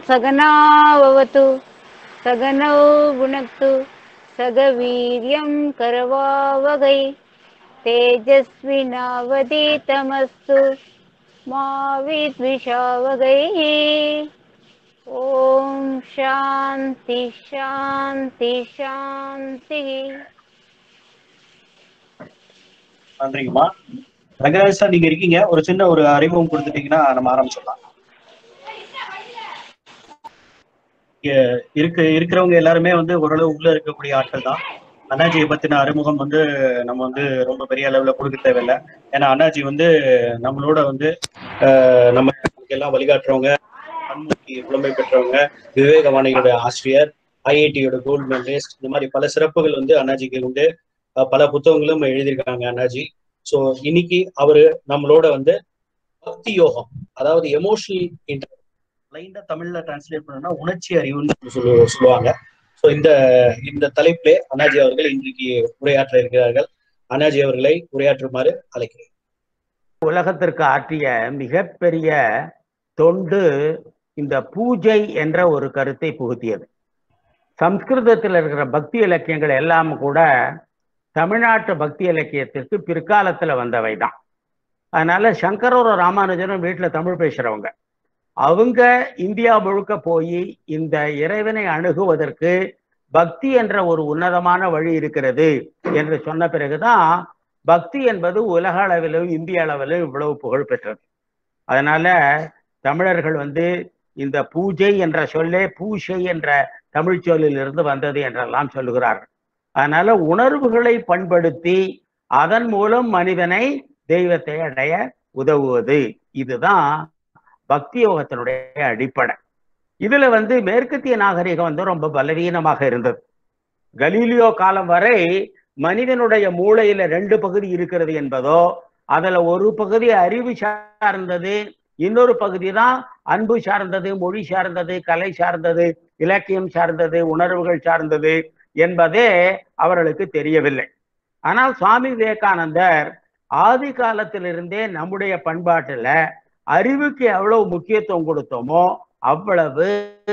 सगनाववतु सगनौ भुनक्तु सगवीर्यं करवावगै तेजस्विनावधीतमस्तु मा विद्विषावगैः ॐ शान्ति शान्ति शान्तिः நன்றிங்கம்மா ரங்கராஜ் சார் நீங்க இருக்கீங்க ஒரு சின்ன ஒரு அறிமுகம் கொடுத்துட்டீங்கன்னா நம்ம ஆரம்பிச்சிடலாம் இங்க இருக்க இருக்கிறவங்க எல்லாருமே வந்து ஓரளவு உள்ள இருக்கக்கூடிய ஆட்கள் தான் அண்ணாஜியை பத்தின அறிமுகம் வந்து நம்ம வந்து ரொம்ப பெரிய அளவுல கொடுக்க தேவையில்லை ஏன்னா அண்ணாஜி வந்து நம்மளோட வந்து ஆஹ், நம்ம எல்லாம் வழிகாட்டுறவங்க பன்முகி புலமை பெற்றவங்க விவேகவாணியோட ஆசிரியர் ஐஐடியோட கோல்டு மெடலிஸ்ட் இந்த மாதிரி பல சிறப்புகள் வந்து அண்ணாஜிக்கு உண்டு அஹ் பல புத்தகங்களும் எழுதியிருக்காங்க அண்ணாஜி ஸோ இன்னைக்கு அவரு நம்மளோட வந்து பக்தி யோகம் அதாவது எமோஷனல் இன்டர் லைண்டா தமிழ்ல டிரான்ஸ்லேட் பண்ணா உணர்ச்சி அறிவுன்னு சொல்லு சொல்லுவாங்க ஸோ இந்த இந்த தலைப்பிலே அண்ணாஜி அவர்கள் இன்றைக்கு உரையாற்ற இருக்கிறார்கள் அண்ணாஜி அவர்களை உரையாற்றுமாறு அழைக்கிறேன் உலகத்திற்கு ஆற்றிய மிகப்பெரிய தொண்டு இந்த பூஜை என்ற ஒரு கருத்தை புகுத்தியது சம்ஸ்கிருதத்தில் இருக்கிற பக்தி இலக்கியங்கள் எல்லாம் கூட தமிழ்நாட்டு பக்தி இலக்கியத்திற்கு பிற்காலத்துல வந்தவை தான் அதனால சங்கரோர ராமானுஜனும் வீட்டுல தமிழ் பேசுறவங்க அவங்க இந்தியா முழுக்க போய் இந்த இறைவனை அணுகுவதற்கு பக்தி என்ற ஒரு உன்னதமான வழி இருக்கிறது என்று சொன்ன பிறகுதான் பக்தி என்பது உலக அளவிலும் இந்திய அளவிலும் இவ்வளவு புகழ் பெற்றது அதனால தமிழர்கள் வந்து இந்த பூஜை என்ற சொல்லே பூஷை என்ற தமிழ் சொல்லில் இருந்து வந்தது என்றெல்லாம் சொல்லுகிறார்கள் அதனால உணர்வுகளை பண்படுத்தி அதன் மூலம் மனிதனை தெய்வத்தை அடைய உதவுவது இதுதான் பக்தி யோகத்தினுடைய அடிப்படை இதுல வந்து மேற்கத்திய நாகரிகம் வந்து ரொம்ப பலவீனமாக இருந்தது கலீலியோ காலம் வரை மனிதனுடைய மூளையில ரெண்டு பகுதி இருக்கிறது என்பதோ அதுல ஒரு பகுதி அறிவு சார்ந்தது இன்னொரு பகுதி தான் அன்பு சார்ந்தது மொழி சார்ந்தது கலை சார்ந்தது இலக்கியம் சார்ந்தது உணர்வுகள் சார்ந்தது என்பதே அவர்களுக்கு தெரியவில்லை ஆனால் சுவாமி விவேகானந்தர் ஆதி காலத்திலிருந்தே நம்முடைய பண்பாட்டுல அறிவுக்கு எவ்வளவு முக்கியத்துவம் கொடுத்தோமோ அவ்வளவு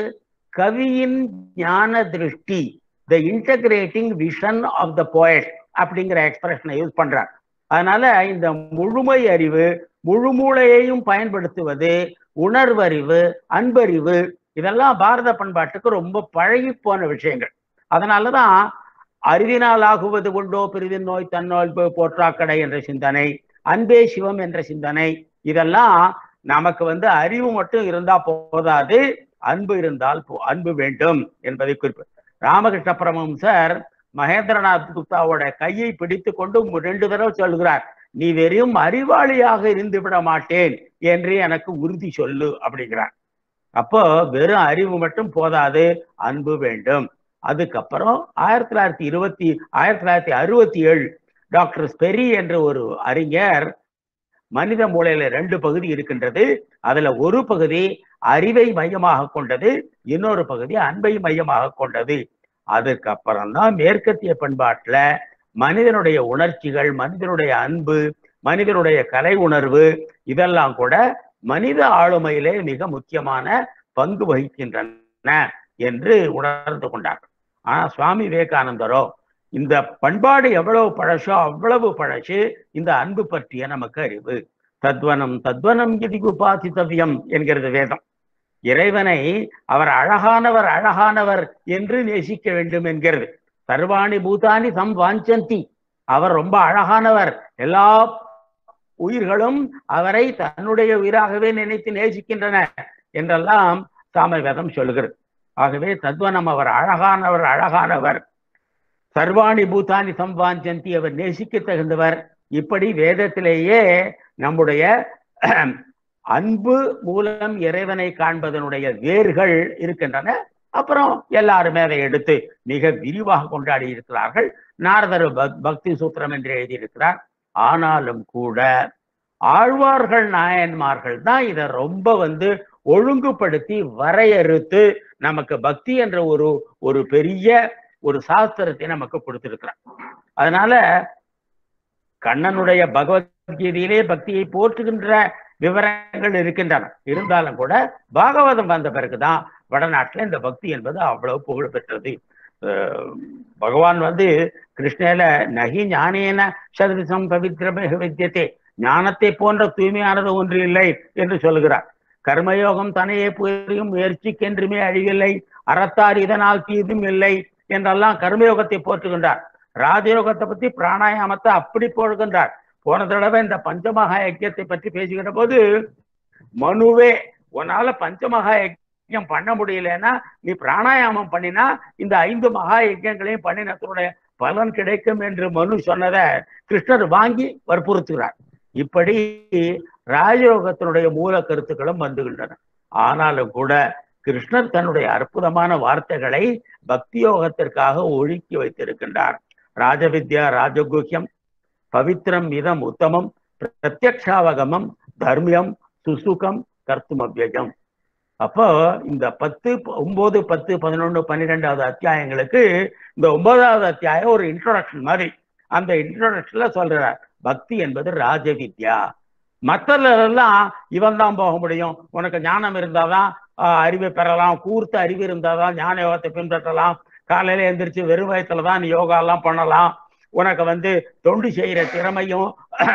கவியின் ஞான திருஷ்டி the integrating vision of the poet அப்படிங்கிற எக்ஸ்பிரஷனை யூஸ் பண்றார் அதனால இந்த முழுமை அறிவு முழு மூளையையும் பயன்படுத்துவது உணர்வறிவு அன்பறிவு இதெல்லாம் பாரத பண்பாட்டுக்கு ரொம்ப பழகி போன விஷயங்கள் அதனாலதான் அறிவினால் ஆகுவது கொண்டோ பிரிவின் நோய் தன்னோல் போற்றாக்கடை என்ற சிந்தனை அன்பே சிவம் என்ற சிந்தனை இதெல்லாம் நமக்கு வந்து அறிவு மட்டும் இருந்தா போதாது அன்பு இருந்தால் போ- அன்பு வேண்டும் என்பதை குறிப்பு ராமகிருஷ்ண பரமஹம்சர் மகேந்திரநாத் குப்தாவோட கையை பிடித்து கொண்டு மு- ரெண்டு தடவை சொல்கிறார் நீ வெறும் அறிவாளியாக இருந்து விட மாட்டேன் என்று எனக்கு உறுதி சொல்லு அப்படிங்கிறார் அப்போ வெறும் அறிவு மட்டும் போதாது அன்பு வேண்டும் அதுக்கப்புறம் ஆயிரத்தி தொள்ளாயிரத்தி இருபத்தி ஆயிரத்தி தொள்ளாயிரத்தி அறுபத்தி ஏழு டாக்டர் ஸ்பெரி என்ற ஒரு அறிஞர் மனித மூளையில ரெண்டு பகுதி இருக்கின்றது அதுல ஒரு பகுதி அறிவை மையமாக கொண்டது இன்னொரு பகுதி அன்பை மையமாக கொண்டது அதுக்கப்புறம் தான் மேற்கத்திய பண்பாட்டுல மனிதனுடைய உணர்ச்சிகள் மனிதனுடைய அன்பு மனிதனுடைய கலை உணர்வு இதெல்லாம் கூட மனித ஆளுமையிலே மிக முக்கியமான பங்கு வகிக்கின்றன என்று உணர்ந்து கொண்டார் ஆனா சுவாமி விவேகானந்தரோ இந்த பண்பாடு எவ்வளவு பழசோ அவ்வளவு பழசு இந்த அன்பு பற்றிய நமக்கு அறிவு தத்வனம் தத்வனம் இது உபாசித்தவ்யம் என்கிறது வேதம் இறைவனை அவர் அழகானவர் அழகானவர் என்று நேசிக்க வேண்டும் என்கிறது சர்வாணி பூதானி சம் வாஞ்சந்தி அவர் ரொம்ப அழகானவர் எல்லா உயிர்களும் அவரை தன்னுடைய உயிராகவே நினைத்து நேசிக்கின்றன என்றெல்லாம் சாம வேதம் சொல்லுகிறது ஆகவே தத்வனம் அவர் அழகானவர் அழகானவர் சர்வாணி பூதானி சம்வாஞ்சந்தி அவர் நேசிக்க தகுந்தவர் இப்படி வேதத்திலேயே நம்முடைய அன்பு மூலம் இறைவனை காண்பதனுடைய வேர்கள் இருக்கின்றன அப்புறம் எல்லாருமே அதை எடுத்து மிக விரிவாக கொண்டாடி இருக்கிறார்கள் நாரதர் பக்- பக்தி சூத்திரம் என்று எழுதியிருக்கிறார் ஆனாலும் கூட ஆழ்வார்கள் நாயன்மார்கள் தான் இதை ரொம்ப வந்து ஒழுங்குபடுத்தி வரையறுத்து நமக்கு பக்தி என்ற ஒரு ஒரு பெரிய ஒரு சாஸ்திரத்தை நமக்கு கொடுத்திருக்கிறார் அதனால கண்ணனுடைய பகவத்கீதையிலே பக்தியை போற்றுகின்ற விவரங்கள் இருக்கின்றன இருந்தாலும் கூட பாகவதம் வந்த பிறகுதான் வடநாட்டுல இந்த பக்தி என்பது அவ்வளவு புகழ் பெற்றது அஹ் பகவான் வந்து கிருஷ்ணேல நகி ஞானேன சதுரிசம் பவித்திரமே வித்தியத்தே ஞானத்தை போன்ற தூய்மையானது ஒன்று இல்லை என்று சொல்கிறார் கர்மயோகம் தனையே புரியும் முயற்சிக்கென்றுமே அழிவில்லை அறத்தார் இதனால் தீதும் இல்லை என்றெல்லாம் கர்மயோகத்தை போற்றுகின்றார் ராஜயோகத்தை பத்தி பிராணாயாமத்தை அப்படி போடுகின்றார் போன தடவை இந்த பஞ்சமகா யஜ்யத்தை பற்றி பேசுகிற போது மனுவே உன்னால பஞ்சமகா யஜ்யம் பண்ண முடியலன்னா நீ பிராணாயாமம் பண்ணினா இந்த ஐந்து மகா யஜ்யங்களையும் பண்ணினத்துடைய பலன் கிடைக்கும் என்று மனு சொன்னதை கிருஷ்ணர் வாங்கி வற்புறுத்துகிறார் இப்படி ராஜயோகத்தினுடைய மூல கருத்துக்களும் வந்துகின்றன ஆனாலும் கூட கிருஷ்ணர் தன்னுடைய அற்புதமான வார்த்தைகளை பக்தி யோகத்திற்காக ஒழுக்கி வைத்திருக்கின்றார் ராஜவித்யா ராஜகுஹ்யம் பவித்ரம் இதம் உத்தமம் பிரத்யக்ஷாவகமம் தர்மியம் சுசுகம் கர்த்தும் அவ்யயம் அப்போ இந்த பத்து ஒன்பது பத்து பதினொன்று பன்னிரெண்டாவது அத்தியாயங்களுக்கு இந்த ஒன்பதாவது அத்தியாயம் ஒரு இன்ட்ரோடக்ஷன் மாதிரி அந்த இன்ட்ரோடக்ஷன்ல சொல்றார் பக்தி என்பது ராஜவித்யா மற்றெல்லாம் இவன் தான் போக முடியும் உனக்கு ஞானம் இருந்தாதான் ஆஹ், அறிவை பெறலாம் கூர்த்த அறிவு இருந்தாதான் ஞான யோகத்தை பின்பற்றலாம் காலையில எந்திரிச்சு வெறும் வயத்துல தான் நீ யோகா எல்லாம் பண்ணலாம் உனக்கு வந்து தொண்டு செய்யற திறமையும்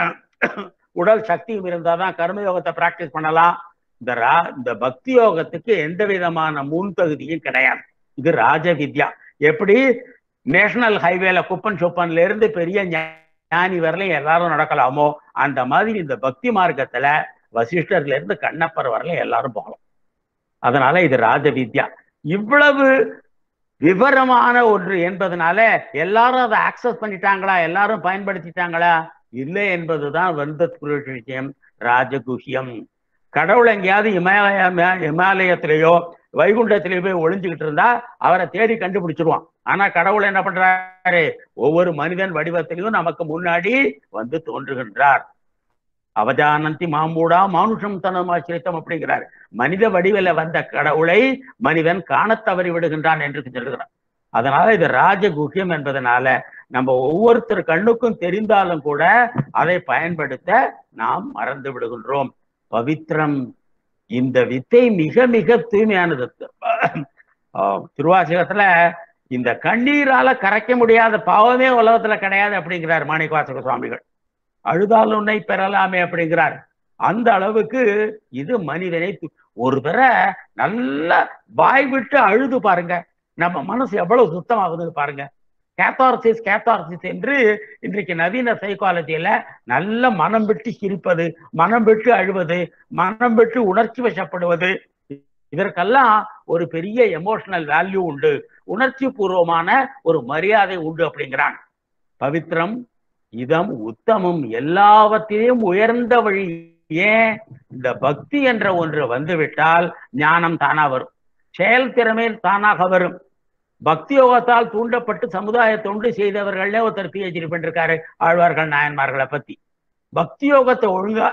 உடல் சக்தியும் இருந்தாதான் கர்மயோகத்தை பிராக்டிஸ் பண்ணலாம் இந்த ரா இந்த பக்தி யோகத்துக்கு எந்த விதமான முன்தகுதியும் கிடையாது இது ராஜ வித்யா எப்படி நேஷனல் ஹைவேல குப்பன் சொப்பன்ல இருந்து பெரிய ஞானி வரலையும் எல்லாரும் நடக்கலாமோ அந்த மாதிரி இந்த பக்தி மார்க்கத்துல வசிஷ்டர்ல இருந்து கண்ணப்பர் வரலையும் எல்லாரும் போகலாம் அதனால இது ராஜ வித்யா இவ்வளவு விவரமான ஒன்று என்பதனால எல்லாரும் அதை ஆக்சஸ் பண்ணிட்டாங்களா எல்லாரும் பயன்படுத்திட்டாங்களா இல்லை என்பதுதான் வருந்தத்துக்குரிய விஷயம் ராஜகுஹ்யம் கடவுள் எங்கேயாவது இமாலய இமாலயத்திலேயோ வைகுண்டத்திலேயோ போய் ஒளிஞ்சுக்கிட்டு இருந்தா அவரை தேடி கண்டுபிடிச்சிருவான் ஆனா கடவுள் என்ன பண்றாரு ஒவ்வொரு மனிதன் வடிவத்திலையும் நமக்கு முன்னாடி வந்து தோன்றுகின்றார் அவஜானந்தி மாமூடா மானுஷம் தனமாசிரித்தம் அப்படிங்கிறார் மனித வடிவில வந்த கடவுளை மனிதன் காணத் தவறி விடுகின்றான் என்று சொல்லுகிறார் அதனால இது ராஜகுஹ்யம் என்பதனால நம்ம ஒவ்வொருத்தர் கண்ணுக்கும் தெரிந்தாலும் கூட அதை பயன்படுத்த நாம் மறந்து விடுகின்றோம் பவித்ரம் இந்த வித்தை மிக மிக தூய்மையானது ஆஹ் திருவாசகத்துல இந்த கண்ணீரால கரைக்க முடியாத பாவமே உலகத்துல கிடையாது அப்படிங்கிறார் மாணிக்கவாசக சுவாமிகள் அழுதால் உன்னை பெறலாமே அப்படிங்கிறார் அந்த அளவுக்கு இது மனிதனை து- ஒரு தர நல்ல வாய் விட்டு அழுது பாருங்க நம்ம மனசு எவ்வளவு சுத்தமாகுதுன்னு பாருங்க கேத்தார்சிஸ் கேத்தார்சிஸ் என்று இன்றைக்கு நவீன சைக்காலஜியில நல்ல மனம் விட்டு சிரிப்பது மனம் விட்டு அழுவது மனம் விட்டு உணர்ச்சி வசப்படுவது இதற்கெல்லாம் ஒரு பெரிய எமோஷனல் வேல்யூ உண்டு உணர்ச்சி பூர்வமான ஒரு மரியாதை உண்டு அப்படிங்கிறான் பவித்ரம் இதம் உத்தமம் எல்லாவற்றிலும் உயர்ந்த வழி ஏன் இந்த பக்தி என்ற ஒன்று வந்துவிட்டால் ஞானம் தானா வரும் செயல் திறமை தானாக வரும் பக்தி யோகத்தால் தூண்டப்பட்டு சமுதாய தொண்டு செய்தவர்களே ஒருத்தர் பிஹெச்டி பண்ணிருக்காரு ஆழ்வார்கள் நாயன்மார்களை பத்தி பக்தி யோகத்தை ஒழுங்கா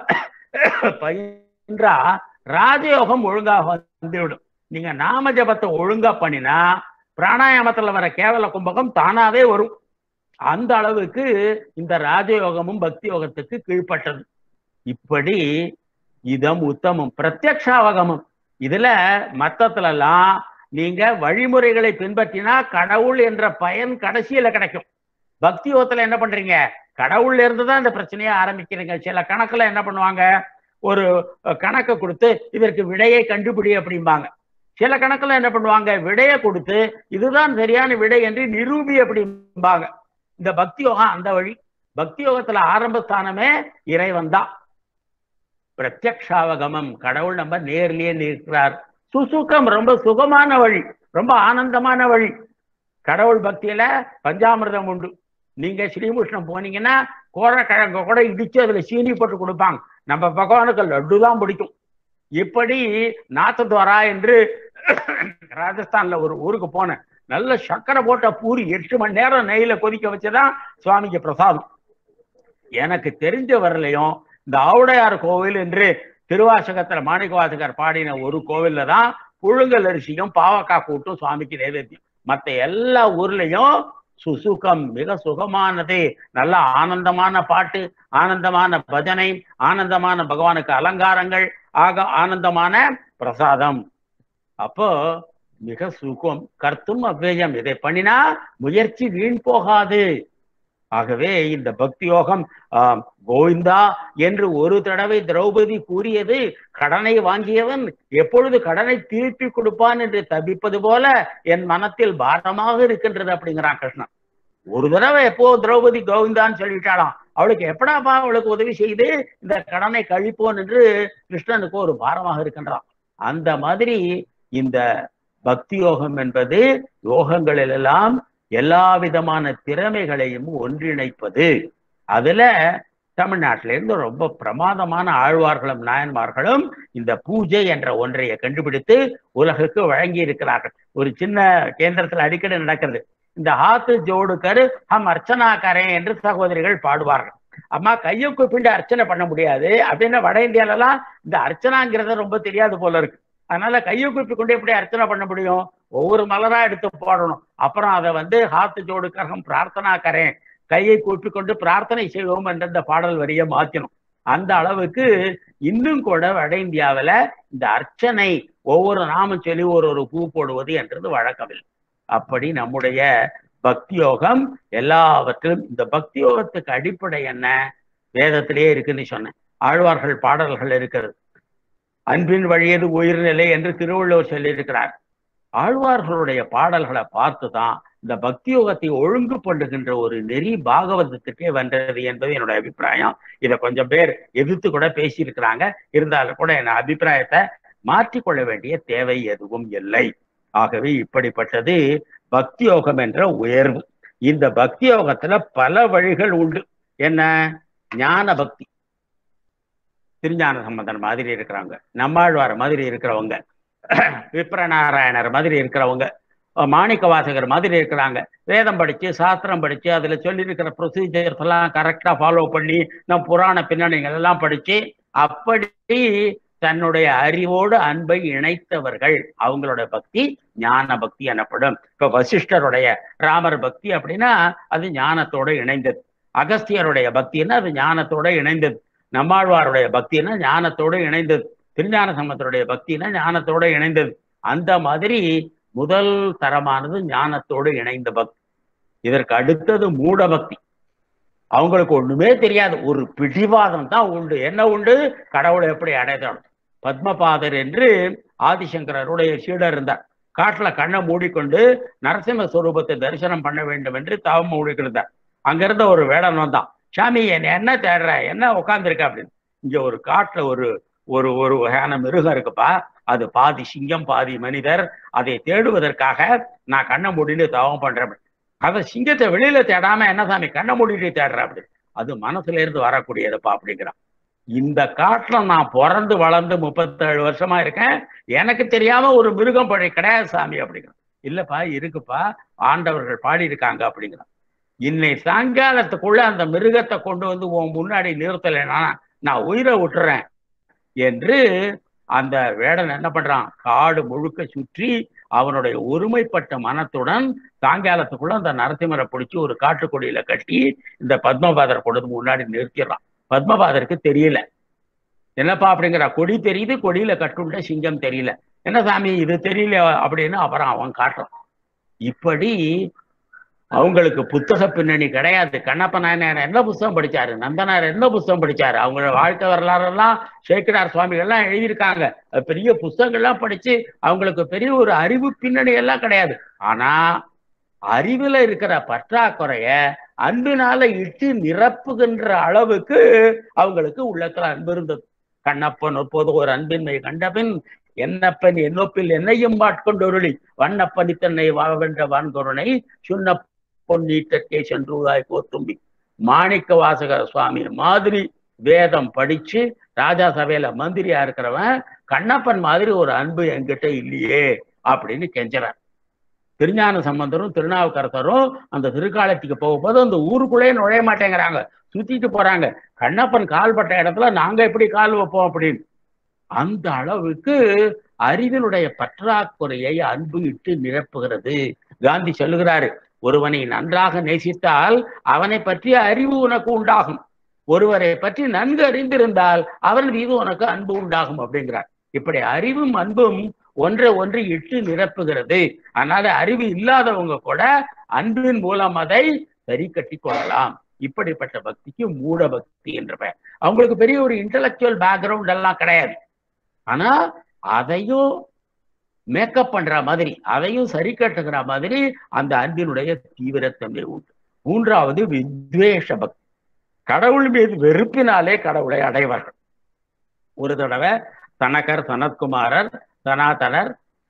பயின்றா ராஜயோகம் ஒழுங்காக வந்துவிடும் நீங்க நாம ஜபத்தை ஒழுங்கா பண்ணினா பிராணாயாமத்துல வர கேவல கும்பகம் தானாவே வரும் அந்த அளவுக்கு இந்த ராஜயோகமும் பக்தி யோகத்துக்கு கீழ்ப்பட்டது இப்படி இதம் உத்தமம் பிரத்யக்ஷாவகமும் இதுல மத்தத்துல எல்லாம் நீங்க வழிமுறைகளை பின்பற்றினா கடவுள் என்ற பயன் கடைசியில கிடைக்கும் பக்தி யோகத்துல என்ன பண்றீங்க கடவுள்ல இருந்து தான் இந்த பிரச்சனையை ஆரம்பிக்கிறீங்க சில கணக்குல என்ன பண்ணுவாங்க ஒரு அஹ், கணக்கை கொடுத்து இதற்கு விடையை கண்டுபிடி அப்படிம்பாங்க சில கணக்குல என்ன பண்ணுவாங்க விடையை கொடுத்து இதுதான் சரியான விடை என்று நிரூபி அப்படிம்பாங்க இந்த பக்தி யோகம் அந்த வழி பக்தி யோகத்துல ஆரம்ப ஸ்தானமே இறைவன் தான் பிரத்யக்ஷாவகமம் கடவுள் நம்ம நேர்லயே நிற்கிறார் சுசுக்கம் ரொம்ப சுகமான வழி ரொம்ப ஆனந்தமான வழி கடவுள் பக்தியில பஞ்சாமிர்தம் உண்டு நீங்க ஸ்ரீமுஷ்ணம் போனீங்கன்னா கோரக்கிழங்கு கூட இடிச்சு அதுல சீனி போட்டு கொடுப்பாங்க நம்ம பகவானுக்கு லட்டு தான் பிடிக்கும் இப்படி நாத்தத்வாரா என்று ராஜஸ்தான்ல ஒரு ஊருக்கு போனேன் நல்ல சக்கரை போட்ட பூரி எட்டு மணி நேரம் நெய்யில கொதிக்க வச்சுதான் சுவாமிக்கு பிரசாதம் எனக்கு தெரிஞ்ச வரலையும் இந்த ஆவுடையார் கோவில் என்று திருவாசகத்துல மாணிக்கவாசகர் பாடின ஒரு கோவில்ல தான் புழுங்கல் அரிசியும் பாவக்காய் கூட்டும் சுவாமிக்கு நைவேத்தியம் மத்த எல்லா ஊர்லயும் சுசுகம் மிக சுகமானது நல்ல ஆனந்தமான பாட்டு ஆனந்தமான பஜனை ஆனந்தமான பகவானுக்கு அலங்காரங்கள் ஆக ஆனந்தமான பிரசாதம் அப்போ மிக சுகம் கர்த்தும் அவ்வேயம் இதை பண்ணினா முயற்சி வீண் போகாது ஆகவே இந்த பக்தி யோகம் ஆம், கோவிந்தா என்று ஒரு தடவை திரௌபதி கூறியது கடனை வாங்கியவன் எப்பொழுது கடனை திருப்பி கொடுப்பான் என்று தவிப்பது போல என் மனத்தில் பாரமாக இருக்கின்றது அப்படிங்கிறான் கிருஷ்ணன் ஒரு தடவை எப்போ திரௌபதி கோவிந்தான்னு சொல்லிட்டாளாம் அவளுக்கு எப்படாப்பா அவளுக்கு உதவி செய்து இந்த கடனை கழிப்போன் என்று கிருஷ்ணனுக்கு ஒரு பாரமாக இருக்கின்றான் அந்த மாதிரி இந்த பக்தி யோகம் என்பது யோகங்களிலெல்லாம் எல்லா விதமான திறமைகளையும் ஒன்றிணைப்பது அதுல தமிழ்நாட்டில இருந்து ரொம்ப பிரமாதமான ஆழ்வார்களும் நாயன்மார்களும் இந்த பூஜை என்ற ஒன்றைய கண்டுபிடித்து உலகுக்கு வழங்கி இருக்கிறார்கள் ஒரு சின்ன கேந்திரத்துல அடிக்கடி நடக்கிறது இந்த ஹாத்து ஜோடுக்கர் ஹம் அர்ச்சனா கரே என்று சகோதரிகள் பாடுவார்கள் அம்மா கையை கூப்பிட்டு அர்ச்சனை பண்ண முடியாது அப்படின்னா வட இந்தியாலலாம் இந்த அர்ச்சனாங்கிறத ரொம்ப தெரியாது போல இருக்கு அதனால கையை கூப்பி கொண்டு எப்படி அர்ச்சனை பண்ண முடியும் ஒவ்வொரு மலரா எடுத்து போடணும் அப்புறம் அதை வந்து ஹாத்து ஜோடுக்கரம் பிரார்த்தனா கரேன் கையை கூப்பி கொண்டு பிரார்த்தனை செய்வோம் என்ற இந்த பாடல் வரியை மாத்தணும் அந்த அளவுக்கு இன்னும் கூட வட இந்தியாவுல இந்த அர்ச்சனை ஒவ்வொரு நாமம் சொல்லி ஒரு ஒரு பூ போடுவது என்றது வழக்கமில்லை அப்படி நம்முடைய பக்தி யோகம் எல்லாவற்றிலும் இந்த பக்தி யோகத்துக்கு அடிப்படை என்ன வேதத்திலேயே இருக்குன்னு சொன்னேன் ஆழ்வார்கள் பாடல்கள் இருக்கிறது அன்பின் வழியது உயிர்நிலை என்று திருவள்ளுவர் சொல்லியிருக்கிறார் ஆழ்வார்களுடைய பாடல்களை பார்த்து தான் இந்த பக்தி யோகத்தை ஒழுங்கு பண்ணுகின்ற ஒரு நெறி பாகவதத்துக்கே வந்தது என்பது என்னுடைய அபிப்பிராயம் இதை கொஞ்சம் பேர் எதிர்த்து கூட பேசியிருக்கிறாங்க இருந்தாலும் கூட என் அபிப்பிராயத்தை மாற்றிக்கொள்ள வேண்டிய தேவை எதுவும் இல்லை ஆகவே இப்படிப்பட்டது பக்தி யோகம் என்ற உயர்வு இந்த பக்தி யோகத்துல பல வழிகள் உண்டு என்ன ஞான பக்தி திருஞான சம்பந்தன் மாதிரி இருக்கிறவங்க நம்மாழ்வார் மாதிரி இருக்கிறவங்க விப்ரநாராயணர் மாதிரி இருக்கிறவங்க மாணிக்க வாசகர் மாதிரி இருக்கிறாங்க வேதம் படிச்சு சாஸ்திரம் படிச்சு அதுல சொல்லி இருக்கிற ப்ரொசீஜர்ஸ் எல்லாம் கரெக்டா ஃபாலோ பண்ணி நம் புராண பின்னணிகள் எல்லாம் படிச்சு அப்படி தன்னுடைய அறிவோடு அன்பை இணைத்தவர்கள் அவங்களோட பக்தி ஞான பக்தி எனப்படும் இப்ப வசிஷ்டருடைய ராமர் பக்தி அப்படின்னா அது ஞானத்தோட இணைந்தது அகஸ்தியருடைய பக்தின்னா அது ஞானத்தோட இணைந்தது நம்மாழ்வாருடைய பக்தின்னா ஞானத்தோடு இணைந்தது திருஞான சம்பந்தருடைய பக்தினா ஞானத்தோட இணைந்தது அந்த மாதிரி முதல் தரமானது ஞானத்தோடு இணைந்த பக்தி இதற்கு அடுத்தது மூட பக்தி அவங்களுக்கு ஒண்ணுமே தெரியாது ஒரு பிடிவாதம் தான் உண்டு என்ன உண்டு கடவுளை எப்படி அடையணும் பத்மபாதர் என்று ஆதிசங்கரருடைய சீடர் இருந்தார் காட்டுல கண்ணை மூடிக்கொண்டு நரசிம்ம ஸ்வரூபத்தை தரிசனம் பண்ண வேண்டும் என்று தவம் மூடிக்கிருந்தார் அங்கிருந்த ஒரு வேடன் வந்தான் சாமி என்ன என்ன தேடுற என்ன உட்காந்துருக்க அப்படின்னு இங்க ஒரு காட்டுல ஒரு ஒரு ஒரு வகையான மிருகம் இருக்குப்பா அது பாதி சிங்கம் பாதி மனிதர் அதை தேடுவதற்காக நான் கண்ணை மூடிட்டு தவம் பண்றேன் அதை சிங்கத்தை வெளியில தேடாம என்ன சாமி கண்ணை மூடிட்டு தேடுற அப்படி அது மனசுல இருந்து வரக்கூடியதுப்பா அப்படிங்கிறான் இந்த காட்டுல நான் பிறந்து வளர்ந்து முப்பத்தேழு வருஷமா இருக்கேன் எனக்கு தெரியாம ஒரு மிருகம் பழி கிடையாது சாமி அப்படிங்கிறான் இல்லப்பா இருக்குப்பா ஆண்டவர்கள் பாடி இருக்காங்க அப்படிங்கிறான் இன்னை சாயங்காலத்துக்குள்ள அந்த மிருகத்தை கொண்டு வந்து உன் முன்னாடி நிறுத்தலைன்னா நான் உயிரை விட்டுறேன் என்று அந்த வேடன் என்ன பண்றான் காடு முழுக்க சுற்றி அவனுடைய ஒருமைப்பட்ட மனத்துடன் சாயங்காலத்துக்குள்ள அந்த நரசிம்மரை பிடிச்சி ஒரு காட்டுக்கொடியில கட்டி இந்த பத்மபாதர் கொண்டு வந்து முன்னாடி நிறுத்திடுறான் பத்மபாதருக்கு தெரியல என்னப்பா அப்படிங்கிற கொடி தெரியுது கொடியில கட்டுண்ட சிங்கம் தெரியல என்ன சாமி இது தெரியல அப்படின்னு அப்புறம் அவன் காட்டுறான் இப்படி அவங்களுக்கு புத்தக பின்னணி கிடையாது கண்ணப்ப நாயனார் என்ன புஸ்தகம் படிச்சாரு நந்தனார் என்ன புஸ்தகம் படிச்சாரு அவங்களோட வாழ்க்கை வரலாறு எல்லாம் சேக்கிடார் சுவாமிகள் எல்லாம் எழுதியிருக்காங்க பெரிய புஸ்தகங்கள்லாம் படிச்சு அவங்களுக்கு பெரிய ஒரு அறிவு பின்னணி எல்லாம் கிடையாது ஆனா அறிவுல இருக்கிற பற்றாக்குறைய அன்பினால இட்டு நிரப்புகின்ற அளவுக்கு அவங்களுக்கு உள்ளத்துல அன்பு இருந்தது கண்ணப்பன் ஒப்போது ஒரு அன்பின்மை கண்டபின் என்னப்பன் என்னொப்பில் என்னையும் மாட்கொண்டொருளி வண்ணப்பனி தன்னை வாவென்ற வான்கொருணை சுண்ண பொன்னீட்டற்கே சென்றுவாய் போத்தும்பி மாணிக்க வாசகர சுவாமி மாதிரி வேதம் படிச்சு ராஜா சபையில மந்திரியா இருக்கிறவன் கண்ணப்பன் மாதிரி ஒரு அன்பு என்கிட்ட இல்லையே அப்படின்னு கெஞ்சறார் திருஞான சம்பந்தரும் திருநாவுக்கரசரும் அந்த திருக்காலத்துக்கு போகும்போது அந்த ஊருக்குள்ளேயே நுழைய மாட்டேங்கிறாங்க சுத்திட்டு போறாங்க கண்ணப்பன் கால் பட்ட இடத்துல நாங்க எப்படி கால் வைப்போம் அப்படின்னு அந்த அளவுக்கு அறிவினுடைய பற்றாக்குறையை அன்பு இட்டு நிரப்புகிறது காந்தி சொல்லுகிறாரு ஒருவனை நன்றாக நேசித்தால் அவனை பற்றிய அறிவு உனக்கு உண்டாகும் ஒருவரை பற்றி நன்கு அறிந்திருந்தால் அவன் மீது உனக்கு அன்பு உண்டாகும் அப்படிங்கிறார் இப்படி அறிவும் அன்பும் ஒன்றை ஒன்று இட்டு நிரப்புகிறது அதனால அறிவு இல்லாதவங்க கூட அன்பின் மூலம் அதை சரி கட்டி கொள்ளலாம் இப்படிப்பட்ட பக்திக்கு மூட பக்தி என்ற பெயர் அவங்களுக்கு பெரிய ஒரு இன்டலெக்சுவல் பேக்ரவுண்ட் எல்லாம் கிடையாது ஆனா அதையும் மேக்கப் பண்ற மாதிரி அதையும் சரி கட்டுகிற மாதிரி அந்த அன்பினுடைய தீவிரத்தன்மை உண்டு மூன்றாவது வித்வேஷ பக்தி கடவுள் மீது வெறுப்பினாலே கடவுளை அடைவார்கள் ஒரு தடவை தனகர் சனத்குமாரர் சனாதனர்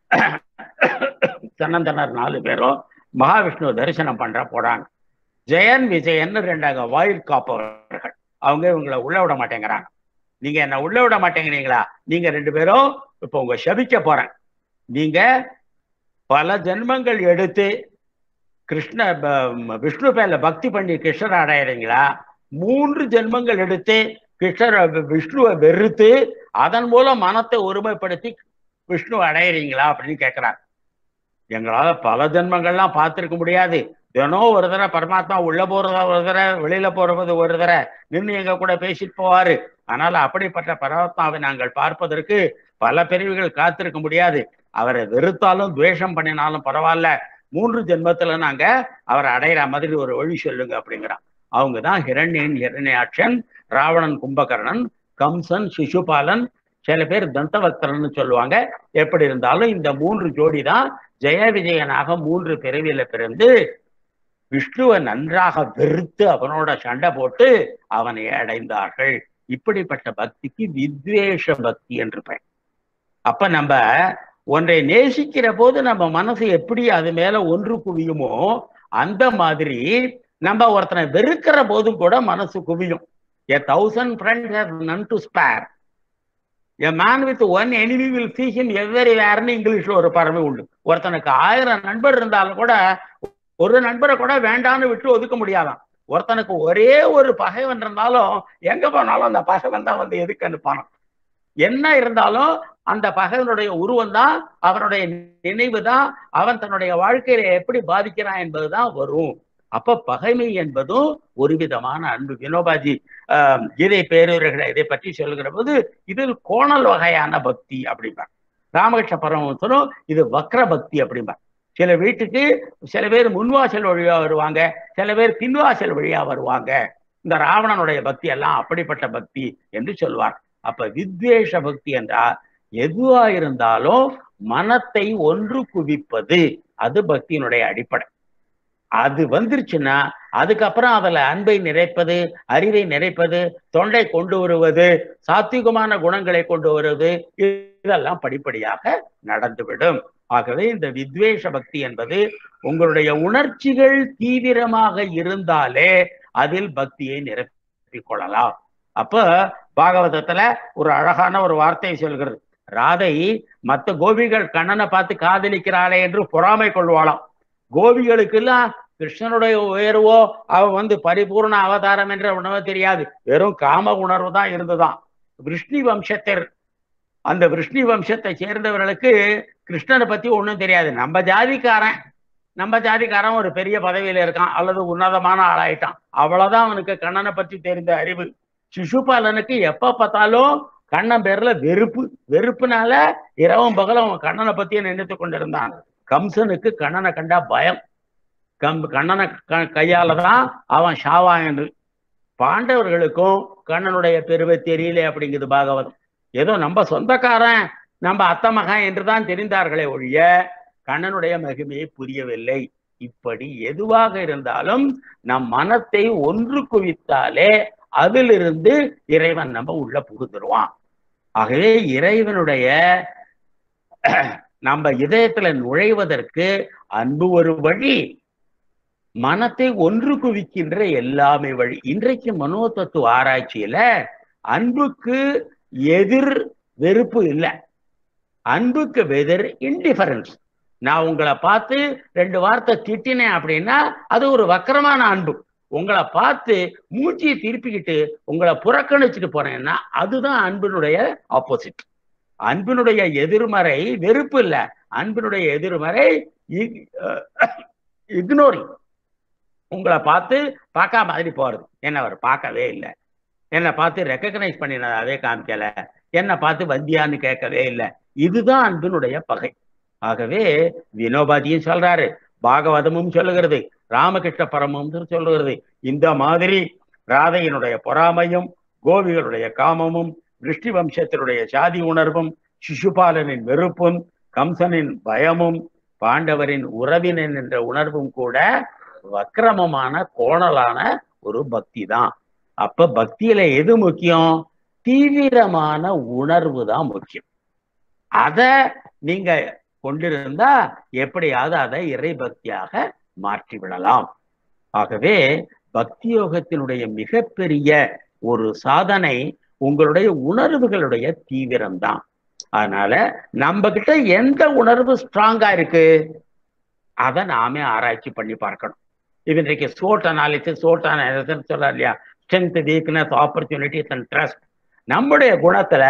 சனந்தனர் நாலு பேரும் மகாவிஷ்ணு தரிசனம் பண்ற போறாங்க ஜெயன் விஜயன் ரெண்டாங்க வாயில் காப்பவர்கள் அவங்க இவங்களை உள்ள விட மாட்டேங்கிறாங்க நீங்க என்ன உள்ள விட மாட்டேங்கிறீங்களா நீங்க ரெண்டு பேரும் இப்ப உங்க சபிக்க போறேன் நீங்க பல ஜென்மங்கள் எடுத்து கிருஷ்ண ப- விஷ்ணு பேர்ல பக்தி பண்ணி கிருஷ்ணரை அடையிறீங்களா மூன்று ஜென்மங்கள் எடுத்து கிருஷ்ணரை வி- விஷ்ணுவை வெறுத்து அதன் மூலம் மனத்தை ஒருமைப்படுத்தி விஷ்ணு அடையிறீங்களா அப்படின்னு கேட்கிறாங்க எங்களால பல ஜென்மங்கள்லாம் பார்த்திருக்க முடியாது தினம் ஒரு தடவை பரமாத்மா உள்ள போறத ஒரு தடவை வெளியில போறது ஒரு தடவை நின்று எங்க கூட பேசிட்டு போவாரு அதனால அப்படிப்பட்ட பரமாத்மாவை நாங்கள் பார்ப்பதற்கு பல பிரிவுகள் காத்திருக்க முடியாது அவரை வெறுத்தாலும் துவேஷம் பண்ணினாலும் பரவாயில்ல மூன்று ஜென்மத்துல நாங்க அவரை அடையிற மாதிரி ஒரு வழி சொல்லுங்க அப்படிங்கிறான் அவங்க தான் ஹிரண்யன் ஹிரண்யாட்சன் ராவணன் கும்பகர்ணன் கம்சன் சிசுபாலன் சில பேர் தந்தவக்தரன்னு சொல்லுவாங்க எப்படி இருந்தாலும் இந்த மூன்று ஜோடி தான் ஜெய விஜயனாக மூன்று பிறவியில பிறந்து விஷ்ணுவை நன்றாக வெறுத்து அவனோட சண்டை போட்டு அவனை அடைந்தார்கள் இப்படிப்பட்ட பக்திக்கு வித்வேஷ பக்தி என்று பெயர் அப்ப நம்ம ஒன்றை நேசிக்கிற போது நம்ம மனசு எப்படி அது மேல ஒன்று குவியுமோ அந்த மாதிரி நம்ம ஒருத்தனை வெறுக்கிற போதும் கூட மனசு குவியும் a thousand friends have none to spare a man with one enemy will see him everywhereன்னு இங்கிலீஷ்ல ஒரு பறவை உண்டு ஒருத்தனுக்கு ஆயிரம் நண்பர் இருந்தாலும் கூட ஒரு நண்பரை கூட வேண்டான்னு விட்டு ஒதுக்க முடியாதாம் ஒருத்தனுக்கு ஒரே ஒரு பகைவன் இருந்தாலும் எங்க போனாலும் அந்த பகைவன் தான் வந்து எதுக்கு அனுப்பானாம் என்ன இருந்தாலும் அந்த பகைவனுடைய உருவம் தான் அவனுடைய நினைவு தான் அவன் தன்னுடைய வாழ்க்கையில எப்படி பாதிக்கிறான் என்பதுதான் வரும் அப்ப பகைமை என்பதும் ஒரு விதமான அன்பு வினோபாஜி ஆஹ், கீதை பேரவர்களை இதை பற்றி சொல்லுகிற போது இதில் கோணல் வகையான பக்தி அப்படிம்பார் ராமகிருஷ்ண பரமஹம்சரும் இது வக்ர பக்தி அப்படிம்பார் சில வீட்டுக்கு சில பேர் முன்வாசல் வழியா வருவாங்க சில பேர் பின்வாசல் வழியா வருவாங்க இந்த ராவணனுடைய பக்தி எல்லாம் அப்படிப்பட்ட பக்தி என்று சொல்வார் அப்ப வித்வேஷ பக்தி என்றால் எதுவா இருந்தாலும் மனத்தை ஒன்று குவிப்பது அது பக்தியினுடைய அடிப்படை அது வந்துருச்சுன்னா அதுக்கப்புறம் அதுல அன்பை நிறைப்பது அறிவை நிறைப்பது தொண்டை கொண்டு வருவது சாத்விகமான குணங்களை கொண்டு வருவது இதெல்லாம் படிப்படியாக நடந்துவிடும் ஆகவே இந்த வித்வேஷ பக்தி என்பது உங்களுடைய உணர்ச்சிகள் தீவிரமாக இருந்தாலே அதில் பக்தியை நிரப்பிக் கொள்ளலாம் அப்ப பாகவதத்துல ஒரு அழகான ஒரு வார்த்தை சொல்கிறது ராதை மத்த கோபிகள் கண்ணனை பார்த்து காதலிக்கிறாளே என்று பொறாமை கொள்வாளாம் கோபிகளுக்கு எல்லாம் கிருஷ்ணனுடைய உயர்வோ அவன் வந்து பரிபூர்ண அவதாரம் என்ற உணவு தெரியாது வெறும் காம உணர்வு தான் இருந்துதான் விஷ்ணு வம்சத்தர் அந்த விஷ்ணு வம்சத்தை சேர்ந்தவர்களுக்கு கிருஷ்ணனை பத்தி ஒண்ணும் தெரியாது நம்ம ஜாதிக்காரன் நம்ம ஜாதிக்காரன் ஒரு பெரிய பதவியில இருக்கான் அல்லது உன்னதமான ஆளாயிட்டான் அவ்வளவுதான் அவனுக்கு கண்ணனை பற்றி தெரிந்த அறிவு சிசுபாலனுக்கு எப்ப பார்த்தாலும் கண்ணன் பேர்ல வெறுப்பு வெறுப்புனால இரவும் பகலும் அவன் கண்ணனை பத்தியே நினைத்து கொண்டிருந்தான் கம்சனுக்கு கண்ணனை கண்டா பயம் கம் கண்ணனை க- கையால தான் அவன் ஷாவா என்று பாண்டவர்களுக்கும் கண்ணனுடைய பெருமை தெரியல அப்படிங்குது பாகவதம் ஏதோ நம்ம சொந்தக்காரன் நம்ம அத்தை மகன் என்றுதான் தெரிந்தார்களே ஒழிய கண்ணனுடைய மகிமையை புரியவில்லை இப்படி எதுவாக இருந்தாலும் நம் மனத்தை ஒன்று குவித்தாலே அதிலிருந்து இறைவன் நம்ம உள்ள புகுந்துருவான் ஆகவே இறைவனுடைய நம்ம இதயத்துல நுழைவதற்கு அன்பு ஒரு வழி மனத்தை ஒன்று குவிக்கின்ற எல்லாமே வழி இன்றைக்கு மனோ தத்துவ ஆராய்ச்சியில அன்புக்கு எதிர் வெறுப்பு இல்லை அன்புக்கு எதிர் இன்டிஃபரன்ஸ் நான் உங்களை பார்த்து ரெண்டு வார்த்தை திட்டினேன் அப்படின்னா அது ஒரு வக்கரமான அன்பு உங்களை பார்த்து மூச்சியை திருப்பிக்கிட்டு உங்களை புறக்கணிச்சுட்டு போனேன்னா அதுதான் அன்பினுடைய ஆப்போசிட் அன்பினுடைய எதிர்மறை வெறுப்பு இல்ல அன்பினுடைய எதிர்மறை இக்னோரிங் உங்களை பார்த்து பார்க்காம மாதிரி போறது என்ன அவர் பார்க்கவே இல்லை என்னை பார்த்து ரெக்கக்னைஸ் பண்ணினதாவே காமிக்கல என்னை பார்த்து வந்தியான்னு கேட்கவே இல்லை இதுதான் அன்பினுடைய பகை ஆகவே வினோபாதியும் சொல்றாரு பாகவதமும் சொல்லுகிறது ராமகிருஷ்ண பரமும் சொல்லுகிறது இந்த மாதிரி ராதையினுடைய பொறாமையும் கோபிகளுடைய காமமும் ரிஷ்டி வம்சத்தினுடைய சாதி உணர்வும் சிசுபாலனின் வெறுப்பும் கம்சனின் பயமும் பாண்டவரின் உறவினன் என்ற உணர்வும் கூட வக்கிரமமான கோணலான ஒரு பக்தி தான் அப்ப பக்தியில எது முக்கியம் தீவிரமான உணர்வு தான் முக்கியம் அத நீங்க கொண்டிருந்தா எப்படியாவது அதை இறை பக்தியாக மாற்றி விடலாம் ஆகவே பக்தி யோகத்தினுடைய மிகப்பெரிய ஒரு சாதனை உங்களுடைய உணர்வுகளுடைய தீவிரம் தான் அதனால நம்ம கிட்ட எந்த உணர்வு ஸ்ட்ராங்கா இருக்கு அதை நாமே ஆராய்ச்சி பண்ணி பார்க்கணும் இது இன்றைக்கு சோட் அனாலிசிஸ் சோட் அனாலிசிஸ் சொல்ல இல்லையா strength weakness opportunities and trust நம்முடைய குணத்துல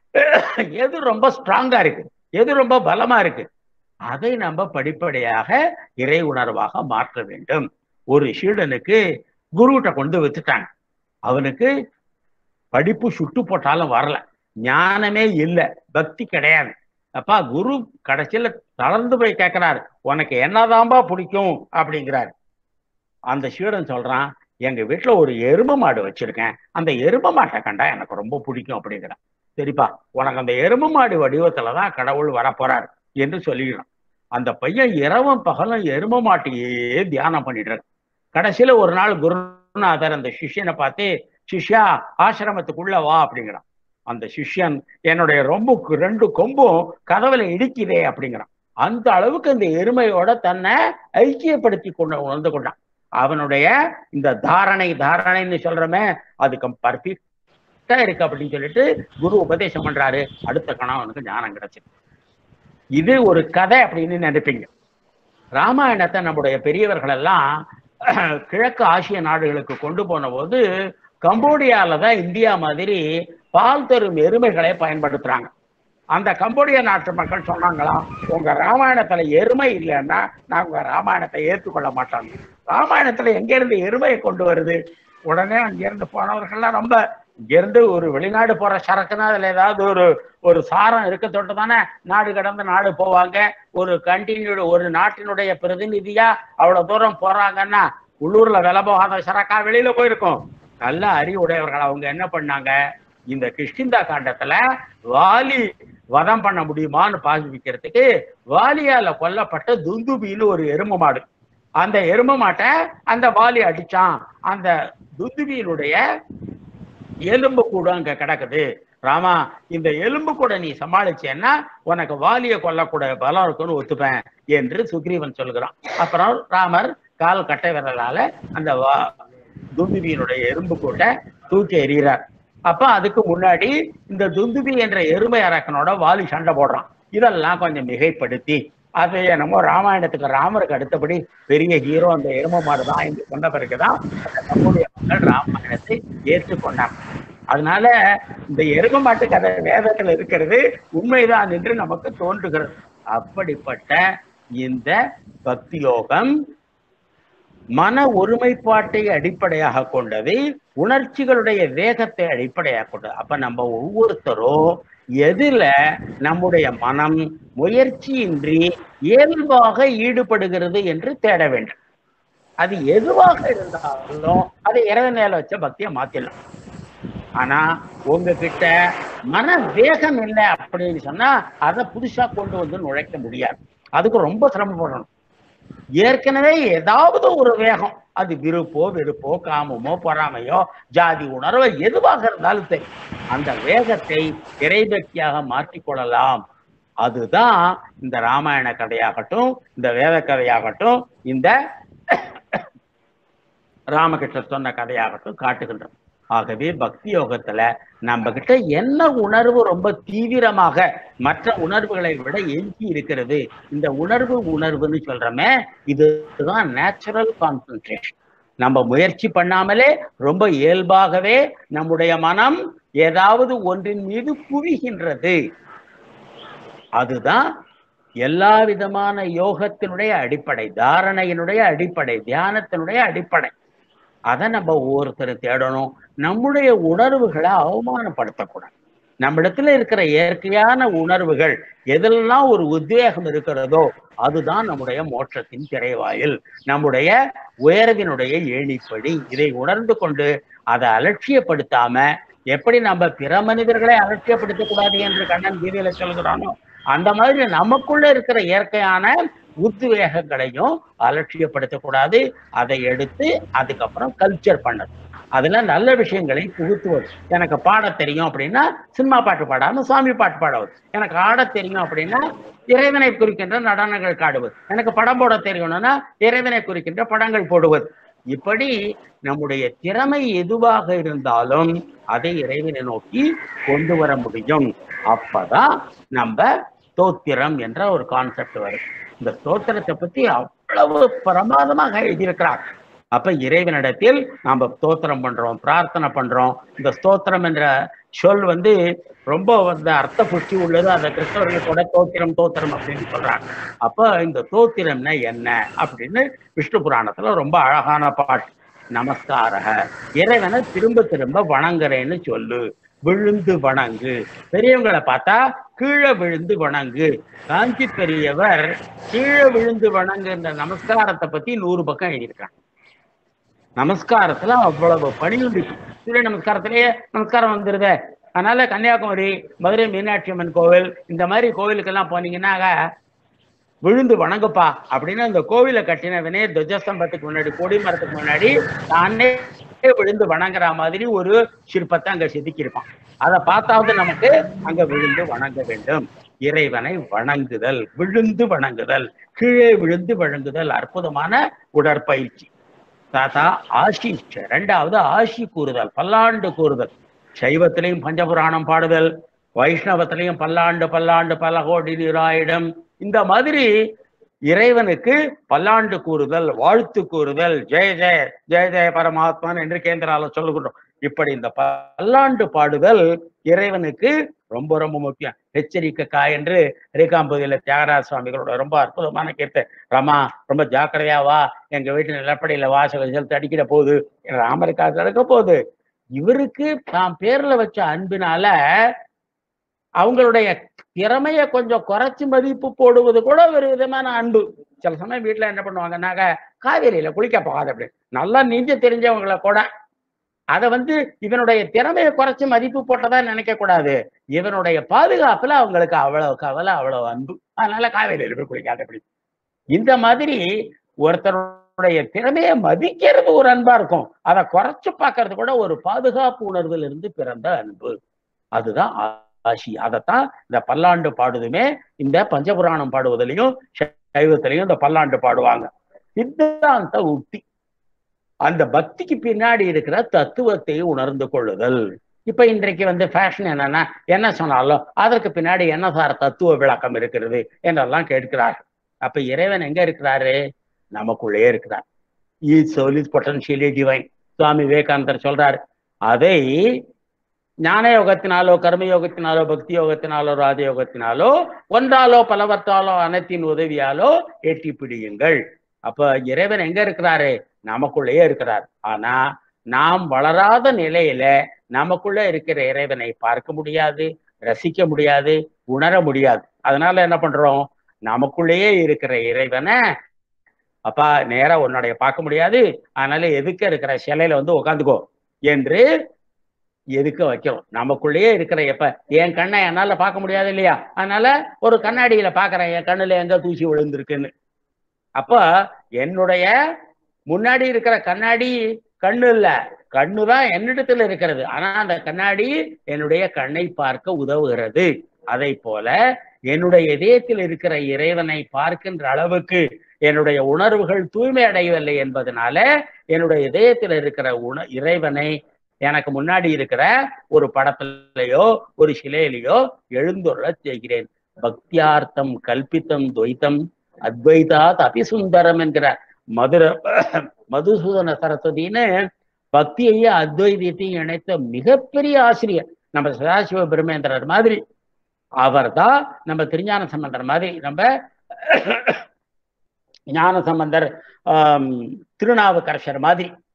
எது ரொம்ப ஸ்ட்ராங்கா இருக்கு எது ரொம்ப பலமா இருக்கு அதை நம்ம படிப்படியாக இறை உணர்வாக மாற்ற வேண்டும் ஒரு சீடனுக்கு குருகிட்ட கொண்டு வச்சுட்டாங்க அவனுக்கு படிப்பு சுட்டு போட்டாலும் வரல ஞானமே இல்லை பக்தி கிடையாது அப்பா குரு கடைசியில தளர்ந்து போய் கேட்கிறாரு உனக்கு என்னதான்பா பிடிக்கும் அப்படிங்கிறாரு அந்த சீடன் சொல்றான் எங்க வீட்டுல ஒரு எரும மாடு வச்சிருக்கேன் அந்த எரும மாட்டை கண்டா எனக்கு ரொம்ப பிடிக்கும் அப்படிங்கிறான் சரிப்பா உனக்கு அந்த எரும மாடு வடிவத்துலதான் கடவுள் வரப்போறாரு என்று சொல்லிடுறான் அந்த பையன் இரவும் பகலும் எரும மாட்டையே தியானம் பண்ணிட்டு இருக்கான் கடைசியில ஒரு நாள் குருநாதர் அந்த சிஷ்யனை பார்த்து சிஷ்யா ஆசிரமத்துக்குள்ள வா அப்படிங்கிறான் அந்த சிஷ்யன் என்னுடைய ரொம்புக்கு ரெண்டு கொம்பும் கதவுல இடிக்குதே அப்படிங்கிறான் அந்த அளவுக்கு அந்த எருமையோட தன்னை ஐக்கியப்படுத்தி கொண்டு உணர்ந்து கொண்டான் அவனுடைய இந்த தாரணை தாரணைன்னு சொல்றமே அதுக்கு பர்ஃபெக்டா இருக்கு அப்படின்னு சொல்லிட்டு குரு உபதேசம் பண்றாரு அடுத்த கணம் அவனுக்கு ஞானம் கிடைச்சது இது ஒரு கதை அப்படின்னு நினைப்பீங்க ராமாயணத்தை நம்முடைய பெரியவர்கள் எல்லாம் கிழக்கு ஆசிய நாடுகளுக்கு கொண்டு போன போது கம்போடியால தான் இந்தியா மாதிரி பால் தரும் எருமைகளை பயன்படுத்துறாங்க அந்த கம்போடியா நாட்டு மக்கள் சொன்னாங்களாம் உங்க ராமாயணத்துல எருமை இல்லைன்னா நான் உங்க ராமாயணத்தை ஏற்றுக்கொள்ள மாட்டாங்க ராமாயணத்துல எங்க இருந்து எருமையை கொண்டு வருது உடனே அங்கிருந்து போனவர்கள்லாம் ரொம்ப இங்கிருந்து ஒரு வெளிநாடு போற சரக்குன்னா அதுல ஏதாவது ஒரு ஒரு சாரம் இருக்க தொட்டு தானே நாடு கடந்து நாடு போவாங்க ஒரு கண்டினியூ ஒரு நாட்டினுடைய பிரதிநிதியா அவ்வளவு தூரம் போறாங்கன்னா உள்ளூர்ல விலை போகாத சரக்கா வெளியில போயிருக்கும் நல்ல அறிவுடையவர்கள் அவங்க என்ன பண்ணாங்க இந்த கிஷ்கிந்தா காண்டத்துல வாலி வதம் பண்ண முடியுமான்னு பாதிக்கிறதுக்கு வாலியால கொல்லப்பட்ட துந்துபின்னு ஒரு எரும மாடு அந்த எரும மாட்டை அந்த வாலி அடிச்சான் அந்த துந்துபியினுடைய எலும்பு கூட அங்க கிடக்குது ராமா இந்த எலும்பு கூட நீ சமாளிச்சேன்னா உனக்கு வாலிய கொல்லக்கூடிய பலம் இருக்குன்னு ஒத்துப்பேன் என்று சுக்ரீவன் சொல்கிறான் அப்புறம் ராமர் கால் கட்டை விரலால அந்த வா துந்துபியினுடைய எறும்பு கூட்டை தூக்கி எறிகிறார் அப்ப அதுக்கு முன்னாடி இந்த துந்துபி என்ற எருமை அரக்கனோட வாலி சண்டை போடுறான் இதெல்லாம் கொஞ்சம் மிகைப்படுத்தி அது என்னமோ ராமாயணத்துக்கு ராமருக்கு அடுத்தபடி பெரிய ஹீரோ அந்த எரும மாடு தான் என்று சொன்ன பிறகுதான் நம்முடைய மக்கள் ராமாயணத்தை ஏற்றுக்கொண்டாங்க அதனால இந்த எரும மாட்டு கதை வேதத்துல இருக்கிறது உண்மைதான் என்று நமக்கு தோன்றுகிறது அப்படிப்பட்ட இந்த பக்தி யோகம் மன ஒருமைப்பாட்டை அடிப்படையாக கொண்டது உணர்ச்சிகளுடைய வேகத்தை அடிப்படையாக கொண்டது அப்ப நம்ம ஒவ்வொருத்தரும் எதுல நம்முடைய மனம் முயற்சியின்றி இயல்பாக ஈடுபடுகிறது என்று தேட வேண்டும் அது எதுவாக இருந்தாலும் அதை இறைவன் மேல வச்ச பக்தியை மாத்திடலாம் ஆனா உங்ககிட்ட மன வேகம் இல்லை அப்படின்னு சொன்னா அதை புதுசா கொண்டு வந்து நுழைக்க முடியாது அதுக்கு ரொம்ப சிரமப்படணும் ஏற்கனவே ஏதாவது ஒரு வேகம் அது விருப்போ வெறுப்போ காமமோ பொறாமையோ ஜாதி உணர்வோ எதுவாக இருந்தாலும் சரி அந்த வேகத்தை இறைபக்தியாக மாற்றிக்கொள்ளலாம் அதுதான் இந்த ராமாயண கதையாகட்டும் இந்த வேத கதையாகட்டும் இந்த ராமகிருஷ்ணர் சொன்ன கதையாகட்டும் காட்டுகின்றோம் ஆகவே பக்தி யோகத்துல நம்ம கிட்ட என்ன உணர்வு ரொம்ப தீவிரமாக மற்ற உணர்வுகளை விட எஞ்சி இருக்கிறது இந்த உணர்வு உணர்வுன்னு சொல்றோமே இதுதான் நேச்சுரல் கான்சன்ட்ரேஷன் நம்ம முயற்சி பண்ணாமலே ரொம்ப இயல்பாகவே நம்முடைய மனம் ஏதாவது ஒன்றின் மீது குவிகின்றது அதுதான் எல்லா விதமான யோகத்தினுடைய அடிப்படை தாரணையினுடைய அடிப்படை தியானத்தினுடைய அடிப்படை அதை நம்ம ஒவ்வொருத்தரும் தேடணும் நம்முடைய உணர்வுகளை அவமானப்படுத்தக்கூடாது நம்மிடத்துல இருக்கிற இயற்கையான உணர்வுகள் எதெல்லாம் ஒரு உத்வேகம் இருக்கிறதோ அதுதான் நம்முடைய மோட்சத்தின் திரைவாயில் நம்முடைய உயர்வினுடைய ஏணிப்படி இதை உணர்ந்து கொண்டு அதை அலட்சியப்படுத்தாம எப்படி நம்ம பிற மனிதர்களை அலட்சியப்படுத்தக் கூடாது என்று கண்ணன் கீதையில சொல்கிறானோ அந்த மாதிரி நமக்குள்ள இருக்கிற இயற்கையான உத்வேகங்களையும் அலட்சியப்படுத்தக்கூடாது அதை எடுத்து அதுக்கப்புறம் கல்ச்சர் பண்ணது அதுல நல்ல விஷயங்களை புகுத்துவது எனக்கு பாட தெரியும் அப்படின்னா சினிமா பாட்டு பாடாம சாமி பாட்டு பாடுவது எனக்கு ஆட தெரியும் அப்படின்னா இறைவனை குறிக்கின்ற நடனங்கள் காடுவது எனக்கு படம் போட தெரியணும்னா இறைவனை குறிக்கின்ற படங்கள் போடுவது இப்படி நம்முடைய திறமை எதுவாக இருந்தாலும் அதை இறைவனை நோக்கி கொண்டு வர முடியும் அப்பதான் நம்ம ஸ்தோத்திரம் என்ற ஒரு கான்செப்ட் வரும் இந்த ஸ்தோத்திரத்தை பத்தி அவ்வளவு பிரமாதமாக எழுதியிருக்கிறார் அப்ப இறைவனிடத்தில் நாம ஸ்தோத்திரம் பண்றோம் பிரார்த்தனை பண்றோம் இந்த ஸ்தோத்திரம் என்ற சொல் வந்து ரொம்ப வந்து அர்த்த புஷ்டி உள்ளது அந்த கிறிஸ்தவர்கள் கூட தோத்திரம் தோத்திரம் அப்படின்னு சொல்றாங்க அப்ப இந்த தோத்திரம்னா என்ன அப்படின்னு விஷ்ணு புராணத்துல ரொம்ப அழகான பாட்டு நமஸ்காரக இறைவனை திரும்ப திரும்ப வணங்குறேன்னு சொல்லு விழுந்து வணங்கு பெரியவங்களை பார்த்தா கீழே விழுந்து வணங்கு காஞ்சி பெரியவர் கீழே விழுந்து வணங்குன்ற நமஸ்காரத்தை பத்தி நூறு பக்கம் எழுதியிருக்காங்க நமஸ்காரத்துல அவ்வளவு பணிகள் இருக்கு சூரிய நமஸ்காரத்திலேயே நமஸ்காரம் வந்துருதே அதனால கன்னியாகுமரி மதுரை மீனாட்சி அம்மன் கோவில் இந்த மாதிரி கோவிலுக்கெல்லாம் போனீங்கன்னாக விழுந்து வணங்குப்பா அப்படின்னு அந்த கோவிலை கட்டினவனே துவஜஸ்தம்பத்துக்கு முன்னாடி கொடி மரத்துக்கு முன்னாடி தானே விழுந்து வணங்குற மாதிரி ஒரு சிற்பத்தை அங்க செதுக்கியிருப்பான் அதை பார்த்தாவது நமக்கு அங்க விழுந்து வணங்க வேண்டும் இறைவனை வணங்குதல் விழுந்து வணங்குதல் கீழே விழுந்து வணங்குதல் அற்புதமான உடற்பயிற்சி தாத்தா ஆசி ரெண்டாவது ஆசி கூறுதல் பல்லாண்டு கூறுதல் சைவத்திலையும் பஞ்சபுராணம் பாடுதல் வைஷ்ணவத்திலையும் பல்லாண்டு பல்லாண்டு பல கோடி நீராயிடம் இந்த மாதிரி இறைவனுக்கு பல்லாண்டு கூறுதல் வாழ்த்து கூறுதல் ஜெய ஜெய ஜெய ஜெய பரமாத்மன் என்று கேந்திரால சொல்லுகிறோம் இப்படி இந்த பல்லாண்டு பாடுதல் இறைவனுக்கு ரொம்ப ரொம்ப முக்கியம் எச்சரிக்கைக்கா என்று ரேகாம்பதியில தியாகராஜ சுவாமிகளோட ரொம்ப அற்புதமான கீர்த்தை ரமா ரொம்ப ஜாக்கிரதையா வா எங்க வீட்டு நிலப்படியில வாசல் செலுத்து அடிக்கிற போகுது ராமருக்கா நடக்க போகுது இவருக்கு தாம் பேர்ல வச்ச அன்பினால அவங்களுடைய திறமைய கொஞ்சம் குறைச்சு மதிப்பு போடுவது கூட ஒரு விதமான அன்பு சில சமயம் வீட்டுல என்ன பண்ணுவாங்கன்னாக்க காவேரியில குளிக்க போகாது அப்படி நல்லா நீஞ்ச தெரிஞ்சவங்களை கூட அதை வந்து இவனுடைய திறமையை குறைச்சு மதிப்பு போட்டதா நினைக்க கூடாது இவனுடைய பாதுகாப்புல அவங்களுக்கு அவ்வளவு கவலை அவ்வளவு அன்பு அதனால காவேரியில போய் குளிக்காது அப்படி இந்த மாதிரி ஒருத்தருடைய திறமையை மதிக்கிறது ஒரு அன்பா இருக்கும் அதை குறைச்சு பார்க்கறது கூட ஒரு பாதுகாப்பு உணர்வில் இருந்து பிறந்த அன்பு அதுதான் ஆசி அதைத்தான் இந்த பல்லாண்டு பாடுதுமே இந்த பஞ்சபுராணம் பாடுவதிலையும் சைவத்திலையும் இந்த பல்லாண்டு பாடுவாங்க சித்தாந்த உக்தி அந்த பக்திக்கு பின்னாடி இருக்கிற தத்துவத்தை உணர்ந்து கொள்ளுதல் இப்ப இன்றைக்கு வந்து ஃபேஷன் என்னன்னா என்ன சொன்னாலும் அதற்கு பின்னாடி என்ன சார் தத்துவ விளக்கம் இருக்கிறது என்றெல்லாம் கேட்கிறார் அப்ப இறைவன் எங்க இருக்கிறாரு நமக்குள்ளே இருக்கிறார் each soul is potentially divine Swami விவேகானந்தர் சொல்றாரு அதை ஞான யோகத்தினாலோ கர்ம யோகத்தினாலோ பக்தி யோகத்தினாலோ ராஜ யோகத்தினாலோ ஒன்றாலோ பலவற்றாலோ அனைத்தின் உதவியாலோ எட்டி பிடியுங்கள் அப்ப இறைவன் எங்க இருக்கிறாரு நமக்குள்ளேயே இருக்கிறார் ஆனா நாம் வளராத நிலையில நமக்குள்ள இருக்கிற இறைவனை பார்க்க முடியாது ரசிக்க முடியாது உணர முடியாது அதனால என்ன பண்றோம் நமக்குள்ளேயே இருக்கிற இறைவனை அப்பா நேரா உன்னுடைய பார்க்க முடியாது அதனால எதுக்க இருக்கிற சிலையில வந்து உட்காந்துக்கோ என்று எதுக்க வைக்கிறோம் நமக்குள்ளேயே இருக்கிற எப்ப என் கண்ணை என்னால பார்க்க முடியாது இல்லையா அதனால ஒரு கண்ணாடியில பாக்குறேன் என் கண்ணுல எங்க தூசி விழுந்திருக்குன்னு அப்ப என்னுடைய முன்னாடி இருக்கிற கண்ணாடி கண்ணு இல்ல கண்ணு தான் என்னிடத்துல இருக்கிறது ஆனா அந்த கண்ணாடி என்னுடைய கண்ணை பார்க்க உதவுகிறது அதை போல என்னுடைய இதயத்தில் இருக்கிற இறைவனை பார்க்கின்ற அளவுக்கு என்னுடைய உணர்வுகள் தூய்மை அடையவில்லை என்பதனால என்னுடைய இதயத்தில் இருக்கிற உண இறைவனை எனக்கு முன்னாடி இருக்கிற ஒரு படத்திலேயோ ஒரு சிலையிலேயோ எழுந்துள்ள செய்கிறேன் பக்தியார்த்தம் கல்பித்தம் துவைத்தம் அத்வைதாத் அபிசுந்தரம் என்கிற மதுர மதுசூதன சரஸ்வதினு பக்தியையும் அத்வைதத்தையும் இணைத்த மிகப்பெரிய ஆசிரியர் நம்ம சதாசிவ பிரமேந்திரர் மாதிரி அவர் தான் நம்ம திருஞான சம்பந்தர் மாதிரி நம்ம ஞான சம்பந்தர் ஆம், திருநாவுக்கரசர் மாதிரி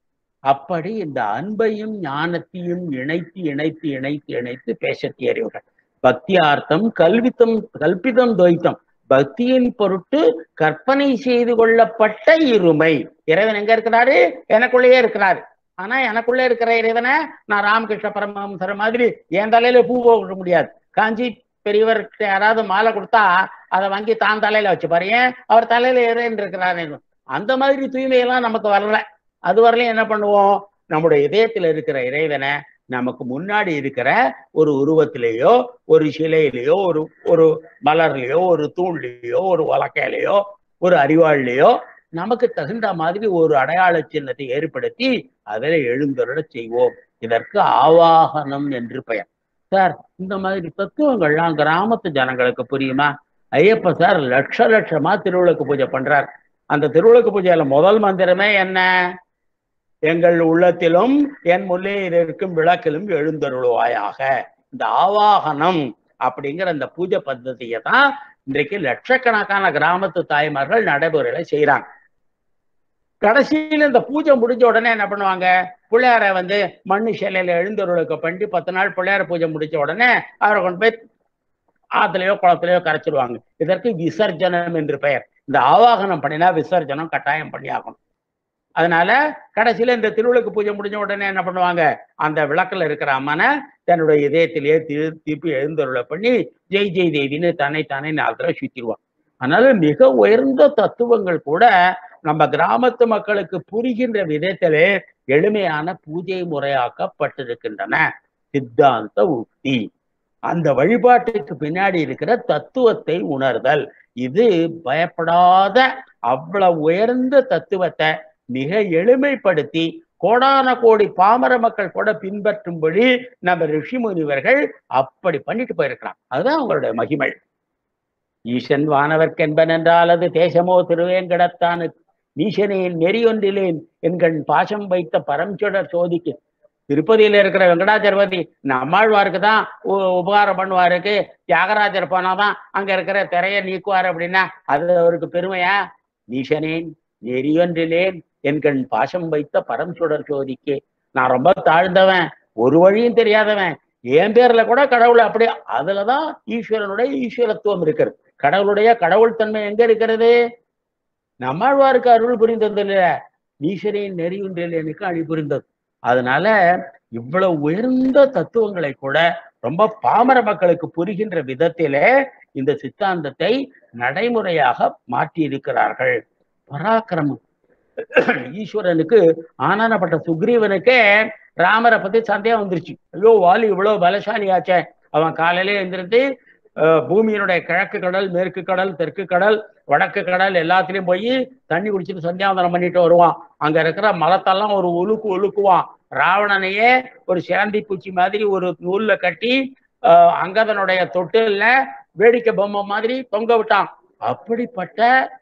அப்படி இந்த அன்பையும் ஞானத்தையும் இணைத்து இணைத்து இணைத்து இணைத்து பேசத் தேறியவர்கள் பக்தியார்த்தம் கல்வித்தம் கல்பிதம் துவைத்தம் பக்தியின் பொருட்டு கற்பனை செய்து கொள்ளப்பட்ட இருமை இறைவன் எங்க இருக்கிறாரு எனக்குள்ளேயே இருக்கிறாரு ஆனா எனக்குள்ள இருக்கிற இறைவனை நான் ராமகிருஷ்ண பரமஹம்சர் மாதிரி என் தலையில பூ போட முடியாது காஞ்சி பெரியவர்கிட்ட யாராவது மாலை கொடுத்தா அதை வாங்கி தான் தலையில வச்சு பாரு ஏன் அவர் தலையில இறைவன் இருக்கிறாரு அந்த மாதிரி தூய்மையெல்லாம் நமக்கு வரல அது வரலையும் என்ன பண்ணுவோம் நம்முடைய இதயத்துல இருக்கிற இறைவனை நமக்கு முன்னாடி இருக்கிற ஒரு உருவத்திலேயோ ஒரு சிலையிலேயோ ஒரு ஒரு மலர்லயோ ஒரு தூண்லயோ ஒரு உலக்கையிலையோ ஒரு அறிவாள்லையோ நமக்கு தகுந்த மாதிரி ஒரு அடையாள சின்னத்தை ஏற்படுத்தி அதில் எழுந்தருட செய்வோம் இதற்கு ஆவாகனம் என்று பெயர் சார் இந்த மாதிரி தத்துவங்கள்லாம் கிராமத்து ஜனங்களுக்கு புரியுமா ஐயப்ப சார் லட்ச லட்சமா திருவிளக்கு பூஜை பண்றார் அந்த திருவிளக்கு பூஜையில முதல் மந்திரமே என்ன எங்கள் உள்ளத்திலும் என் முல்லையில் இருக்கும் விளக்கிலும் எழுந்தருளுவாயாக இந்த ஆவாகனம் அப்படிங்கிற அந்த பூஜை பద్ధதியை தான் இன்றைக்கு லட்சக்கணக்கான கிராமத்து தாய்மார்கள் நடைமுறையில செய்யறாங்க கடைசியில இந்த பூஜை முடிஞ்ச உடனே என்ன பண்ணுவாங்க பிள்ளையார வந்து மண்ணு சிலையில எழுந்தருளுக்கு பண்ணி பத்து நாள் பிள்ளையார பூஜை முடிச்ச உடனே அவரை கொண்டு போய் ஆத்துலயோ குளத்துலயோ கரைச்சிடுவாங்க இதற்கு விசர்ஜனம் என்று பெயர் இந்த ஆவாகனம் பண்ணினா விசர்ஜனம் கட்டாயம் பண்ணி ஆகணும் அதனால கடைசியில இந்த திருவிளக்கு பூஜை முடிஞ்ச உடனே என்ன பண்ணுவாங்க அந்த விளக்குல இருக்கிற அம்மனை தன்னுடைய இதயத்திலேயே திரு திருப்பி எழுந்தருளை பண்ணி ஜெய் ஜெய் தேவின்னு தன்னை தானே நாலு தடவை சுத்திடுவாங்க அதனால மிக உயர்ந்த தத்துவங்கள் கூட நம்ம கிராமத்து மக்களுக்கு புரிகின்ற விதத்திலே எளிமையான பூஜை முறையாக்கப்பட்டிருக்கின்றன சித்தாந்த உக்தி அந்த வழிபாட்டுக்கு பின்னாடி இருக்கிற தத்துவத்தை உணர்தல் இது பயப்படாத அவ்வளவு உயர்ந்த தத்துவத்தை மிக எளிமைப்படுத்தி கோடான கோடி பாமர மக்கள் கூட பின்பற்றும்படி நம்ம ரிஷி முனிவர்கள் அப்படி பண்ணிட்டு போயிருக்கிறாங்க அதுதான் அவங்களுடைய மகிமை ஈசன் வானவர்க்கென்பன் என்றால் அது தேசமோ திருவேங்கடத்தானு நீசனேன் நெறியொன்றிலேன் என்கண் பாசம் வைத்த பரம்சுடர் சோதிக்கு திருப்பதியில இருக்கிற வெங்கடாச்சலபதி நம்மாழ்வாருக்கு தான் உ- உபகாரம் பண்ணுவாருக்கு தியாகராஜர் போனாதான் அங்க இருக்கிற திரைய நீக்குவார் அப்படின்னா அது அவருக்கு பெருமையா நீசனேன் நெறியொன்றிலேன் என்கண் பாசம் வைத்த பரம்சுடர் சோதிக்கு நான் ரொம்ப தாழ்ந்தவன் ஒரு வழியும் தெரியாதவன் என் பேர்ல கூட கடவுள் அப்படி அதுலதான் ஈஸ்வரனுடைய ஈஸ்வரத்துவம் இருக்கிறது கடவுளுடைய கடவுள் தன்மை எங்க இருக்கிறது நம்மாழ்வாருக்கு அருள் புரிந்தது இல்ல ஈஸ்வரின் நெறியுன்றில் எனக்கு அழி புரிந்தது அதனால இவ்வளவு உயர்ந்த தத்துவங்களை கூட ரொம்ப பாமர மக்களுக்கு புரிகின்ற விதத்திலே இந்த சித்தாந்தத்தை நடைமுறையாக மாற்றி இருக்கிறார்கள் பராக்கிரமம் ஈஸ்வரனுக்கு ஆனானப்பட்ட சுக்ரீவனுக்கே ராமரை பத்தி சந்தேகம் வந்துருச்சு ஐயோ வாலி இவ்வளவு பலசாலியாச்சே அவன் காலையிலே எழுந்திருந்து அஹ், பூமியினுடைய கிழக்கு கடல் மேற்கு கடல் தெற்கு கடல் வடக்கு கடல் எல்லாத்துலயும் போய் தண்ணி குடிச்சிட்டு சந்தியாவந்தனம் பண்ணிட்டு வருவான் அங்க இருக்கிற மலத்தெல்லாம் ஒரு உலுக்கு உலுக்குவான் ராவணனையே ஒரு சிலந்தி பூச்சி மாதிரி ஒரு நூல்ல கட்டி அஹ், அங்கதனுடைய தொட்டில்ல வேடிக்கை பொம்மை மாதிரி தொங்க விட்டான் அப்படிப்பட்ட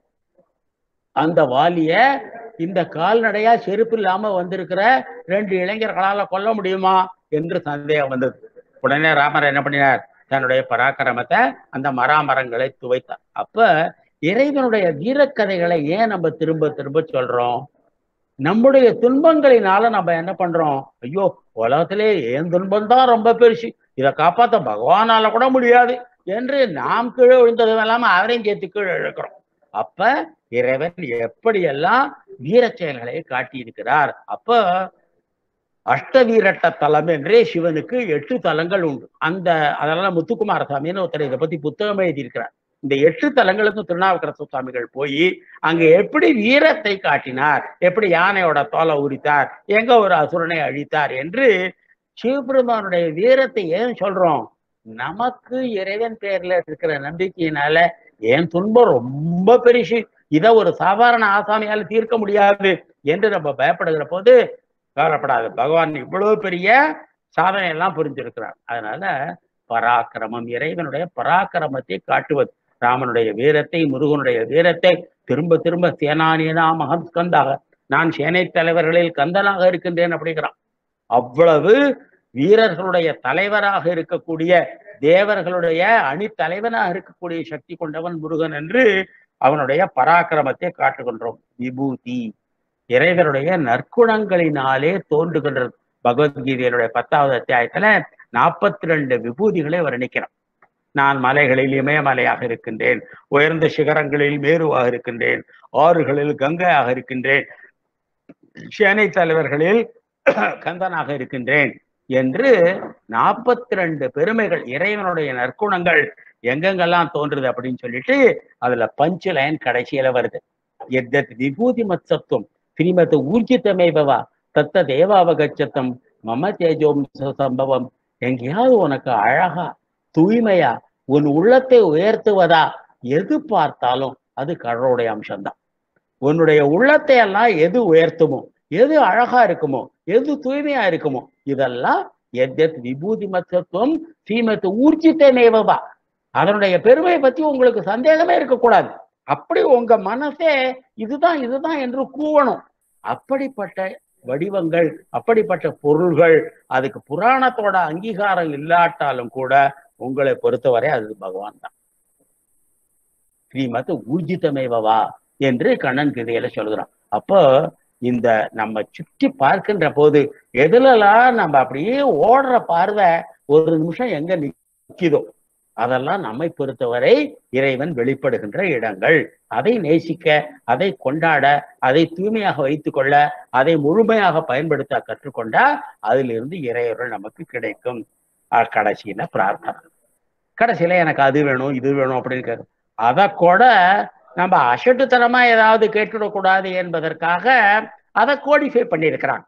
அந்த வாலிய இந்த கால்நடையா செருப்பு இல்லாம வந்திருக்கிற ரெண்டு இளைஞர்களால கொல்ல முடியுமா என்று சந்தேகம் வந்தது உடனே ராமர் என்ன பண்ணினார் தன்னுடைய பராக்கிரமத்தை அந்த மராமரங்களை துவைத்தார் அப்ப இறைவனுடைய வீரக்கதைகளை ஏன் நம்ம திரும்ப திரும்ப சொல்றோம் நம்முடைய துன்பங்களினால நம்ம என்ன பண்றோம் ஐயோ உலகத்திலே என் துன்பம் தான் ரொம்ப பெருசு இதை காப்பாத்த பகவானால கூட முடியாது என்று நாம் கீழே விழுந்ததும் இல்லாம அவரையும் சேர்த்து கீழே இழுக்கிறோம் அப்ப இறைவன் எப்படியெல்லாம் வீர செயல்களை காட்டியிருக்கிறார் அப்ப அஷ்டவீரட்ட தலம் என்றே சிவனுக்கு எட்டு தலங்கள் உண்டு அந்த அதெல்லாம் முத்துக்குமார சாமின்னு ஒருத்தர் இதை பத்தி புத்தகம் எழுதியிருக்கிறார் இந்த எட்டு தலங்களுக்கும் திருநாவுக்கரசு சுவாமிகள் போய் அங்க எப்படி வீரத்தை காட்டினார் எப்படி யானையோட தோலை உரித்தார் எங்க ஒரு அசுரனை அழித்தார் என்று சிவபெருமானுடைய வீரத்தை ஏன் சொல்றோம் நமக்கு இறைவன் பேர்ல இருக்கிற நம்பிக்கையினால என் துன்பம் ரொம்ப பெருசு இதை ஒரு சாதாரண ஆசாமியால தீர்க்க முடியாது என்று நம்ம பயப்படுகிற போது கவலைப்படாது பகவான் இவ்வளவு பெரிய சாதனை எல்லாம் புரிஞ்சிருக்கிறார் அதனால பராக்கிரமம் இறைவனுடைய பராக்கிரமத்தை காட்டுவது ராமனுடைய வீரத்தை முருகனுடைய வீரத்தை திரும்ப திரும்ப சேனானியனா மகஸ்கந்தாக நான் சேனை தலைவர்களில் கந்தனாக இருக்கின்றேன் அப்படிங்கிறான் அவ்வளவு வீரர்களுடைய தலைவராக இருக்கக்கூடிய தேவர்களுடைய அணி தலைவனாக இருக்கக்கூடிய சக்தி கொண்டவன் முருகன் என்று அவனுடைய பராக்கிரமத்தை காட்டுகின்றோம் விபூதி இறைவனுடைய நற்குணங்களினாலே தோன்றுகின்றது பகவத்கீதையினுடைய பத்தாவது அத்தியாயத்துல நாற்பத்தி ரெண்டு விபூதிகளை வர்ணிக்கிறோம் நான் மலைகளில் இமயமலையாக இருக்கின்றேன் உயர்ந்த சிகரங்களில் மேருவாக இருக்கின்றேன் ஆறுகளில் கங்கையாக இருக்கின்றேன் சேனை தலைவர்களில் கந்தனாக இருக்கின்றேன் என்று நாற்பத்தி ரெண்டு பெருமைகள் இறைவனுடைய நற்குணங்கள் எங்கெங்கெல்லாம் தோன்றுது அப்படின்னு சொல்லிட்டு அதுல பஞ்சு லைன் கடைசியில வருது எத்தத் விபூதி மத்சத்துவம் ஸ்ரீமத் ஊர்ஜிதமேபவா தத்த தேவாவகச்சத்தம் மம தேஜோம் சம்பவம் எங்கேயாவது உனக்கு அழகா தூய்மையா உன் உள்ளத்தை உயர்த்துவதா எது பார்த்தாலும் அது கடவுளுடைய அம்சம்தான் உன்னுடைய உள்ளத்தை எல்லாம் எது உயர்த்துமோ எது அழகா இருக்குமோ எது தூய்மையா இருக்குமோ இதெல்லாம் எத் விபூதி மத்தத்துவம் ஸ்ரீமத் ஊர்ஜித்தமேவா அதனுடைய பெருமையை பத்தி உங்களுக்கு சந்தேகமே இருக்கக்கூடாது அப்படி உங்க மனசே இதுதான் இதுதான் என்று கூவணும் அப்படிப்பட்ட வடிவங்கள் அப்படிப்பட்ட பொருள்கள் அதுக்கு புராணத்தோட அங்கீகாரம் இல்லாட்டாலும் கூட உங்களை பொறுத்தவரை அது பகவான் தான் ஸ்ரீமத் ஊர்ஜிதமேவா என்று கண்ணன் கதையில சொல்கிறான் அப்போ இந்த நம்ம சுற்றி பார்க்கின்ற போது எதுலலாம் நம்ம அப்படியே ஓடுற பார்வை ஒரு நிமிஷம் எங்க நிக்குதோ அதெல்லாம் நம்மை பொறுத்தவரை இறைவன் வெளிப்படுகின்ற இடங்கள் அதை நேசிக்க அதை கொண்டாட அதை தூய்மையாக வைத்துக் கொள்ள அதை முழுமையாக பயன்படுத்த கற்றுக்கொண்டா அதிலிருந்து இறையர்கள் நமக்கு கிடைக்கும் அஹ் கடைசியில பிரார்த்தனை கடைசியில எனக்கு அது வேணும் இது வேணும் அப்படின்னு கேட்கும் அதை கூட நம்ம அசட்டுத்தனமா ஏதாவது கேட்டுடக்கூடாது என்பதற்காக அதை கோடிஃபை பண்ணியிருக்கிறாங்க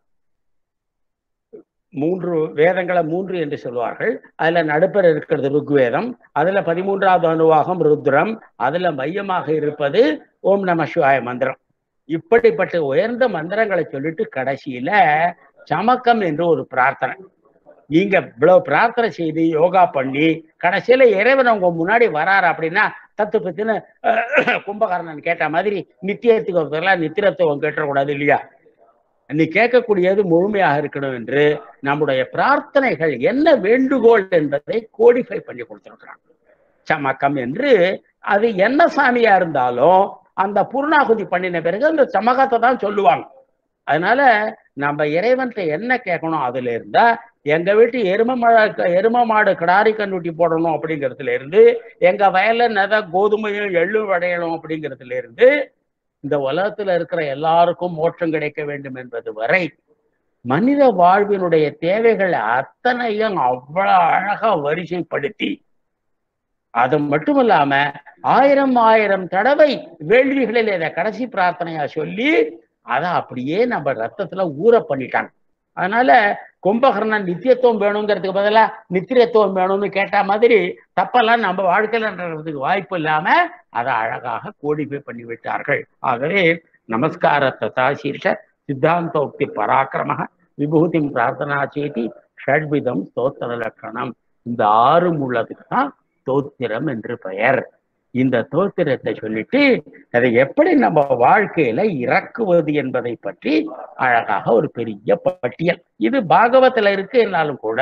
மூன்று வேதங்களை மூன்று என்று சொல்வார்கள் அதுல நடுப்பர் இருக்கிறது ருக்வேதம் அதுல பதிமூன்றாவது அணுவாகம் ருத்ரம் அதுல மையமாக இருப்பது ஓம் நம சிவாய மந்திரம் இப்படிப்பட்ட உயர்ந்த மந்திரங்களை சொல்லிட்டு கடைசியில சமக்கம் என்று ஒரு பிரார்த்தனை நீங்க இவ்வளவு பிரார்த்தனை செய்து யோகா பண்ணி கடைசியில இறைவன் உங்க முன்னாடி வராரு அப்படின்னா தத்து பத்தின கும்பகர்ணன் கேட்ட மாதிரி நித்தியத்துக்கு பதிலாக நித்திரத்துவம் கேட்டக்கூடாது இல்லையா நீ கேட்கக்கூடியது முழுமையாக இருக்கணும் என்று நம்முடைய பிரார்த்தனைகள் என்ன வேண்டுகோள் என்பதை கோடிஃபை பண்ணி கொடுத்திருக்கிறான் சமக்கம் என்று அது என்ன சாமியா இருந்தாலும் அந்த பூர்ணாகுதி பண்ணின பிறகு அந்த சமகத்தை தான் சொல்லுவாங்க அதனால நம்ம இறைவன்கிட்ட என்ன கேட்கணும் அதுல இருந்தா எங்க வீட்டு எரும மாடு எரும மாடு கிடாரி கண்ணுட்டி போடணும் அப்படிங்கிறதுல இருந்து எங்க வயல்ல நத கோதுமையும் எள்ளும் விளையணும் அப்படிங்கிறதுல இருந்து இந்த உலகத்துல இருக்கிற எல்லாருக்கும் மோட்சம் கிடைக்க வேண்டும் என்பது வரை மனித வாழ்வினுடைய தேவைகள் அத்தனையும் அவ்வளவு அழகா வரிசைப்படுத்தி அது மட்டும் இல்லாம ஆயிரம் ஆயிரம் தடவை வேள்விகளில் இதை கடைசி பிரார்த்தனையா சொல்லி அதை அப்படியே நம்ம ரத்தத்துல ஊற பண்ணிட்டாங்க அதனால கும்பகர்ணன் நித்தியத்துவம் வேணுங்கிறதுக்கு பதிலா நித்தியத்துவம் வேணும்னு கேட்ட மாதிரி தப்பெல்லாம் நம்ம வாழ்க்கையில நடக்கிறதுக்கு வாய்ப்பு இல்லாம அதை அழகாக கோடிஃபை பண்ணி விட்டார்கள் ஆகவே நமஸ்கார ததாசீர்ஷ சித்தாந்தோக்தி பராக்கிரம விபூதி பிரார்த்தனா செய்தி ஷட்விதம் ஸ்தோத்திர லட்சணம் இந்த ஆறு உள்ளதுக்கு தான் தோத்திரம் என்று பெயர் இந்த தோத்திரத்தை சொல்லிட்டு அதை எப்படி நம்ம வாழ்க்கையில இறக்குவது என்பதை பற்றி அழகாக ஒரு பெரிய பட்டியல் இது பாகவத்துல இருக்கு என்னாலும் கூட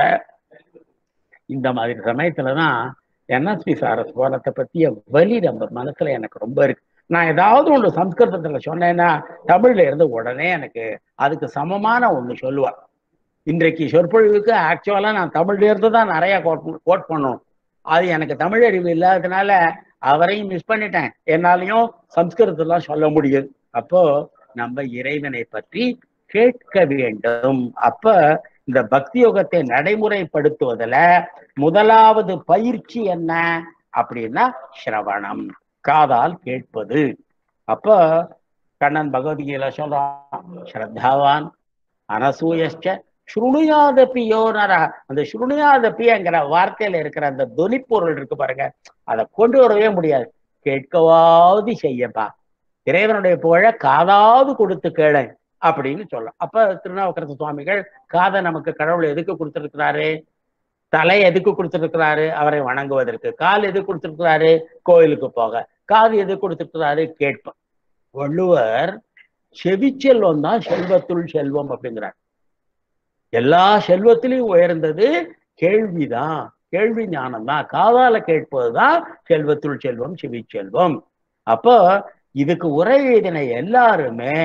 இந்த மாதிரி சமயத்துலதான் என்எஸ்பி சாரஸ் போனத்தை பத்திய வலி நம்ம மனசுல எனக்கு ரொம்ப இருக்கு நான் ஏதாவது ஒன்று சம்ஸ்கிருதத்துல சொன்னேன்னா தமிழ்ல இருந்து உடனே எனக்கு அதுக்கு சமமான ஒண்ணு சொல்லுவார் இன்றைக்கு சொற்பொழிவுக்கு ஆக்சுவலா நான் தமிழ்ல இருந்து தான் நிறைய கோட் பண்ணணும் அது எனக்கு தமிழ் அறிவு இல்லாததுனால அவரையும் மிஸ் பண்ணிட்டேன் என்னாலையும் சம்ஸ்கிருதத்தெல்லாம் சொல்ல முடியுது அப்போ நம்ம இறைவனை பற்றி கேட்க வேண்டும் அப்ப இந்த பக்தி யோகத்தை நடைமுறைப்படுத்துவதுல முதலாவது பயிற்சி என்ன அப்படின்னா சிரவணம் காதால் கேட்பது அப்ப கண்ணன் பகவத்கீதையில சொல்றான் ஸ்ரத்தாவான் அனசூயச்ச ஸ்ருணுயாதப்பி யோனரா அந்த ஸ்ருணுயாதப்பிங்கிற வார்த்தையில இருக்கிற அந்த தொனிப்பொருள் இருக்கு பாருங்க அதை கொண்டு வரவே முடியாது கேட்கவாவது செய்யப்பா இறைவனுடைய புகழ காதாவது கொடுத்து கேள அப்படின்னு சொல்லலாம் அப்ப திருநாவுக்கரசு சுவாமிகள் காதை நமக்கு கடவுள் எதுக்கு கொடுத்திருக்கிறாரு தலை எதுக்கு கொடுத்திருக்கிறாரு அவரை வணங்குவதற்கு கால் எதுக்கு கொடுத்திருக்கிறாரு கோயிலுக்கு போக காது எதுக்கு கொடுத்திருக்கிறாரு கேட்போம் வள்ளுவர் செவிச்செல்வம் தான் செல்வத்துள் செல்வம் அப்படிங்கிறார் எல்லா செல்வத்திலையும் உயர்ந்தது கேள்விதான் கேள்வி ஞானம் தான் காதால கேட்பதுதான் செல்வத்துள் செல்வம் செவி செல்வம் அப்போ இதுக்கு உரை எழுதின எல்லாருமே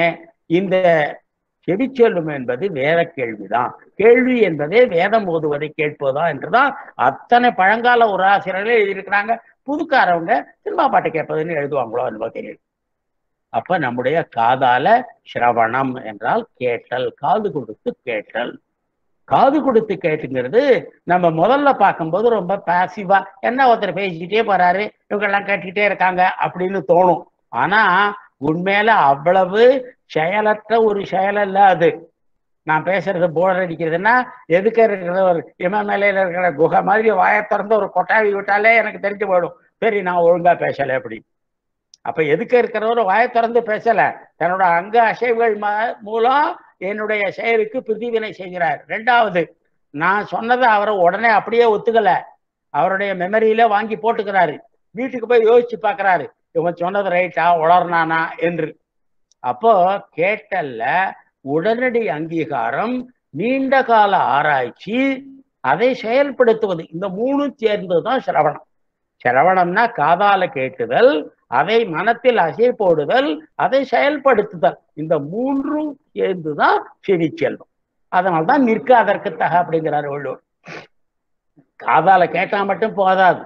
இந்த செவி செல்லும் என்பது வேத கேள்விதான் கேள்வி என்பதே வேதம் ஓதுவதை கேட்பதா என்றுதான் அத்தனை பழங்கால ஒரு ஆசிரியர்களே எழுதியிருக்கிறாங்க புதுக்காரவங்க சினிமா பாட்டு கேட்பதுன்னு எழுதுவாங்களோ என்னவோ தெரியும் அப்ப நம்முடைய காதால சிரவணம் என்றால் கேட்டல் காது கொடுத்து கேட்டல் காது கொடுத்து கேட்டுங்கிறது நம்ம முதல்ல பார்க்கும்போது ரொம்ப பாசிவா என்ன ஒருத்தர் பேசிக்கிட்டே போறாரு இவங்க எல்லாம் கேட்டுக்கிட்டே இருக்காங்க அப்படின்னு தோணும் ஆனா உண்மையில அவ்வளவு செயலற்ற ஒரு செயல் அல்ல அது நான் பேசுறது போர் அடிக்கிறதுன்னா எதுக்கு இருக்கிற ஒரு இமமலையில இருக்கிற குகை மாதிரி வாயை திறந்து ஒரு கொட்டாவி விட்டாலே எனக்கு தெரிஞ்சு போயிடும் சரி நான் ஒழுங்கா பேசல அப்படி அப்ப எதுக்கு இருக்கிறவர் வாயை திறந்து பேசல தன்னோட அங்க அசைவுகள் ம- மூலம் என்னுடைய செயலுக்கு பிரதிவினை செய்கிறார் ரெண்டாவது நான் சொன்னதை அவரை உடனே அப்படியே ஒத்துக்கல அவருடைய மெமரியில வாங்கி போட்டுக்கிறாரு வீட்டுக்கு போய் யோசிச்சு பார்க்கறாரு இவன் சொன்னது ரைட்டா உளர்னானா என்று அப்போ கேட்டல்ல உடனடி அங்கீகாரம் நீண்ட கால ஆராய்ச்சி அதை செயல்படுத்துவது இந்த மூணு சேர்ந்ததுதான் சிரவணம் சிரவணம்னா காதால கேட்டுதல் அதை மனத்தில் அசை போடுதல் அதை செயல்படுத்துதல் இந்த மூன்றும் சேர்ந்துதான் செவி செல்வம் அதனால்தான் நிற்க அதற்கு தக அப்படிங்கிறார் வள்ளுவர் காதால கேட்டா மட்டும் போதாது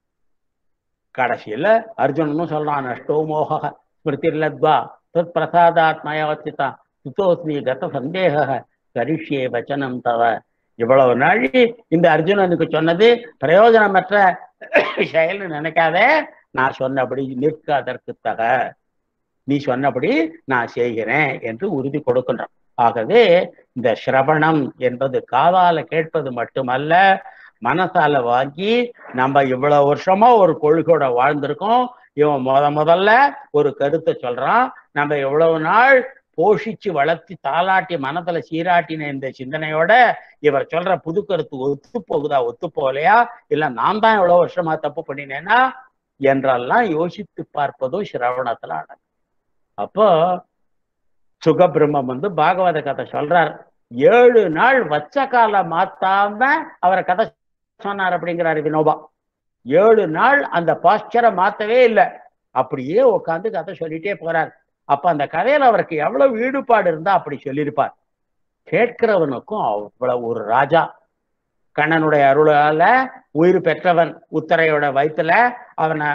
கடைசியில அர்ஜுனனும் சொல்றான் நஷ்டோ மோக ஸ்மிருதிர்லத்வா தத் பிரசாதாத்மயவச்சிதா சுதோஸ்மி கத சந்தேக கரிஷ்யே வச்சனம் தவ இவ்வளவு நாள் இந்த அர்ஜுனனுக்கு சொன்னது பிரயோஜனமற்ற செயல்னு நினைக்காதே நான் சொன்னபடி நிற்க அதற்கு தக நீ சொன்னபடி நான் செய்கிறேன் என்று உறுதி கொடுக்கின்றான் ஆகவே இந்த சிரவணம் என்பது காதால கேட்பது மட்டுமல்ல மனசால வாங்கி நம்ம இவ்வளவு வருஷமா ஒரு கொள்கையோட வாழ்ந்திருக்கோம் இவன் முத முதல்ல ஒரு கருத்தை சொல்றான் நம்ம எவ்வளவு நாள் போஷிச்சு வளர்த்தி தாளாட்டி மனதுல சீராட்டின இந்த சிந்தனையோட இவர் சொல்ற புது கருத்து ஒத்து போகுதா ஒத்து போகலையா இல்ல நான் தான் எவ்வளவு வருஷமா தப்பு பண்ணினேன்னா என்றெல்லாம் யோசித்து பார்ப்பதும் சிரவணத்துல அடங்கும் அப்போ சுகபிரம்மம் வந்து பாகவத கதை சொல்றார் ஏழு நாள் வச்ச கால மாத்தாம அவரை கதை சொன்னார் அப்படிங்கிறாரு வினோபா ஏழு நாள் அந்த பாஸ்டரை மாத்தவே இல்லை அப்படியே உட்காந்து கதை சொல்லிட்டே போறார் அப்ப அந்த கதையில அவருக்கு எவ்வளவு ஈடுபாடு இருந்தா அப்படி சொல்லியிருப்பார் கேட்கிறவனுக்கும் அவ்வளவு ஒரு ராஜா கண்ணனுடைய அருளால உயிர் பெற்றவன் உத்தரையோட வயித்துல அவனை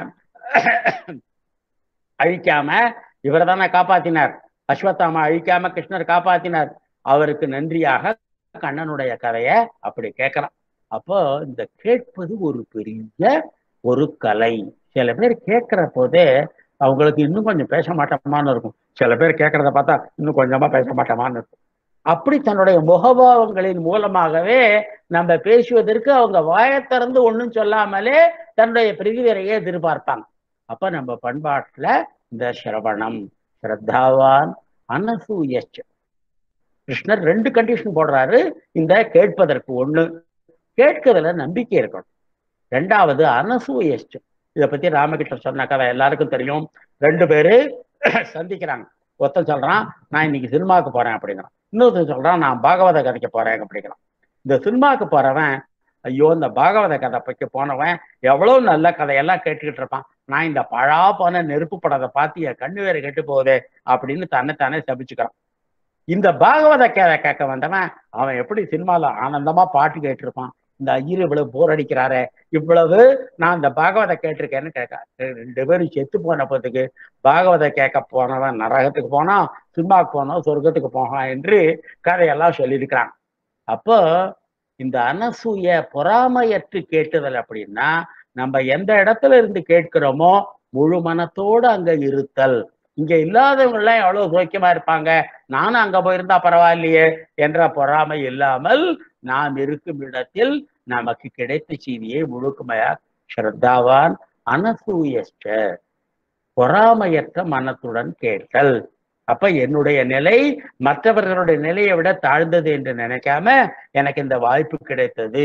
அழிக்காம இவர் தானே காப்பாத்தினார் அஸ்வத்தாமா அழிக்காம கிருஷ்ணர் காப்பாத்தினார் அவருக்கு நன்றியாக கண்ணனுடைய கதைய அப்படி கேட்கலாம் அப்போ இந்த கேட்பது ஒரு பெரிய ஒரு கலை சில பேர் கேட்கிற போதே அவங்களுக்கு இன்னும் கொஞ்சம் பேச மாட்டோமான்னு இருக்கும் சில பேர் கேட்கறத பார்த்தா இன்னும் கொஞ்சமா பேச மாட்டோமான்னு இருக்கும் அப்படி தன்னுடைய முகபாவங்களின் மூலமாகவே நம்ம பேசுவதற்கு அவங்க வாயை திறந்து ஒண்ணும் சொல்லாமலே தன்னுடைய பிரதிவரையை எதிர்பார்ப்பாங்க அப்ப நம்ம பண்பாட்டுல இந்த சிரவணம் ஸ்ரத்தாவான் அனசூயச்ச கிருஷ்ணர் ரெண்டு கண்டிஷன் போடுறாரு இந்த கேட்பதற்கு ஒண்ணு கேட்கிறதுல நம்பிக்கை இருக்கணும் ரெண்டாவது அனசூயச்ச இதை பத்தி ராமகிருஷ்ணர் சொன்ன கதை எல்லாருக்கும் தெரியும் ரெண்டு பேரு சந்திக்கிறாங்க ஒருத்தன் சொல்றான் நான் இன்னைக்கு சினிமாவுக்கு போறேன் அப்படிங்கிறான் இன்னொருத்தன் சொல்றான் நான் பாகவத கதைக்கு போறேன் அப்படிங்கிறான் இந்த சினிமாவுக்கு போறவன் ஐயோ இந்த பாகவத கதை பற்றி போனவன் எவ்வளவு நல்ல கதையெல்லாம் கேட்டுக்கிட்டு இருப்பான் நான் இந்த பழா போன நெருப்பு படத்தை பார்த்து என் கண்ணு வேற கெட்டு போகுதே அப்படின்னு தன்னைத்தானே சபிச்சுக்கிறான் இந்த பாகவத கதை கேட்க வந்தவன் அவன் எப்படி சினிமால ஆனந்தமா பாட்டு கேட்டிருப்பான் இந்த ஐயர் இவ்வளவு போர் அடிக்கிறாரே இவ்வளவு நான் இந்த பாகவத கேட்டிருக்கேன்னு கேட்க ரெண்டு பேரும் செத்து போன போதுக்கு பாகவத கேட்க போனவன் நரகத்துக்கு போனான் சினிமாவுக்கு போனோம் சொர்க்கத்துக்கு போனான் என்று கதையெல்லாம் சொல்லியிருக்கிறான் அப்போ இந்த அனசூய பொறாமையற்று கேட்டுதல் அப்படின்னா நம்ம எந்த இடத்துல இருந்து கேட்கிறோமோ முழு மனத்தோடு அங்க இருத்தல் இங்க இல்லாதவங்க எல்லாம் எவ்வளவு சோக்கியமா இருப்பாங்க நானும் அங்க போயிருந்தா பரவாயில்லையே என்ற பொறாமை இல்லாமல் நாம் இருக்கும் இடத்தில் நமக்கு கிடைத்த செய்தியை முழுக்கமையா ஸ்ரத்தாவான் அனசூயஸ்ட பொறாமையற்ற மனத்துடன் கேட்டல் அப்ப என்னுடைய நிலை மற்றவர்களுடைய நிலையை விட தாழ்ந்தது என்று நினைக்காம எனக்கு இந்த வாய்ப்பு கிடைத்தது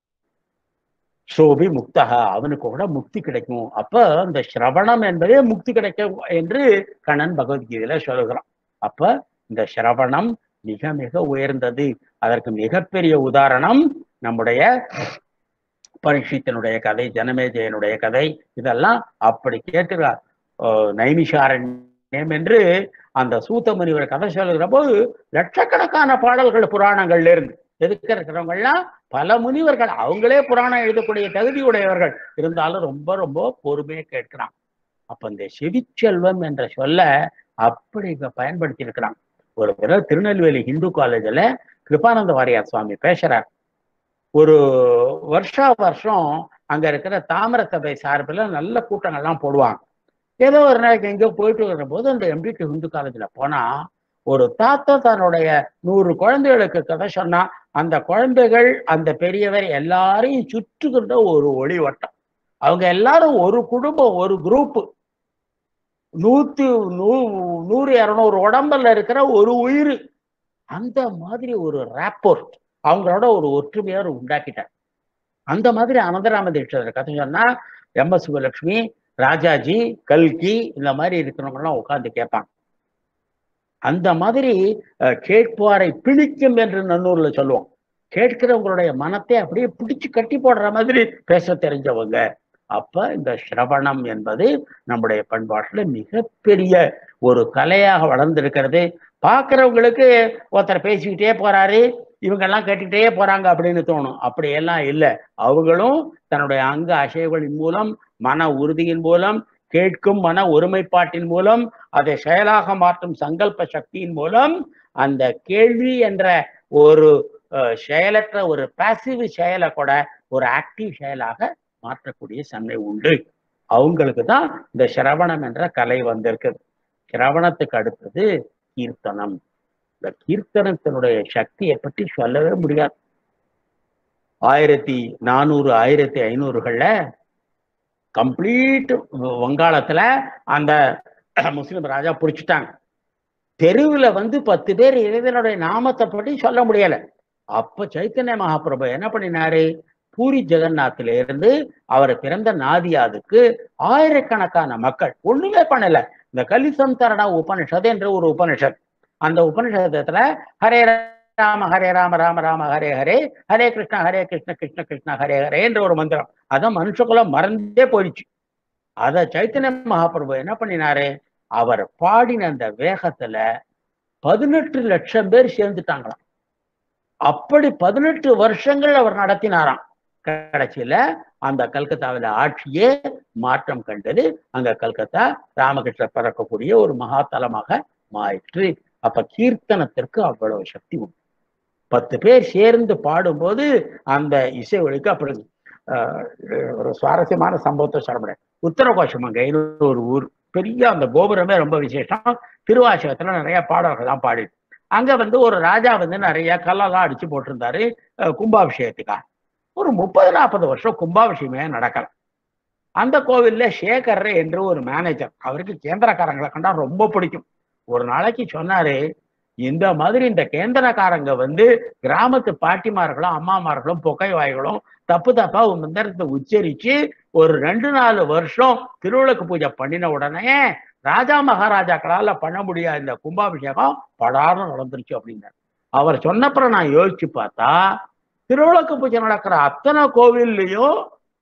சோபி முக்தகா அவனுக்கு கூட முக்தி கிடைக்கும் அப்ப இந்த சிரவணம் என்பதே முக்தி கிடைக்கும் என்று கண்ணன் பகவத்கீதையில சொல்லுகிறான் அப்ப இந்த சிரவணம் மிக மிக உயர்ந்தது அதற்கு மிகப்பெரிய உதாரணம் நம்முடைய பரீட்சித்தனுடைய கதை ஜனமேஜயனுடைய கதை இதெல்லாம் அப்படி கேட்டுகிறார் நைமிஷாரண்ய என்று அந்த சூத்த முனிவர் கதை சொல்லுகிற போது லட்சக்கணக்கான பாடல்கள் புராணங்கள்ல இருந்து எதுக்க இருக்கிறவங்கலாம் பல முனிவர்கள் அவங்களே புராணம் எழுதக்கூடிய தகுதி உடையவர்கள் இருந்தாலும் ரொம்ப ரொம்ப பொறுமையை கேட்கிறான் அப்ப இந்த செவிச்செல்வம் என்ற சொல்ல அப்படி இங்க பயன்படுத்தி இருக்கிறான் ஒரு தடவை திருநெல்வேலி இந்து காலேஜ்ல கிருபானந்த வாரியார் சுவாமி பேசுறார் ஒரு வருஷா வருஷம் அங்க இருக்கிற தாமிர சபை சார்பில் நல்ல கூட்டங்கள்லாம் போடுவாங்க ஏதோ ஒரு நாளைக்கு எங்கேயோ போயிட்டு வர்ற போது அந்த எம்டிடி இந்து காலேஜ்ல போனா ஒரு தாத்தா தன்னுடைய நூறு குழந்தைகளுக்கு கதை சொன்னா அந்த குழந்தைகள் அந்த பெரியவர் எல்லாரையும் சுற்றுகின்ற ஒரு ஒளி வட்டம் அவங்க எல்லாரும் ஒரு குடும்பம் ஒரு குரூப் நூத்தி நூ நூறு இரநூறு உடம்புல இருக்கிற ஒரு உயிர் அந்த மாதிரி ஒரு ரேப்போர்ட் அவங்களோட ஒரு ஒற்றுமையை அவர் உண்டாக்கிட்டார் அந்த மாதிரி அனந்தராம தீட்சர் கதை சொன்னா எம் எஸ் சுபலட்சுமி ராஜாஜி கல்கி இந்த மாதிரி இருக்கிறவங்க எல்லாம் உட்கார்ந்து கேட்பாங்க அந்த மாதிரி அஹ், கேட்பாரை பிடிக்கும் என்று நன்னூர்ல சொல்லுவோம் கேட்கிறவங்களுடைய மனத்தை அப்படியே பிடிச்சு கட்டி போடுற மாதிரி பேச தெரிஞ்சவங்க அப்ப இந்த சிரவணம் என்பது நம்முடைய பண்பாட்டுல மிகப்பெரிய ஒரு கலையாக வளர்ந்திருக்கிறது பார்க்கிறவங்களுக்கு ஒருத்தர் பேசிக்கிட்டே போறாரு இவங்க எல்லாம் கேட்டுக்கிட்டே போறாங்க அப்படின்னு தோணும் அப்படியெல்லாம் இல்லை அவங்களும் தன்னுடைய அங்க அசைவுகளின் மூலம் மன உறுதியின் மூலம் கேட்கும் மன ஒருமைப்பாட்டின் மூலம் அதை செயலாக மாற்றும் சங்கல்ப சக்தியின் மூலம் அந்த கேள்வி என்ற ஒரு அஹ், செயலற்ற ஒரு பாசிவ் செயலை கூட ஒரு ஆக்டிவ் செயலாக மாற்றக்கூடிய தன்மை உண்டு அவங்களுக்கு தான் இந்த சிரவணம் என்ற கலை வந்திருக்குது சிரவணத்துக்கு அடுத்தது கீர்த்தனம் இந்த கீர்த்தனத்தினுடைய சக்தியை பற்றி சொல்லவே முடியாது ஆயிரத்தி நானூறு ஆயிரத்தி ஐநூறுகள்ல கம்ப்ளீட் வங்காளத்துல அந்த முஸ்லிம் ராஜா பிடிச்சிட்டாங்க தெருவுல வந்து பத்து பேர் இறைவனுடைய நாமத்தை பற்றி சொல்ல முடியல அப்ப சைத்தன்ய மகாபிரபு என்ன பண்ணினாரு பூரி ஜெகநாத்ல இருந்து அவர் பிறந்த நாதியாதுக்கு ஆயிரக்கணக்கான மக்கள் ஒண்ணுமே பண்ணல இந்த கலிசந்தரண உபனிஷத் என்ற ஒரு உபனிஷத் அந்த உபனிஷத்துல ஹரே ராம ஹரே ராம ராம ராம ஹரே ஹரே ஹரே கிருஷ்ணா ஹரே கிருஷ்ண கிருஷ்ண கிருஷ்ண ஹரே ஹரே என்ற ஒரு மந்திரம் அதான் மனுஷகுலம் மறந்தே போயிடுச்சு அத சைத்தன்ய மகாபிரபு என்ன பண்ணினாரு அவர் பாடின அந்த வேகத்துல பதினெட்டு லட்சம் பேர் சேர்ந்துட்டாங்களாம் அப்படி பதினெட்டு வருஷங்கள் அவர் நடத்தினாராம் கடைசியில அந்த கல்கத்தாவில ஆட்சியே மாற்றம் கண்டது அங்க கல்கத்தா ராமகிருஷ்ணர் பிறக்கக்கூடிய ஒரு மகாதலமாக மாறிற்று அப்ப கீர்த்தனத்திற்கு அவ்வளவு சக்தி உண்டு பத்து பேர் சேர்ந்து பாடும்போது அந்த இசை ஒழிக்கு அப்படி ஆஹ், ஒரு சுவாரஸ்யமான சம்பவத்தை சொல்ல முடியாது உத்தரகோஷமங்கைன்னு ஒரு ஊர் பெரிய அந்த கோபுரமே ரொம்ப விசேஷம் திருவாசகத்துல நிறைய பாடல்கள்லாம் பாடி அங்க வந்து ஒரு ராஜா வந்து நிறைய கல்லெல்லாம் அடிச்சு போட்டிருந்தாரு அஹ், கும்பாபிஷேகத்துக்காக ஒரு முப்பது நாற்பது வருஷம் கும்பாபிஷேகமே நடக்கல அந்த கோவில்ல சேகர் என்று ஒரு மேனேஜர் அவருக்கு கேந்திரக்காரங்களை கண்டா ரொம்ப பிடிக்கும் ஒரு நாளைக்கு சொன்னாரு இந்த மாதிரி இந்த கேந்திரக்காரங்க வந்து கிராமத்து பாட்டிமார்களும் அம்மாமார்களும் புகை வாய்களும் தப்பு தப்பா ஒரு மந்திரத்தை உச்சரிச்சு ஒரு ரெண்டு நாலு வருஷம் திருவிளக்கு பூஜை பண்ணின உடனே ராஜா மகாராஜாக்களால பண்ண முடியாத இந்த கும்பாபிஷேகம் படாரம் நடந்துருச்சு அப்படின்னாரு அவர் சொன்னப்புறம் நான் யோசிச்சு பார்த்தா திருவிளக்கு பூஜை நடக்கிற அத்தனை கோவில்லையும்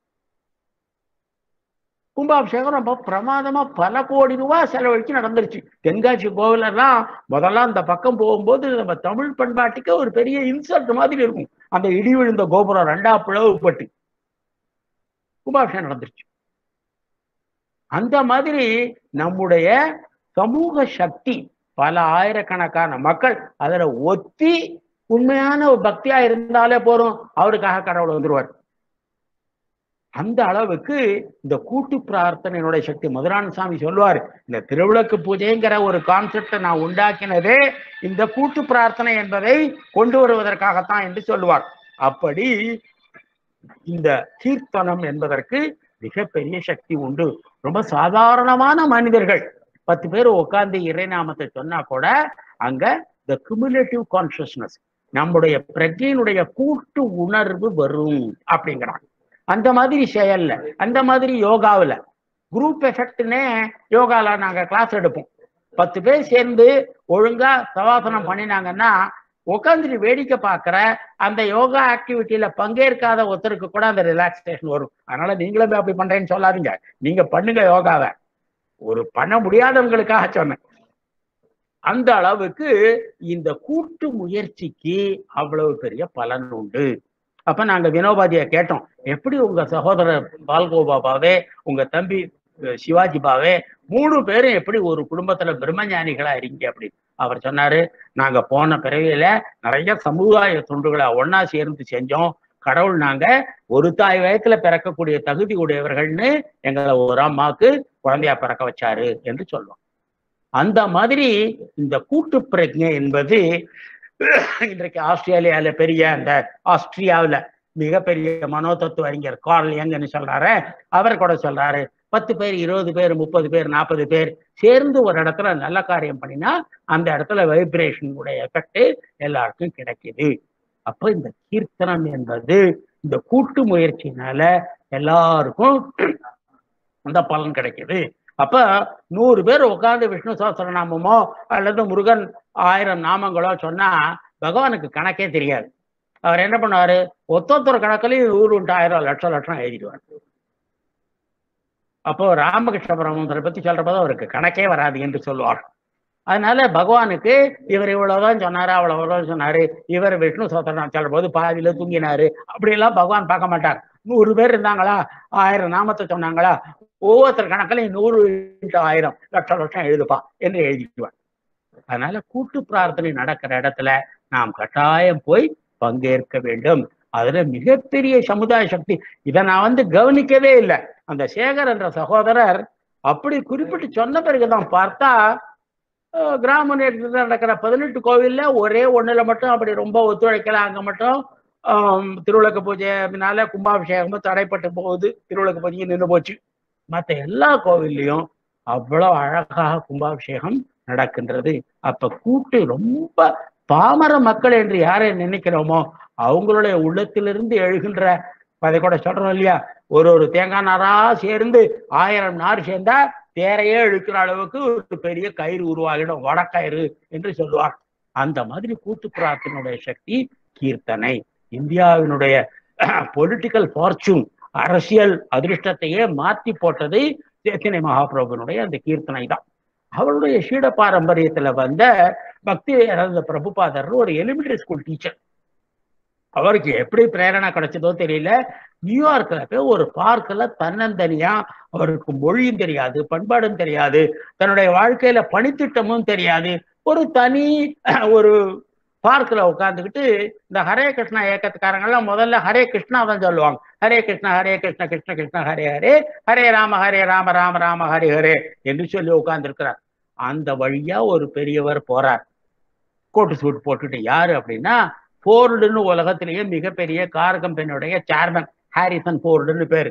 கும்பாபிஷேகம் ரொம்ப பிரமாதமா பல கோடி ரூபாய் செலவழிச்சு நடந்துருச்சு தென்காசி கோவிலெல்லாம் முதல்ல அந்த பக்கம் போகும்போது நம்ம தமிழ் பண்பாட்டுக்கு ஒரு பெரிய இன்சல்ட் மாதிரி இருக்கும் அந்த இடி விழுந்த கோபுரம் ரெண்டா பிளவுபட்டு கும்பாபிஷேகம் நடந்துருச்சு அந்த மாதிரி நம்முடைய சமூக சக்தி பல ஆயிரக்கணக்கான மக்கள் அதுல ஒத்தி உண்மையான ஒரு பக்தியா இருந்தாலே போதும் அவருக்காக கடவுள் வந்துருவார் அந்த அளவுக்கு இந்த கூட்டு பிரார்த்தனையினுடைய சக்தி மதுரான சாமி சொல்லுவார் இந்த திருவிளக்கு பூஜைங்கிற ஒரு கான்செப்டை நான் உண்டாக்கினதே இந்த கூட்டு பிரார்த்தனை என்பதை கொண்டு வருவதற்காகத்தான் என்று சொல்லுவார் அப்படி இந்த கீர்த்தனம் என்பதற்கு மிகப்பெரிய சக்தி உண்டு ரொம்ப சாதாரணமான மனிதர்கள் பத்து பேர் உட்கார்ந்து இறைநாமத்தை சொன்னா கூட அங்க த குமுலேட்டிவ் கான்சியஸ்னஸ் நம்முடைய பிரஜையினுடைய கூட்டு உணர்வு வரும் அப்படிங்கிறாங்க அந்த மாதிரி செயல்ல அந்த மாதிரி யோகாவுல குரூப் எஃபெக்ட்னே யோகால நாங்க கிளாஸ் எடுப்போம் பத்து பேர் சேர்ந்து ஒழுங்கா சவாசனம் பண்ணினாங்கன்னா உட்காந்துட்டு வேடிக்கை பார்க்குற அந்த யோகா ஆக்டிவிட்டியில பங்கேற்காத ஒருத்தருக்கு கூட அந்த ரிலாக்ஸேஷன் வரும் அதனால நீங்களும் அப்படி பண்றேன்னு சொல்லாதீங்க நீங்க பண்ணுங்க யோகாவை ஒரு பண்ண முடியாதவங்களுக்காக சொன்னேன் அந்த அளவுக்கு இந்த கூட்டு முயற்சிக்கு அவ்வளவு பெரிய பலன் உண்டு அப்ப நாங்க வினோபாதியை கேட்டோம் எப்படி உங்க சகோதரர் பால்கோபாபாவே உங்க தம்பி அஹ், சிவாஜி பாவே மூணு பேரும் எப்படி ஒரு குடும்பத்துல பிரம்மஞானிகளா இருக்கீங்க அப்படின்னு அவர் சொன்னாரு நாங்க போன பிறவியில நிறைய சமுதாய தொண்டுகளை ஒண்ணா சேர்ந்து செஞ்சோம் கடவுள் நாங்க ஒரு தாய் வயத்துல பிறக்கக்கூடிய தகுதி உடையவர்கள்னு எங்களை ஒரு அம்மாவுக்கு குழந்தையா பிறக்க வச்சாரு என்று சொல்லுவோம் அந்த மாதிரி இந்த கூட்டு பிரஜை என்பது இன்றைக்கு ஆஸ்திரேலியால பெரிய அந்த ஆஸ்திரியாவுல மிகப்பெரிய மனோதத்துவ அறிஞர் கார்ல் யங்னு சொல்றாரு அவர் கூட சொல்றாரு பத்து பேர் இருபது பேர் முப்பது பேர் நாற்பது பேர் சேர்ந்து ஒரு இடத்துல நல்ல காரியம் பண்ணினா அந்த இடத்துல வைப்ரேஷன் உடைய எஃபெக்ட் எல்லாருக்கும் கிடைக்குது அப்ப இந்த கீர்த்தனம் என்பது இந்த கூட்டு முயற்சினால எல்லாருக்கும் அந்த பலன் கிடைக்குது அப்ப நூறு பேர் உட்கார்ந்து விஷ்ணு சஹஸ்ரநாமமோ அல்லது முருகன் ஆயிரம் நாமங்களோ சொன்னா பகவானுக்கு கணக்கே தெரியாது அவர் என்ன பண்ணுவாரு ஒத்தொத்தர் கணக்குலயும் நூறு உண்டு ஆயிரம் லட்சம் லட்சம் எழுதிடுவார் அப்போ ராமகிருஷ்ண பரமஹம்சரை பத்தி சொல்றப்போ அவருக்கு கணக்கே வராது என்று சொல்லுவார் அதனால பகவானுக்கு இவர் இவ்வளவுதான் சொன்னாரு அவ்வளவுதான் சொன்னாரு இவர் விஷ்ணு சோத்திரம் சொல்ற போது பாதியில தூங்கினாரு அப்படி எல்லாம் பகவான் பார்க்க மாட்டார் நூறு பேர் இருந்தாங்களா ஆயிரம் நாமத்தை சொன்னாங்களா ஒவ்வொருத்தர் கணக்குலையும் நூறு into ஆயிரம் லட்சம் லட்சம் எழுதுப்பா என்று எழுதிக்குவார் அதனால கூட்டு பிரார்த்தனை நடக்கிற இடத்துல நாம் கட்டாயம் போய் பங்கேற்க வேண்டும் அதுல மிகப்பெரிய சமுதாய சக்தி இதை நான் வந்து கவனிக்கவே இல்லை அந்த சேகர் என்ற சகோதரர் அப்படி குறிப்பிட்டு சொன்ன பிறகுதான் பார்த்தா அஹ், கிராம நேரத்தில் நடக்கிற பதினெட்டு கோவில்ல ஒரே ஒண்ணுல மட்டும் அப்படி ரொம்ப ஒத்துழைக்கல அங்க மட்டும் ஆம், திருவிளக்கு பூஜைனால கும்பாபிஷேகமும் தடைப்பட்டு போகுது திருவிளக்கு பூஜையும் நின்று போச்சு மற்ற எல்லா கோவில்லையும் அவ்வளவு அழகாக கும்பாபிஷேகம் நடக்கின்றது அப்ப கூட்டு ரொம்ப பாமர மக்கள் என்று யாரை நினைக்கிறோமோ அவங்களுடைய உள்ளத்திலிருந்து எழுகின்ற அதை கூட சொல்றோம் இல்லையா ஒரு ஒரு தேங்காய் நாரா சேர்ந்து ஆயிரம் நார் சேர்ந்தா தேரையே இழுக்கிற அளவுக்கு ஒரு பெரிய கயிறு உருவாகிடும் வடக்கயிறு என்று சொல்லுவார் அந்த மாதிரி கூட்டு பிரார்த்தனுடைய சக்தி கீர்த்தனை இந்தியாவினுடைய பொலிட்டிக்கல் ஃபார்ச்சூன் அரசியல் அதிர்ஷ்டத்தையே மாற்றி போட்டது சேத்தனை மகாபிரபுனுடைய அந்த கீர்த்தனை தான் அவருடைய சீட பாரம்பரியத்துல வந்த பக்தி வேதாந்த பிரபுபாதர் ஒரு எலிமெண்டரி ஸ்கூல் டீச்சர் அவருக்கு எப்படி பிரேரணை கிடைச்சதோ தெரியல நியூயார்க்ல போய் ஒரு பார்க்ல தன்னந்தனியா அவருக்கு மொழியும் தெரியாது பண்பாடும் தெரியாது தன்னுடைய வாழ்க்கையில பணித்திட்டமும் தெரியாது ஒரு தனி ஒரு பார்க்ல உட்காந்துக்கிட்டு இந்த ஹரே கிருஷ்ணா இயக்கத்துக்காரங்க எல்லாம் முதல்ல ஹரே கிருஷ்ணா தான் சொல்லுவாங்க ஹரே கிருஷ்ணா ஹரே கிருஷ்ணா கிருஷ்ண கிருஷ்ணா ஹரே ஹரே ஹரே ராம ஹரே ராம ராம ராம ஹரே ஹரே என்று சொல்லி உட்கார்ந்துருக்கிறார் அந்த வழியா ஒரு பெரியவர் போறார் கோட்டு சூட் போட்டுட்டு யாரு அப்படின்னா போர்டுன்னு உலகத்திலேயே மிகப்பெரிய கார் கம்பெனியுடைய சேர்மன் ஹாரிசன் போர்டுன்னு பேரு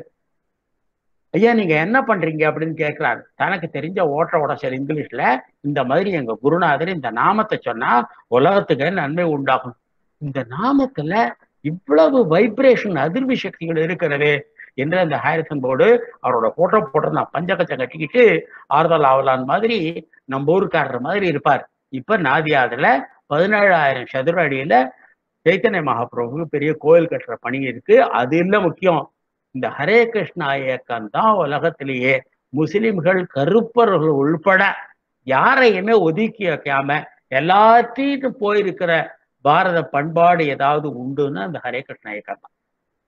ஐயா நீங்க என்ன பண்றீங்க அப்படின்னு கேட்கிறாரு தனக்கு தெரிஞ்ச ஓட்ட உடச்சல் இங்கிலீஷ்ல இந்த மாதிரி எங்க குருநாதர் இந்த நாமத்தை சொன்னா உலகத்துக்கு நன்மை உண்டாகும் இந்த நாமத்துல இவ்வளவு வைப்ரேஷன் அதிர்வு சக்திகள் இருக்கிறது என்று அந்த ஹாரிசன் போர்டு அவரோட போட்டோ போட்டிருந்தான் பஞ்சகச்சை கட்டிக்கிட்டு ஆறுதல் ஆவலான் மாதிரி நம்ம ஊருக்காரர் மாதிரி இருப்பார் இப்ப நாதியாதுல பதினேழாயிரம் சதுர அடியில சைத்தன்ய மகாபிரபுக்கு பெரிய கோயில் கட்டுற பணி இருக்கு அது இல்ல முக்கியம் இந்த ஹரே கிருஷ்ணா இயக்கம் தான் உலகத்திலேயே முஸ்லிம்கள் கருப்பர்கள் உள்பட யாரையுமே ஒதுக்கி வைக்காம எல்லாத்தையும் போயிருக்கிற பாரத பண்பாடு ஏதாவது உண்டுன்னா அந்த ஹரே கிருஷ்ணா இயக்கம் தான்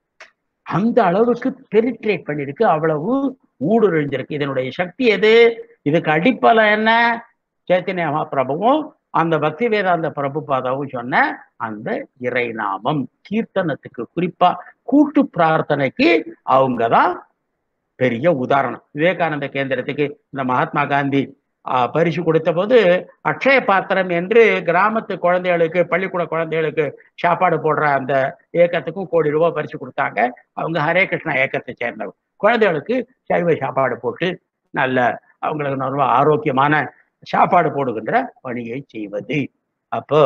அந்த அளவுக்கு பெரிட்ரேட் பண்ணிருக்கு அவ்வளவு ஊடுருழிஞ்சிருக்கு இதனுடைய சக்தி எது இதுக்கு அடிப்பலம் என்ன சைத்தன்ய மகாபிரபுவும் அந்த பக்தி வேதாந்த பிரபுபாதாவும் சொன்ன அந்த இறைநாமம் கீர்த்தனத்துக்கு குறிப்பா கூட்டு பிரார்த்தனைக்கு அவங்கதான் பெரிய உதாரணம் விவேகானந்த கேந்திரத்துக்கு இந்த மகாத்மா காந்தி ஆஹ், பரிசு கொடுத்த போது அக்ஷய பாத்திரம் என்று கிராமத்து குழந்தைகளுக்கு பள்ளிக்கூட குழந்தைகளுக்கு சாப்பாடு போடுற அந்த இயக்கத்துக்கும் கோடி ரூபாய் பரிசு கொடுத்தாங்க அவங்க ஹரே கிருஷ்ணா இயக்கத்தை சேர்ந்தவங்க குழந்தைகளுக்கு சைவ சாப்பாடு போட்டு நல்ல அவங்களுக்கு ரொம்ப ஆரோக்கியமான சாப்பாடு போடுகின்ற பணியை செய்வது அப்போ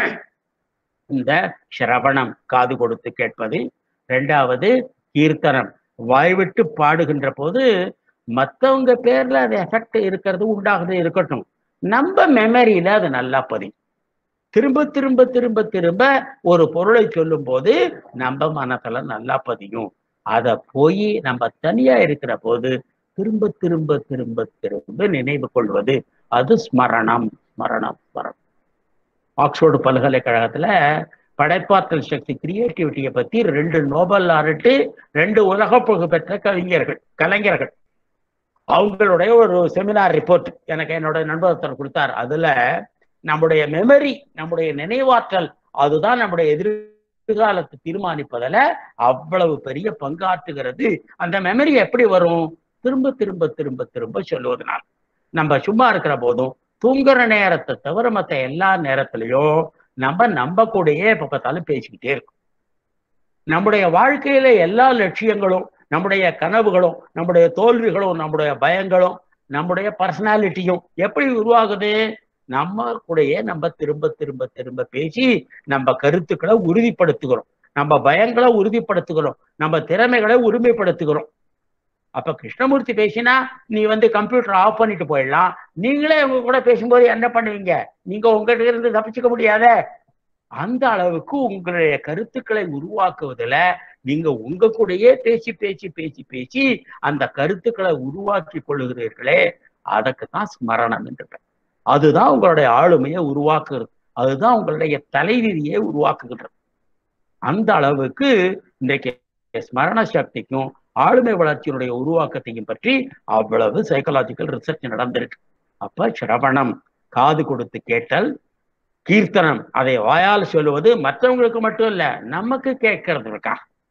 இந்த சிரவணம் காது கொடுத்து கேட்பது ரெண்டாவது கீர்த்தனம் வாய்விட்டு பாடுகின்ற போது மத்தவங்க பேர்ல அது எஃபெக்ட் இருக்கிறது உண்டாகுது இருக்கட்டும் நம்ம மெமரியில அது நல்லா பதியும் திரும்ப திரும்ப திரும்ப திரும்ப ஒரு பொருளை சொல்லும் போது நம்ம மனசுல நல்லா பதியும் அத போய் நம்ம தனியா இருக்கிற போது திரும்ப திரும்ப திரும்ப திரும்ப நினைவு கொள்வது அது ஸ்மரணம் ஸ்மரணம் ஸ்மரணம் ஆக்ஸ்போர்டு பல்கலைக்கழகத்துல படைப்பாற்றல் சக்தி கிரியேட்டிவிட்டியை பத்தி ரெண்டு நோபல் லாரட்டு ரெண்டு உலக புகழ் பெற்ற கவிஞர்கள் கலைஞர்கள் அவங்களுடைய ஒரு செமினார் ரிப்போர்ட் எனக்கு என்னோட நண்பர் ஒருத்தர் கொடுத்தார் அதுல நம்முடைய மெமரி நம்முடைய நினைவாற்றல் அதுதான் நம்முடைய எதிர்காலத்தை தீர்மானிப்பதில் அவ்வளவு பெரிய பங்காற்றுகிறது அந்த மெமரி எப்படி வரும் திரும்ப திரும்ப திரும்ப திரும்ப சொல்லுவதனால் நம்ம சும்மா இருக்கிற போதும் தூங்குற நேரத்தை தவிர மற்ற எல்லா நேரத்திலையும் நம்ம நம்ப கூடயே எப்ப பார்த்தாலும் பேசிக்கிட்டே இருக்கும் நம்முடைய வாழ்க்கையில எல்லா லட்சியங்களும் நம்முடைய கனவுகளும் நம்முடைய தோல்விகளும் நம்முடைய பயங்களும் நம்முடைய பர்சனாலிட்டியும் எப்படி உருவாகுது நம்ம கூடயே நம்ம திரும்ப திரும்ப திரும்ப பேசி நம்ம கருத்துக்களை உறுதிப்படுத்துகிறோம் நம்ம பயங்களை உறுதிப்படுத்துகிறோம் நம்ம திறமைகளை உரிமைப்படுத்துகிறோம் அப்ப கிருஷ்ணமூர்த்தி பேசினா நீ வந்து கம்ப்யூட்டர் ஆஃப் பண்ணிட்டு போயிடலாம் நீங்களே உங்க கூட பேசும்போது என்ன பண்ணுவீங்க நீங்க உங்ககிட்ட இருந்து தப்பிச்சுக்க முடியாத அந்த அளவுக்கு உங்களுடைய கருத்துக்களை உருவாக்குவதில் நீங்க உங்க கூடயே பேசி பேசி பேசி பேசி அந்த கருத்துக்களை உருவாக்கி கொள்ளுகிறீர்களே அதற்கு தான் ஸ்மரணம் என்று அதுதான் உங்களுடைய ஆளுமையை உருவாக்குறது அதுதான் உங்களுடைய தலைவிதியை உருவாக்குகிறது அந்த அளவுக்கு இன்றைக்கு ஸ்மரண சக்திக்கும் ஆளுமை வளர்ச்சியினுடைய உருவாக்கத்தையும் பற்றி அவ்வளவு சைக்கலாஜிக்கல் ரிசர்ச் நடந்திருக்கு அப்ப சிரவணம் காது கொடுத்து கேட்டல் கீர்த்தனம் அதை வாயால் சொல்லுவது மற்றவங்களுக்கு மட்டும் இல்ல நமக்கு கேட்கறது இருக்கா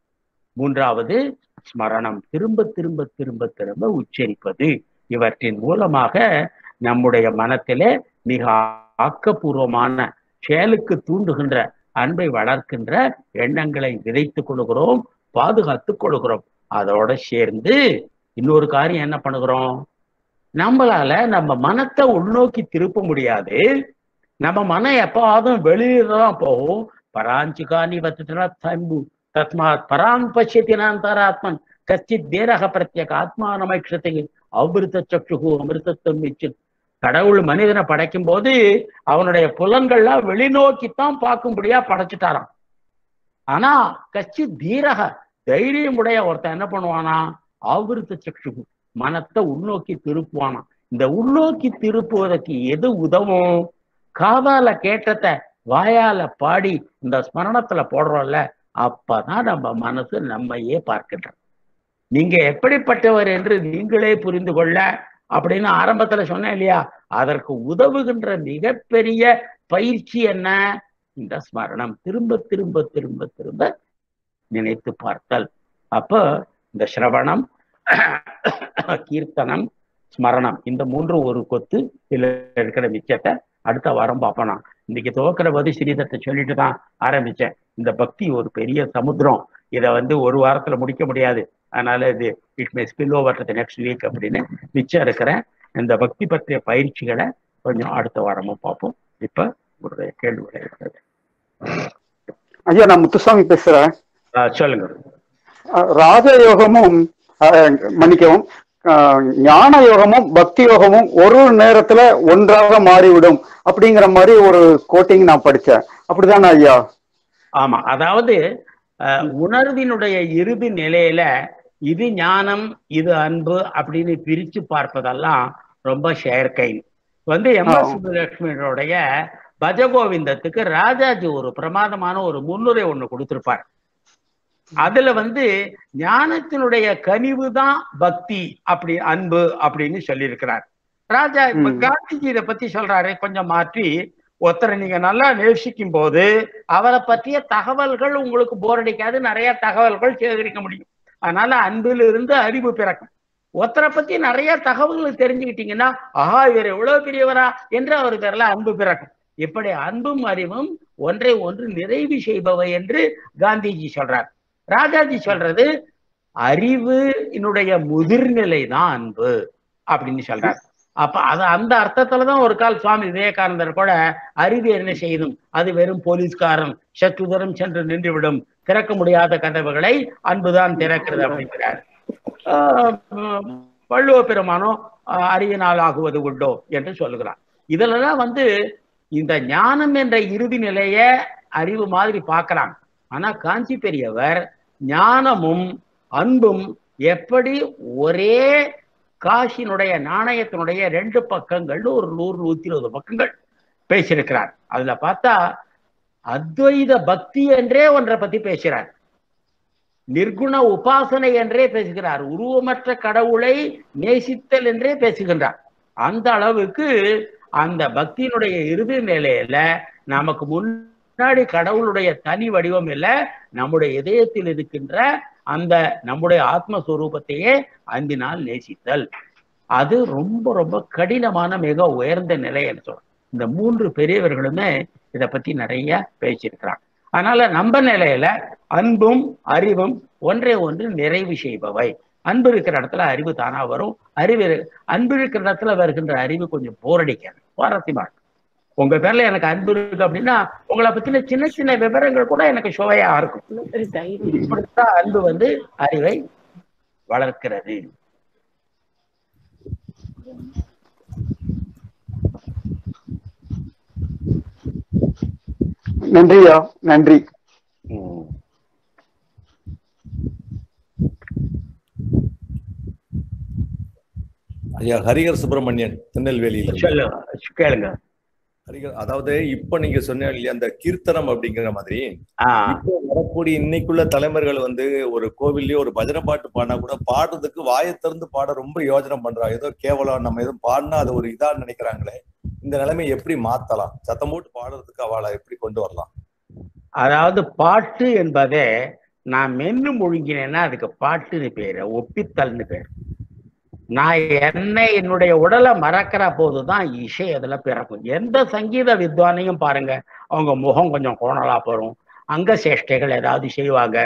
மூன்றாவது ஸ்மரணம் திரும்ப திரும்ப திரும்ப திரும்ப உச்சரிப்பது இவற்றின் மூலமாக நம்முடைய மனத்திலே மிக ஆக்கப்பூர்வமான செயலுக்கு தூண்டுகின்ற அன்பை வளர்க்கின்ற எண்ணங்களை விதைத்துக் கொள்கிறோம் பாதுகாத்துக் கொள்கிறோம் அதோட சேர்ந்து இன்னொரு காரியம் என்ன பண்ணுகிறோம் நம்மளால நம்ம மனத்தை உள்நோக்கி திருப்ப முடியாது நம்ம மனம் எப்பாவதும் வெளியில தான் போகும் பராஞ்சிகானி வச்சுட்டா தம்பு தஸ்மாத் பராங் பசியத்தினாந்தராத்மன் கச்சித் தேரக பிரத்யேக ஆத்மானமைக்ஷத்தை அமிர்த சக்ஷுகு அமிர்தத்துவம் மிச்சு கடவுள் மனிதனை படைக்கும் போது அவனுடைய புலன்கள்லாம் வெளிநோக்கித்தான் பார்க்கும்படியா படைச்சிட்டாராம் ஆனா கச்சி தீரக தைரியம் உடைய ஒருத்தன் என்ன பண்ணுவானா ஆவிருத்த சக்ஷுகு மனத்தை உள்நோக்கி திருப்புவானா இந்த உள்நோக்கி திருப்புவதற்கு எது உதவும் காதால கேட்டத வாயால பாடி இந்த ஸ்மரணத்துல போடுறோம்ல அப்பதான் நம்ம மனசு நம்மையே பார்க்கின்றோம் நீங்க எப்படிப்பட்டவர் என்று நீங்களே புரிந்து கொள்ள அப்படின்னு ஆரம்பத்துல சொன்னேன் இல்லையா அதற்கு உதவுகின்ற மிகப்பெரிய பயிற்சி என்ன இந்த ஸ்மரணம் திரும்ப திரும்ப திரும்ப திரும்ப நினைத்து பார்த்தல் அப்போ இந்த சிரவணம் கீர்த்தனம் ஸ்மரணம் இந்த மூன்றும் ஒரு கொத்து இதுல இருக்கிற மிச்சத்தை அடுத்த வாரம் பார்ப்போம் நான் இன்னைக்கு துவக்கிற போது ஸ்ரீதத்தை சொல்லிட்டு தான் ஆரம்பிச்சேன் இந்த பக்தி ஒரு பெரிய சமுத்திரம் இதை வந்து ஒரு வாரத்துல முடிக்க முடியாது அதனால இது it may spill over to next week அப்படின்னு மிச்சம் இருக்கிறேன் இந்த பக்தி பற்றிய பயிற்சிகளை கொஞ்சம் அடுத்த வாரமும் பார்ப்போம் இப்ப உங்களுடைய கேள்விகளை இருக்கிறது ஐயா நான் முத்துசாமி பேசுறேன் ஆஹ் சொல்லுங்க அஹ் ராஜயோகமும் அஹ், மன்னிக்கவும் அஹ், ஞான யோகமும் பக்தி யோகமும் ஒரு நேரத்துல ஒன்றாக மாறிவிடும் அப்படிங்கிற மாதிரி ஒரு கோட்டிங் நான் படிச்சேன் அப்படிதானே ஐயா ஆமா அதாவது அஹ், உணர்வினுடைய இறுதி நிலையில இது ஞானம் இது அன்பு அப்படின்னு பிரிச்சு பார்ப்பதெல்லாம் ரொம்ப செயற்கை வந்து எம் எஸ் ஆ. சுப்புலட்சுமியோடைய பஜகோவிந்தத்துக்கு ராஜாஜி ஒரு பிரமாதமான ஒரு முன்னுரை ஒண்ணு கொடுத்திருப்பார் அதுல வந்து ஞானத்தினுடைய கனிவு தான் பக்தி அப்படி அன்பு அப்படின்னு சொல்லியிருக்கிறார் ராஜா இப்ப ம். காந்திஜி இதை பத்தி சொல்றாரு கொஞ்சம் மாற்றி ஒருத்தரை நீங்க நல்லா நேசிக்கும் போது அவரை பற்றிய தகவல்கள் உங்களுக்கு போர் அடிக்காது நிறைய தகவல்கள் சேகரிக்க முடியும் அதனால அன்பிலிருந்து அறிவு பிறக்கும் ஒருத்தரை பத்தி நிறைய தகவல்கள் தெரிஞ்சுக்கிட்டீங்கன்னா ஆஹா இவர் எவ்வளவு பெரியவரா என்று அவர் பேர்ல அன்பு பிறக்கும் இப்படி அன்பும் அறிவும் ஒன்றை ஒன்று நிறைவு செய்பவை என்று காந்திஜி சொல்றார் ராஜாஜி சொல்றது அறிவு என்னுடைய முதிர்நிலை தான் அன்பு அப்படின்னு சொல்றார் அப்ப அது அந்த அர்த்தத்துலதான் ஒரு கால் சுவாமி விவேகானந்தர் கூட அறிவு என்ன செய்யும் அது வெறும் போலீஸ்காரன் சற்றுதரம் சென்று நின்றுவிடும் திறக்க முடியாத கதவுகளை அன்புதான் திறக்கிறது அப்படிங்கிறார் ஆஹ் உம் வள்ளுவ பெருமானும் ஆஹ் அறிவினால் ஆகுவது உண்டோ என்று சொல்லுகிறார் இதுலதான் வந்து இந்த ஞானம் என்ற இறுதி நிலைய அறிவு மாதிரி பார்க்கலாம் ஆனா காஞ்சி பெரியவர் ஞானமும் அன்பும் எப்படி ஒரே காசினுடைய நாணயத்தினுடைய ரெண்டு பக்கங்கள்னு ஒரு நூறு நூத்தி இருபது பக்கங்கள் பேசியிருக்கிறார் அதுல பார்த்தா அத்வைத பக்தி என்றே ஒன்றை பத்தி பேசுகிறார் நிர்குண உபாசனை என்றே பேசுகிறார் உருவமற்ற கடவுளை நேசித்தல் என்றே பேசுகின்றார் அந்த அளவுக்கு அந்த பக்தியினுடைய இறுதி நிலையில நமக்கு முன்னாடி கடவுளுடைய தனி வடிவம் இல்லை நம்முடைய இதயத்தில் இருக்கின்ற அந்த நம்முடைய ஆத்மஸ்வரூபத்தையே அன்பினால் நேசித்தல் அது ரொம்ப ரொம்ப கடினமான மிக உயர்ந்த நிலைன்னு சொல்றோம் இந்த மூன்று பெரியவர்களுமே இதை பத்தி நிறைய பேசியிருக்கிறாங்க அதனால நம்ம நிலையில அன்பும் அறிவும் ஒன்றே ஒன்று நிறைவு செய்பவை அன்பு இருக்கிற இடத்துல அறிவு தானா வரும் அறிவு இரு- அன்பு இருக்கிற இடத்துல வருகின்ற அறிவு கொஞ்சம் போரடிக்காது சுவாரஸ்யமா இருக்கும் உங்க பேர்ல எனக்கு அன்பு இருக்கு அப்படின்னா உங்களை பத்தின சின்ன சின்ன விவரங்கள் கூட எனக்கு சுவையா இருக்கும் இப்படித்தான் அன்பு வந்து அறிவை வளர்க்கிறது நன்றியா நன்றி ம். ஐயா ஹரிஹர் சுப்பிரமணியன் திருநெல்வேலியில இருந்து. சொல்லுங்க கேளுங்க ஹரிஹர் அதாவது இப்ப நீங்க சொன்ன இல்லையா அந்த கீர்த்தனம் அப்படிங்கிற மாதிரி ஆ இப்போ வரக்கூடிய இன்னைக்குள்ள தலைமுறைகள் வந்து ஒரு கோவில்லயோ ஒரு பஜனை பாட்டு பாடினா கூட பாடுறதுக்கு வாயை திறந்து பாட ரொம்ப யோசனை பண்றாங்க ஏதோ கேவலம் நம்ம எதுவும் பாடினா அது ஒரு இதா நினைக்கிறாங்களே இந்த நிலைமை எப்படி மாத்தலாம் சத்தம் போட்டு பாடுறதுக்கு அவளை எப்படி கொண்டு வரலாம் அதாவது பாட்டு என்பதே நான் மென்னு முழுங்கினேன்னா அதுக்கு பாட்டுன்னு பேரு ஒப்பித்தல்னு பேரு நான் என்னை என்னுடைய உடலை மறக்கிற போதுதான் இசை அதுல பிறக்கும் எந்த சங்கீத வித்வானையும் பாருங்க அவங்க முகம் கொஞ்சம் கோணலா போடும் அங்க சேஷ்டைகள் ஏதாவது செய்வாங்க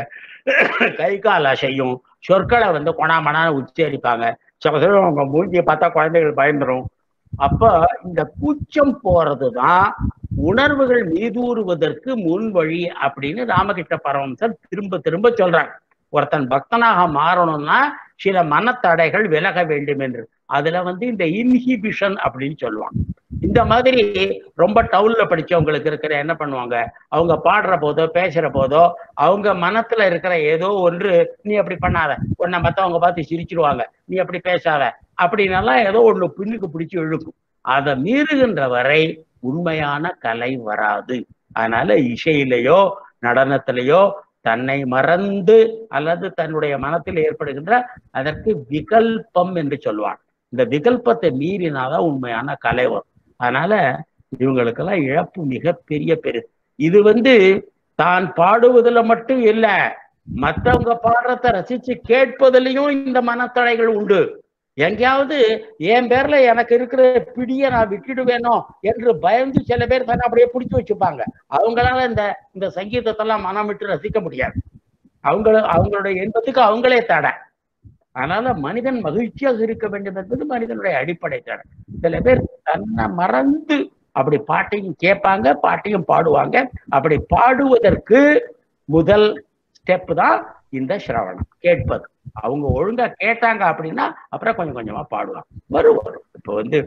கை கால செய்யும் சொற்களை வந்து கொணாமணான்னு உச்சரிப்பாங்க சில சமயம் அவங்க மூஞ்சியை பார்த்தா குழந்தைகள் பயந்துரும் அப்ப இந்த கூச்சம் போறதுதான் உணர்வுகள் மீதூறுவதற்கு முன் வழி அப்படின்னு ராமகிருஷ்ண பரமஹம்சர் திரும்ப திரும்ப சொல்றாங்க ஒருத்தன் பக்தனாக மாறணும்னா சில மனத்தடைகள் விலக வேண்டும் என்று அதுல வந்து இந்த இன்ஹிபிஷன் அப்படின்னு சொல்லுவாங்க இந்த மாதிரி ரொம்ப டவுன்ல படிச்சவங்களுக்கு இருக்கிற என்ன பண்ணுவாங்க அவங்க பாடுற போதோ பேசுற போதோ அவங்க மனத்துல இருக்கிற ஏதோ ஒன்று நீ அப்படி பண்ணாத உன்னை மத்தவங்க பார்த்து சிரிச்சிருவாங்க நீ அப்படி பேசாத அப்படின்னெல்லாம் ஏதோ ஒண்ணு பின்னுக்கு பிடிச்சு இழுக்கும் அதை மீறுகின்ற வரை உண்மையான கலை வராது அதனால இசையிலேயோ நடனத்திலேயோ தன்னை மறந்து அல்லது தன்னுடைய மனத்தில் ஏற்படுகின்ற அதற்கு விகல்பம் என்று சொல்லுவாங்க இந்த விகல்பத்தை மீறினாதான் உண்மையான கலை வரும் அதனால இவங்களுக்கெல்லாம் இழப்பு மிகப்பெரிய பெரு இது வந்து தான் பாடுவதுல மட்டும் இல்ல மத்தவங்க பாடுறத ரசிச்சு கேட்பதிலையும் இந்த மனத்தடைகள் உண்டு எங்கேயாவது என் பேர்ல எனக்கு இருக்கிற பிடிய நான் விட்டுடுவேனோ என்று பயந்து சில பேர் தன்னை அப்படியே பிடிச்சு வச்சுப்பாங்க அவங்களால இந்த இந்த சங்கீதத்தெல்லாம் மனம் விட்டு ரசிக்க முடியாது அவங்கள அவங்களுடைய இன்பத்துக்கு அவங்களே தடை அதனால மனிதன் மகிழ்ச்சியாக இருக்க வேண்டும் என்பது மனிதனுடைய அடிப்படை தடை சில பேர் தன்னை மறந்து அப்படி பாட்டையும் கேட்பாங்க பாட்டையும் பாடுவாங்க அப்படி பாடுவதற்கு முதல் ஸ்டெப் தான் இந்த சிரவணம் கேட்பது அவங்க ஒழுங்கா கேட்டாங்க அப்படின்னா அப்புறம் கொஞ்சம் கொஞ்சமா பாடுவாங்க வரும் வரும் இப்போ வந்து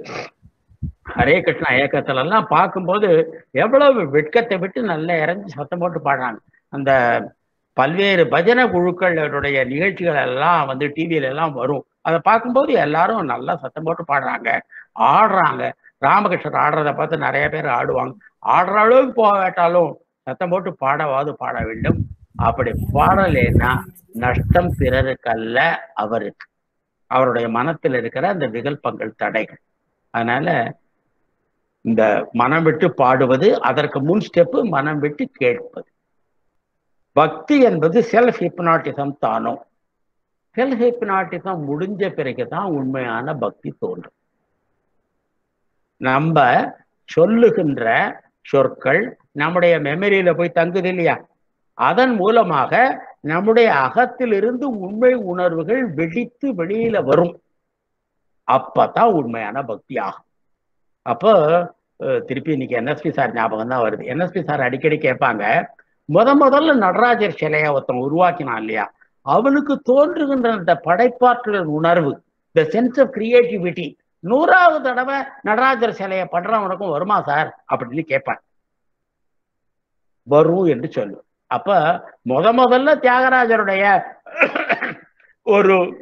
ஹரே கிருஷ்ணா இயக்கத்துல எல்லாம் பார்க்கும்போது எவ்வளவு வெட்கத்தை விட்டு நல்லா இறங்கி சத்தம் போட்டு பாடுறாங்க அந்த பல்வேறு பஜனை குழுக்களுடைய நிகழ்ச்சிகள் எல்லாம் வந்து டிவியில எல்லாம் வரும் அதை பார்க்கும்போது எல்லாரும் நல்லா சத்தம் போட்டு பாடுறாங்க ஆடுறாங்க ராமகிருஷ்ணர் ஆடுறத பார்த்து நிறைய பேர் ஆடுவாங்க ஆடுற அளவுக்கு போகாட்டாலும் சத்தம் போட்டு பாடவாது பாட வேண்டும் அப்படி பாடலைன்னா நஷ்டம் பிறருக்கல்ல அவருக்கு அவருடைய மனத்தில் இருக்கிற அந்த விகல்பங்கள் தடைகள் அதனால இந்த மனம் விட்டு பாடுவது அதற்கு முன் ஸ்டெப்பு மனம் விட்டு கேட்பது பக்தி என்பது செல்ஃப் ஹிப்னாட்டிசம் தானோ செல்ஃப் ஹிப்னாட்டிசம் முடிஞ்ச பிறகுதான் உண்மையான பக்தி தோன்றும் நம்ம சொல்லுகின்ற சொற்கள் நம்முடைய மெமரியில போய் தங்குது இல்லையா அதன் மூலமாக நம்முடைய அகத்திலிருந்து உண்மை உணர்வுகள் வெடித்து வெளியில வரும் அப்பதான் உண்மையான பக்தி ஆகும் அப்போ அஹ், திருப்பி இன்னைக்கு என்எஸ்பி சார் ஞாபகம் தான் வருது என்எஸ்பி சார் அடிக்கடி கேட்பாங்க முத முதல்ல நடராஜர் சிலையை ஒருத்தன் உருவாக்கினான் இல்லையா அவனுக்கு தோன்றுகின்ற அந்த படைப்பாற்றல் உணர்வு த சென்ஸ் ஆஃப் கிரியேட்டிவிட்டி நூறாவது தடவை நடராஜர் சிலையை பண்றவனுக்கும் வருமா சார் அப்படின்னு கேட்பான் வரும் என்று சொல்லு அப்ப முத முதல்ல தியாகராஜருடைய ஒரு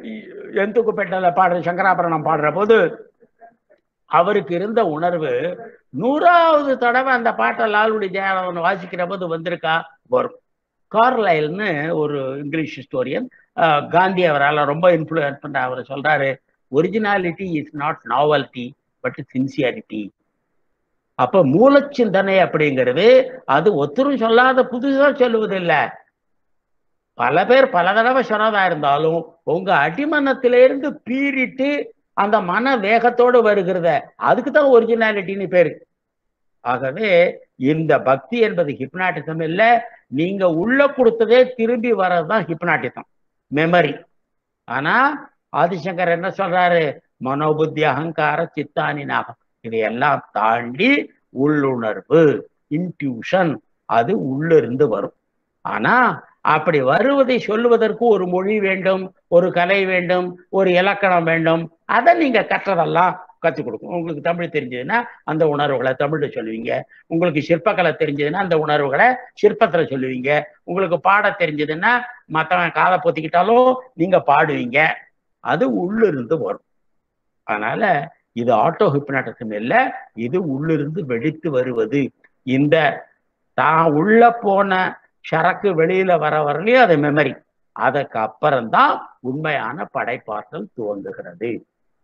எந்துக்கு பெட்டல பாடுற சங்கராபரணம் பாடுற போது அவருக்கு இருந்த உணர்வு நூறாவது தடவை அந்த பாட்டை லால்குடி ஜெயராமன் வாசிக்கிற போது வந்திருக்கா வரும் கார்லைல்னு ஒரு இங்கிலீஷ் ஹிஸ்டோரியன் காந்தி அவரால் ரொம்ப இன்ஃப்ளூயன்ஸ் பண்ண அவர் சொல்றாரு originality is not novelty but sincerity அப்ப மூலச்சிந்தனை அப்படிங்கிறது அது ஒத்தரும் சொல்லாத புதுசா சொல்லுவதில்லை பல பேர் பல தடவை சொன்னதா இருந்தாலும் உங்க அடிமனத்திலிருந்து பீறிட்டு அந்த மன வேகத்தோடு வருகிறத அதுக்கு தான் ஒரிஜினாலிட்டின்னு பேரு ஆகவே இந்த பக்தி என்பது ஹிப்னாட்டிசம் இல்ல நீங்க உள்ள கொடுத்ததே திரும்பி வர்றதுதான் ஹிப்னாட்டிசம் மெமரி ஆனா ஆதிசங்கர் என்ன சொல்றாரு மனோபுத்தி அகங்கார சித்தானி நாகம் இதையெல்லாம் தாண்டி உள்ளுணர்வு இன்ட்யூஷன் அது உள்ளிருந்து வரும் ஆனா அப்படி வருவதை சொல்லுவதற்கு ஒரு மொழி வேண்டும் ஒரு கலை வேண்டும் ஒரு இலக்கணம் வேண்டும் அதை நீங்க கற்றதெல்லாம் கற்றுக் கொடுக்கும் உங்களுக்கு தமிழ் தெரிஞ்சதுன்னா அந்த உணர்வுகளை தமிழ்ல சொல்லுவீங்க உங்களுக்கு சிற்பக்கலை தெரிஞ்சதுன்னா அந்த உணர்வுகளை சிற்பத்துல சொல்லுவீங்க உங்களுக்கு பாட தெரிஞ்சதுன்னா மற்றவன் காதை பொத்திக்கிட்டாலும் நீங்க பாடுவீங்க அது உள்ளிருந்து வரும் அதனால இது ஆட்டோ ஹிப்னாட்டிசம் இல்ல இது உள்ளிருந்து வெடித்து வருவது இந்த தான் உள்ள போன சரக்கு வெளியில வர வரலையும் அது மெமரி அதற்கு அப்புறம்தான் உண்மையான படைப்பாற்றல் துவங்குகிறது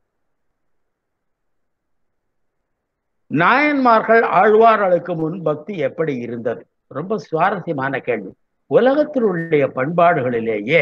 நாயன்மார்கள் ஆழ்வார்களுக்கு முன் பக்தி எப்படி இருந்தது ரொம்ப சுவாரஸ்யமான கேள்வி உலகத்தில் உள்ள பண்பாடுகளிலேயே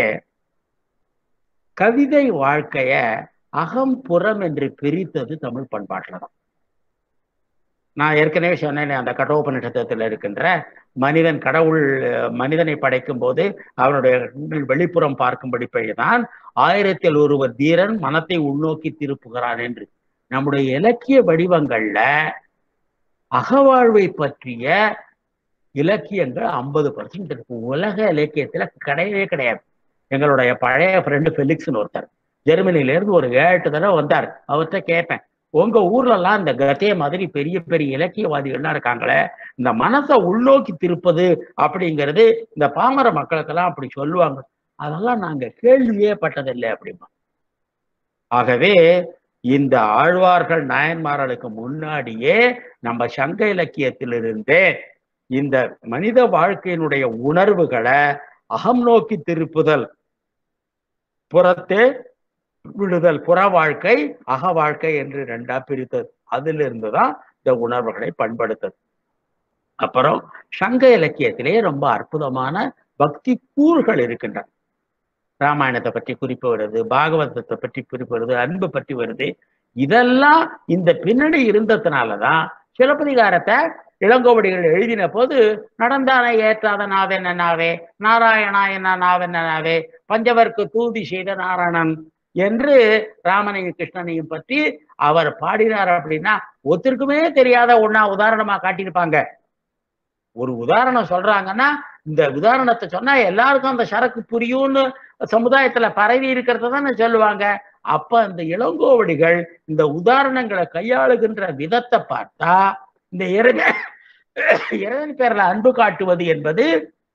கவிதை வாழ்க்கைய அகம் புறம் என்று பிரித்தது தமிழ் பண்பாட்டில் தான் நான் ஏற்கனவே சொன்னேன் அந்த கடோபனிஷத்தில் இருக்கின்ற மனிதன் கடவுள் மனிதனை படைக்கும் போது அவனுடைய வெளிப்புறம் பார்க்கும்படி தான் ஆயிரத்தில் ஒருவர் தீரன் மனத்தை உள்நோக்கி திருப்புகிறான் என்று நம்முடைய இலக்கிய வடிவங்கள்ல அகவாழ்வை பற்றிய இலக்கியங்கள் ஐம்பது பர்சன்ட் இருக்கு உலக இலக்கியத்துல கிடையவே கிடையாது எங்களுடைய பழைய ஃப்ரெண்டு ஃபெலிக்ஸ்னு ஒருத்தர் ஜெர்மனில இருந்து ஒரு ஏழு தடவை வந்தார் அவர்கிட்ட கேட்பேன் உங்க ஊர்ல எல்லாம் இந்த கதைய மாதிரி பெரிய பெரிய இலக்கியவாதிகள்லாம் இருக்காங்களே இந்த மனசை உள்நோக்கி திருப்பது அப்படிங்கிறது இந்த பாமர மக்களுக்கெல்லாம் அப்படி சொல்லுவாங்க அதெல்லாம் நாங்க கேள்வியே பட்டதில்லை அப்படிமா ஆகவே இந்த ஆழ்வார்கள் நாயன்மார்களுக்கு முன்னாடியே நம்ம சங்க இலக்கியத்திலிருந்தே இந்த மனித வாழ்க்கையினுடைய உணர்வுகளை அகம் நோக்கி திருப்புதல் புறத்தே விடுதல் புற வாழ்க்கை அக வாழ்க்கை என்று ரெண்டா பிரித்தது அதுல இருந்துதான் இந்த உணர்வுகளை பண்படுத்தது அப்புறம் சங்க இலக்கியத்திலே ரொம்ப அற்புதமான பக்தி கூறுகள் இருக்கின்றன ராமாயணத்தை பற்றி குறிப்பு வருது பாகவதத்தை பற்றி குறிப்பு வருது அன்பு பற்றி வருது இதெல்லாம் இந்த பின்னணி இருந்ததுனாலதான் சிலப்பதிகாரத்தை இளங்கோவடிகள் எழுதின போது நடந்தான ஏற்றாத நாவென்ன நாவே நாராயணா என்ன நாவென்ன நாவே பஞ்சவர்க்கு தூதி செய்த நாராயணன் என்று ராமனையும் கிருஷ்ணனையும் பற்றி அவர் பாடினார் அப்படின்னா ஒருத்தருக்குமே தெரியாத ஒன்னா உதாரணமா காட்டியிருப்பாங்க ஒரு உதாரணம் சொல்றாங்கன்னா இந்த உதாரணத்தை சொன்னா எல்லாருக்கும் அந்த சரக்கு புரியும்னு சமுதாயத்துல பரவி இருக்கிறத தானே சொல்லுவாங்க அப்ப அந்த இளங்கோவடிகள் இந்த உதாரணங்களை கையாளுகின்ற விதத்தை பார்த்தா இந்த இறைவன் இறைவன் பேர்ல அன்பு காட்டுவது என்பது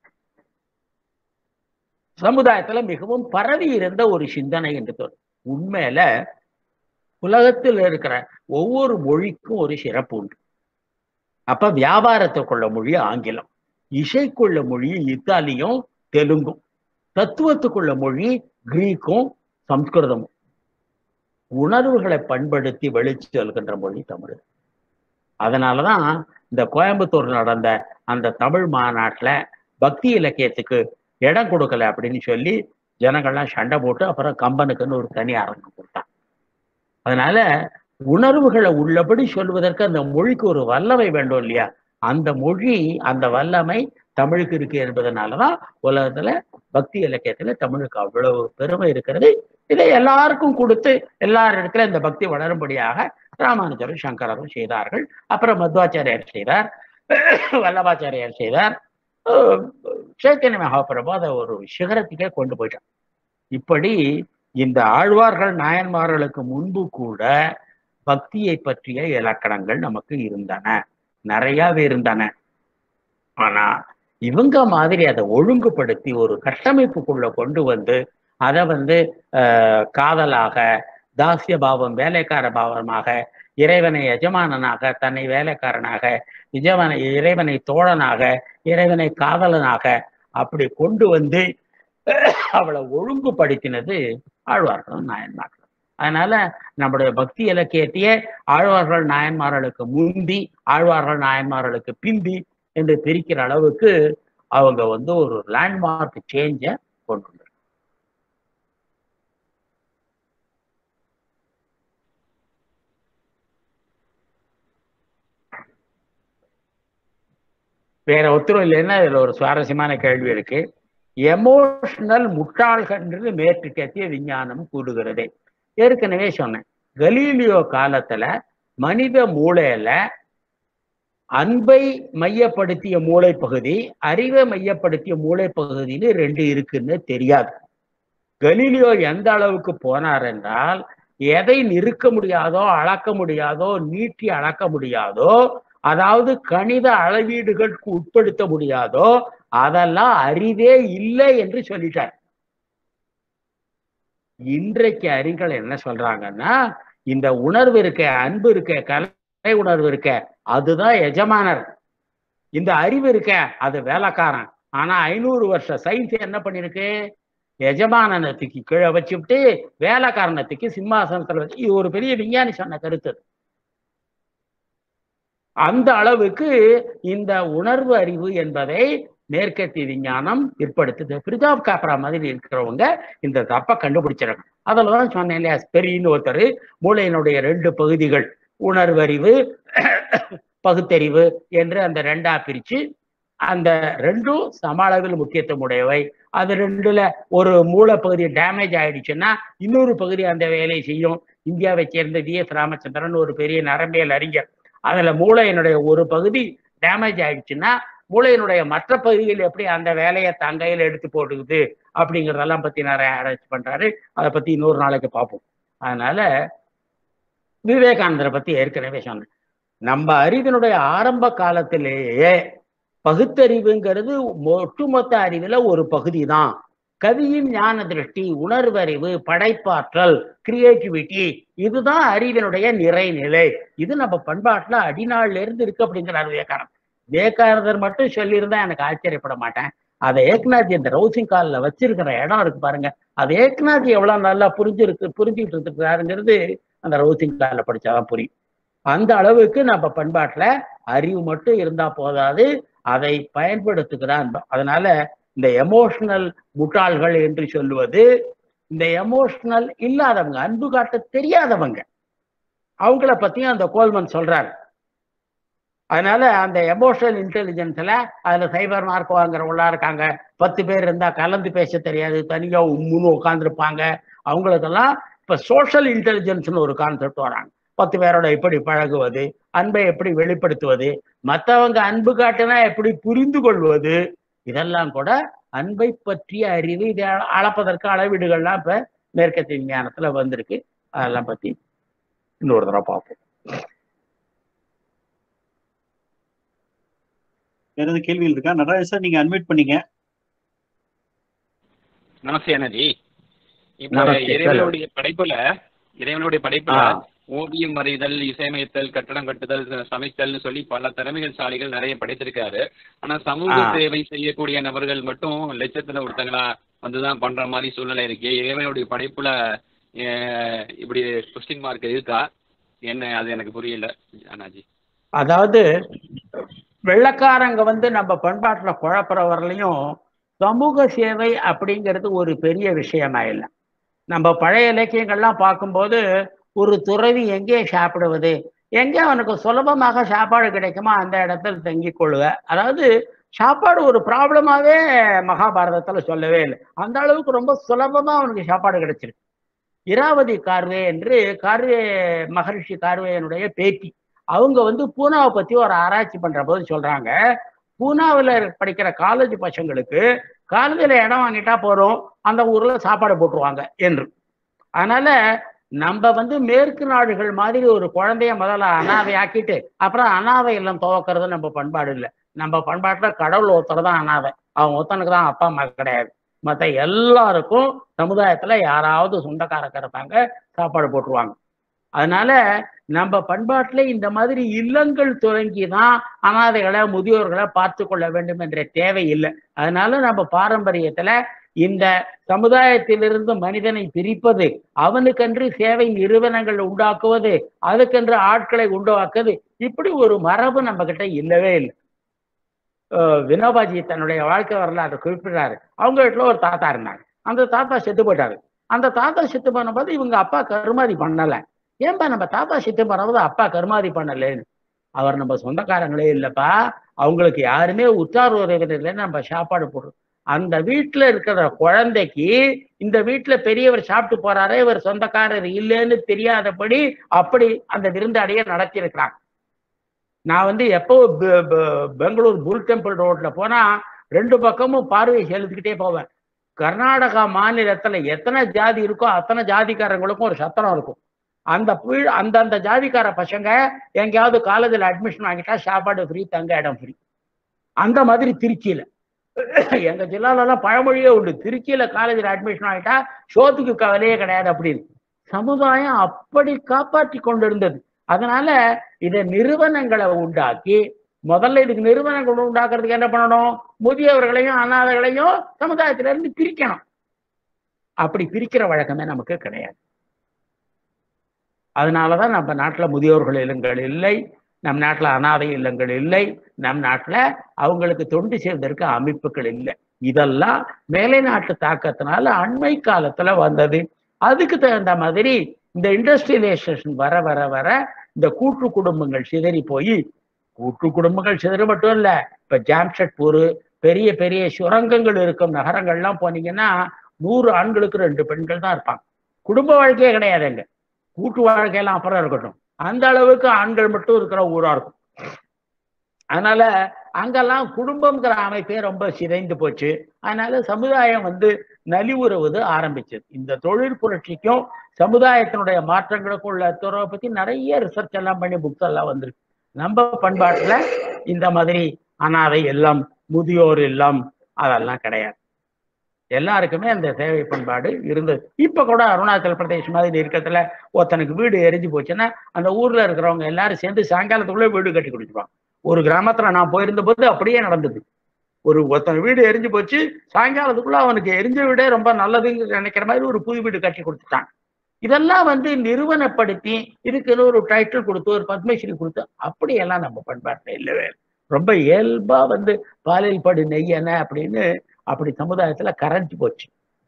சமுதாயத்துல மிகவும் பரவி இருந்த ஒரு சிந்தனை என்று தோணும் உண்மையில உலகத்தில் இருக்கிற ஒவ்வொரு மொழிக்கும் ஒரு சிறப்பு உண்டு அப்ப வியாபாரத்துக்குள்ள மொழி ஆங்கிலம் இசைக்குள்ள மொழி இத்தாலியும் தெலுங்கும் தத்துவத்துக்குள்ள மொழி கிரீக்கும் சம்ஸ்கிருதமும் உணர்வுகளை பண்படுத்தி வெளிச்சு செல்கின்ற மொழி தமிழ் அதனாலதான் இந்த கோயம்புத்தூர் நடந்த அந்த தமிழ் மாநாட்டுல பக்தி இலக்கியத்துக்கு இடம் கொடுக்கல அப்படின்னு சொல்லி ஜனங்கள்லாம் சண்டை போட்டு அப்புறம் கம்பனுக்குன்னு ஒரு தனி அரங்கம் கொடுத்தான் அதனால உணர்வுகளை உள்ளபடி சொல்வதற்கு அந்த மொழிக்கு ஒரு வல்லமை வேண்டும் இல்லையா அந்த மொழி அந்த வல்லமை தமிழுக்கு இருக்கு என்பதனாலதான் உலகத்துல பக்தி இலக்கியத்துல தமிழுக்கு அவ்வளவு பெருமை இருக்கிறது இதை எல்லாருக்கும் கொடுத்து எல்லார் இடத்துல இந்த பக்தி வளரும்படியாக ராமானுஜரும் சங்கரரும் செய்தார்கள் அப்புறம் மத்வாச்சாரியார் செய்தார் வல்லபாச்சாரியார் செய்தார் சைத்தன்ய மகாபிரபு அதை ஒரு சிகரத்துக்கே கொண்டு போயிட்டான் இப்படி இந்த ஆழ்வார்கள் நாயன்மார்களுக்கு முன்பு கூட பக்தியை பற்றிய இலக்கணங்கள் நமக்கு இருந்தன நிறையவே இருந்தன ஆனா இவங்க மாதிரி அதை ஒழுங்குபடுத்தி ஒரு கட்டமைப்புக்குள்ள கொண்டு வந்து அதை வந்து அஹ், காதலாக தாசிய பாவம் வேலைக்கார பாவமாக இறைவனை எஜமானனாக தன்னை வேலைக்காரனாக இஜவனை இறைவனை தோழனாக இறைவனை காதலனாக அப்படி கொண்டு வந்து அவளை ஒழுங்குபடுத்தினது ஆழ்வார்களும் நாயன்மார்களும் அதனால நம்முடைய பக்தி இலக்கியத்தையே ஆழ்வார்கள் நாயன்மார்களுக்கு முந்தி ஆழ்வார்கள் நாயன்மார்களுக்கு பிந்தி என்று பிரிக்கிற அளவுக்கு அவங்க வந்து ஒரு லேண்ட்மார்க் சேஞ்சை கொண்டு வந்திருக்காங்க. வேற உத்தரவு இல்லைன்னா இதுல ஒரு சுவாரஸ்யமான கேள்வி இருக்கு எமோஷனல் முட்டாள்கன்றது மேற்கத்திய விஞ்ஞானம் கூடுகிறதே ஏற்கனவே சொன்னேன் கலீலியோ காலத்துல மனித மூளையில அன்பை மையப்படுத்திய மூளை பகுதி அறிவை மையப்படுத்திய மூளை பகுதின்னு ரெண்டு இருக்குன்னு தெரியாது கலீலியோ எந்த அளவுக்கு போனார் என்றால் எதை நிறுக்க முடியாதோ அளக்க முடியாதோ நீட்டி அளக்க முடியாதோ அதாவது கணித அளவீடுகளுக்கு உட்படுத்த முடியாதோ அதெல்லாம் அறிவே இல்லை என்று சொல்லிட்டார் இன்றைக்கு அறிஞர்கள் என்ன சொல்றாங்கன்னா இந்த உணர்வு இருக்க அன்பு இருக்க கலை உணர்வு இருக்க அதுதான் எஜமானர் இந்த அறிவு இருக்க அது வேலைக்காரன் ஆனா ஐநூறு வருஷ சயின்ஸ் என்ன பண்ணிருக்கு எஜமானனை தூக்கி கீழே வச்சுவிட்டு வேலைக்காரனை தூக்கி சிம்மாசனத்துல வச்சு இது ஒரு பெரிய விஞ்ஞானி சொன்ன கருத்து அது. அந்த அளவுக்கு இந்த உணர்வு அறிவு என்பதை மேற்கத்திய விஞ்ஞானம் ஏற்படுத்துது பிரிதாப் காப்ரா மாதிரி இருக்கிறவங்க இந்த தப்பை கண்டுபிடிச்சிருக்காங்க அதில் தான் சொன்னேன் இல்லையா ஸ்பெரின்னு ஒருத்தர் மூளையினுடைய ரெண்டு பகுதிகள் உணர்வறிவு பகுத்தறிவு என்று அந்த ரெண்டா பிரிச்சு அந்த ரெண்டும் சம அளவில் முக்கியத்துவம் உடையவை அது ரெண்டுல ஒரு மூலப்பகுதி டேமேஜ் ஆயிடுச்சுன்னா இன்னொரு பகுதி அந்த வேலையை செய்யும் இந்தியாவை சேர்ந்த வி எஸ் ராமச்சந்திரன் ஒரு பெரிய நரம்பியல் அறிஞர் அதுல மூளையினுடைய ஒரு பகுதி டேமேஜ் ஆயிடுச்சுன்னா மூளையினுடைய மற்ற பகுதிகள் எப்படி அந்த வேலையை தன் கையில எடுத்து போட்டுக்குது அப்படிங்கிறதெல்லாம் பத்தி நிறைய ஆராய்ச்சி பண்றாரு அதை பத்தி இன்னொரு நாளைக்கு பார்ப்போம் அதனால விவேகானந்தரை பத்தி ஏற்கனவே சொன்னேன் நம்ம அறிவினுடைய ஆரம்ப காலத்திலேயே பகுத்தறிவுங்கிறது ஒட்டுமொத்த அறிவுல ஒரு பகுதி தான் கவியின் ஞான திருஷ்டி உணர்வறிவு படைப்பாற்றல் கிரியேட்டிவிட்டி இதுதான் அறிவினுடைய நிறைநிலை இது நம்ம பண்பாட்டுல அடிநாள்ல இருந்து இருக்கு அப்படிங்கிறார் விவேகானந்தர் விவேகானந்தர் மட்டும் சொல்லியிருந்தா எனக்கு ஆச்சரியப்பட மாட்டேன் அதை ஏக்நாத் இந்த ரவுசிங் காலில் வச்சிருக்கிற இடம் இருக்கு பாருங்க அது ஏக்நாத் எவ்வளவு நல்லா புரிஞ்சிருக்கு புரிஞ்சுட்டு இருக்கிறாருங்கிறது அந்த ரவுசிங் காலில் படிச்சாதான் புரியும் அந்த அளவுக்கு நம்ம பண்பாட்டுல அறிவு மட்டும் இருந்தா போதாது அதை பயன்படுத்துகிறான் அதனால இந்த எமோஷனல் முட்டாள்கள் என்று சொல்லுவது இந்த எமோஷனல் இல்லாதவங்க அன்பு காட்ட தெரியாதவங்க அவங்கள பத்தியும் அந்த கோல்மன் சொல்றாரு அதனால அந்த எமோஷனல் இன்டெலிஜென்ஸ்ல அதுல சைபர் மார்க் வாங்குறவங்களா இருக்காங்க பத்து பேர் இருந்தா கலந்து பேச தெரியாது தனியா உம்முன்னு உட்காந்துருப்பாங்க அவங்களுக்கெல்லாம் இப்ப சோஷியல் இன்டெலிஜென்ஸ்னு ஒரு கான்செப்ட் வராங்க பத்து பேரோட எப்படி பழகுவது அன்பை எப்படி வெளிப்படுத்துவது மற்றவங்க அன்பு காட்டினா எப்படி புரிந்து கொள்வது இதெல்லாம் கூட அன்பை பற்றிய அறிவு இதை அளப்பதற்கு அளவீடுகள்லாம் இப்ப மேற்கத்திய விஞ்ஞானத்துல வந்திருக்கு அதெல்லாம் பத்தி இன்னொரு தடவை பார்ப்போம் வேற எதுவும் கேள்விகள் இருக்கா நடராஜன் சார் நீங்க அன்மியூட் பண்ணீங்க நமஸ்தே அண்ணாஜி இப்போ நமஸ்தே, இறைவனுடைய படைப்புல இறைவனுடைய படைப்புல ஆ. ஓவியம் வரைதல் இசையமைத்தல் கட்டடம் கட்டுதல் ச- சமைத்தல்னு சொல்லி பல திறமைகள் சாலிகள் நிறைய படைத்திருக்காரு ஆனா சமூக ஆ. சேவை செய்யக்கூடிய நபர்கள் மட்டும் லட்சத்துல ஒருத்தங்களா வந்துதான் பண்ற மாதிரி சூழ்நிலை இருக்கு இறைவனுடைய படைப்புல அஹ், இப்படி கொஸ்டின் மார்க் இருக்கா என்ன அது எனக்கு புரியல அண்ணாஜி அதாவது வெள்ளக்காரங்க வந்து நம்ம பண்பாட்டுல குழப்புற வரலையும் சமூக சேவை அப்படிங்கிறது ஒரு பெரிய விஷயமா இல்லை நம்ம பழைய இலக்கியங்கள்லாம் பார்க்கும்போது ஒரு துறவி எங்கே சாப்பிடுவது எங்கே அவனுக்கு சுலபமாக சாப்பாடு கிடைக்குமோ அந்த இடத்துல தங்கிக் கொள்ளுவ அதாவது சாப்பாடு ஒரு ப்ராப்ளமாவே மகாபாரதத்துல சொல்லவே இல்லை அந்த அளவுக்கு ரொம்ப சுலபமா அவனுக்கு சாப்பாடு கிடைச்சிருக்கு இராவதி கார்வே என்று கார்வே மகரிஷி கார்வேயனுடைய பேத்தி அவங்க வந்து பூனாவை பத்தி ஒரு ஆராய்ச்சி பண்ற போது சொல்றாங்க பூனாவில் படிக்கிற காலேஜ் பசங்களுக்கு காலேஜில் இடம் வாங்கிட்டா போறோம் அந்த ஊர்ல சாப்பாடு போட்டுருவாங்க என்று அதனால நம்ம வந்து மேற்கு நாடுகள் மாதிரி ஒரு குழந்தைய முதல்ல அனாதை ஆக்கிட்டு அப்புறம் அனாதை இல்லம் துவக்கிறது நம்ம பண்பாடு இல்லை நம்ம பண்பாட்டுல கடவுள் ஒருத்தர் தான் அனாதை அவன் ஒருத்தனுக்கு தான் அப்பா அம்மா கிடையாது மற்ற எல்லாருக்கும் சமுதாயத்துல யாராவது சொந்தக்காரங்க இருப்பாங்க சாப்பாடு போட்டுருவாங்க அதனால நம்ம பண்பாட்டுல இந்த மாதிரி இல்லங்கள் தொடங்கி தான் அனாதைகளை முதியோர்களை பார்த்து கொள்ள வேண்டும் என்ற தேவை இல்லை அதனால நம்ம பாரம்பரியத்துல இந்த சமுதாயத்திலிருந்து மனிதனை பிரிப்பது அவனுக்கென்று சேவை நிறுவனங்கள் உண்டாக்குவது அதுக்கென்று ஆட்களை உண்டாக்குவது இப்படி ஒரு மரபு நம்ம கிட்ட இல்லவே இல்லை அஹ் வினோபாஜி தன்னுடைய வாழ்க்கை வரலாறு குறிப்பிடுறாரு அவங்க வீட்டுல ஒரு தாத்தா இருந்தாங்க அந்த தாத்தா செத்து போயிட்டாரு அந்த தாத்தா செத்து பண்ணும்போது இவங்க அப்பா கருமாதி பண்ணல ஏன்பா நம்ம தாத்தா செத்து பண்ணும்போது அப்பா கருமாதி பண்ணலேன்னு அவர் நம்ம சொந்தக்காரங்களே இல்லப்பா அவங்களுக்கு யாருமே உற்றார் உறவினர் இல்லைன்னு நம்ம சாப்பாடு போடுறோம் அந்த வீட்டுல இருக்கிற குழந்தைக்கு இந்த வீட்டுல பெரியவர் சாப்பிட்டு போறாரே இவர் சொந்தக்காரர் இல்லைன்னு தெரியாதபடி அப்படி அந்த விருந்தாடியை நடத்தி இருக்கிறாங்க நான் வந்து எப்போ பெ- பெ- பெங்களூர் புல் டெம்பிள் ரோட்ல போனா ரெண்டு பக்கமும் பார்வை செலுத்திக்கிட்டே போவேன் கர்நாடகா மாநிலத்துல எத்தனை ஜாதி இருக்கோ அத்தனை ஜாதிக்காரங்களுக்கும் ஒரு சத்திரம் இருக்கும் அந்த பீ- அந்தந்த ஜாதிக்கார பசங்க எங்கேயாவது காலேஜில் அட்மிஷன் வாங்கிட்டா சாப்பாடு ஃப்ரீ தங்க இடம் ஃப்ரீ அந்த மாதிரி திருச்சியில எங்க ஜில்லால எல்லாம் பழமொழியே உண்டு திருச்சியில காலேஜில் அட்மிஷன் ஆகிட்டா சோத்துக்கு கவலையே கிடையாது அப்படின்னு சமுதாயம் அப்படி காப்பாற்றி கொண்டு இருந்தது அதனால இதை நிறுவனங்களை உண்டாக்கி முதல்ல இதுக்கு நிறுவனங்கள் உண்டாக்குறதுக்கு என்ன பண்ணணும் முதியவர்களையும் அனாதைகளையும் சமுதாயத்தில இருந்து பிரிக்கணும் அப்படி பிரிக்கிற வழக்கமே நமக்கு கிடையாது அதனாலதான் நம்ம நாட்டுல முதியோர்கள் இல்லங்கள் இல்லை நம் நாட்டுல அனாதை இல்லங்கள் இல்லை நம் நாட்டுல அவங்களுக்கு தொண்டு செய்வதற்கு அமைப்புகள் இல்லை இதெல்லாம் மேலை நாட்டு தாக்கத்தினால அண்மை காலத்துல வந்தது அதுக்கு தகுந்த மாதிரி இந்த இண்டஸ்ட்ரியலைசேஷன் வர வர வர இந்த கூட்டு குடும்பங்கள் சிதறி போய் கூட்டு குடும்பங்கள் சிதற மட்டும் இல்ல இப்ப ஜாம்ஷெட்பூர் பெரிய பெரிய சுரங்கங்கள் இருக்கும் நகரங்கள்லாம் போனீங்கன்னா நூறு ஆண்களுக்கு ரெண்டு பெண்கள் தான் இருப்பாங்க குடும்ப வாழ்க்கையே கிடையாதுங்க கூட்டு வாழ்க்கையெல்லாம் அப்புறம் இருக்கட்டும் அந்த அளவுக்கு ஆண்கள் மட்டும் இருக்கிற ஊரா இருக்கும் அதனால அங்கெல்லாம் குடும்பம்ங்கிற அமைப்பே ரொம்ப சிதைந்து போச்சு அதனால சமுதாயம் வந்து நலிவுறுவது ஆரம்பிச்சது இந்த தொழில் புரட்சிக்கும் சமுதாயத்தினுடைய மாற்றங்களுக்கும் உள்ள துறவை பத்தி நிறைய ரிசர்ச் எல்லாம் பண்ணி புக்ஸ் எல்லாம் வந்திருக்கு நம்ம பண்பாட்டுல இந்த மாதிரி அனாதை இல்லம் முதியோர் இல்லம் அதெல்லாம் கிடையாது எல்லாருக்குமே அந்த சேவை பண்பாடு இருந்தது இப்ப கூட அருணாச்சல் பிரதேஷ் மாதிரி இருக்கிறதுல ஒருத்தனுக்கு வீடு எரிஞ்சு போச்சுன்னா அந்த ஊர்ல இருக்கிறவங்க எல்லாரும் சேர்ந்து சாயங்காலத்துக்குள்ளே வீடு கட்டி கொடுத்துருவாங்க ஒரு கிராமத்துல நான் போயிருந்த போது அப்படியே நடந்தது ஒரு ஒருத்தன் வீடு எரிஞ்சு போச்சு சாயங்காலத்துக்குள்ள அவனுக்கு எரிஞ்ச வீடே ரொம்ப நல்லதுன்னு நினைக்கிற மாதிரி ஒரு புது வீடு கட்டி கொடுத்துட்டாங்க இதெல்லாம் வந்து நிறுவனப்படுத்தி இதுக்குன்னு ஒரு டைட்டில் கொடுத்து ஒரு பத்மஸ்ரீ கொடுத்து அப்படியெல்லாம் நம்ம பண்பாட்டில் இல்லவே இல்லை. ரொம்ப இயல்பா வந்து பாலியல் படு நெய்யன அப்படின்னு அப்படி சமுதாயத்துல கரைஞ்சு போச்சு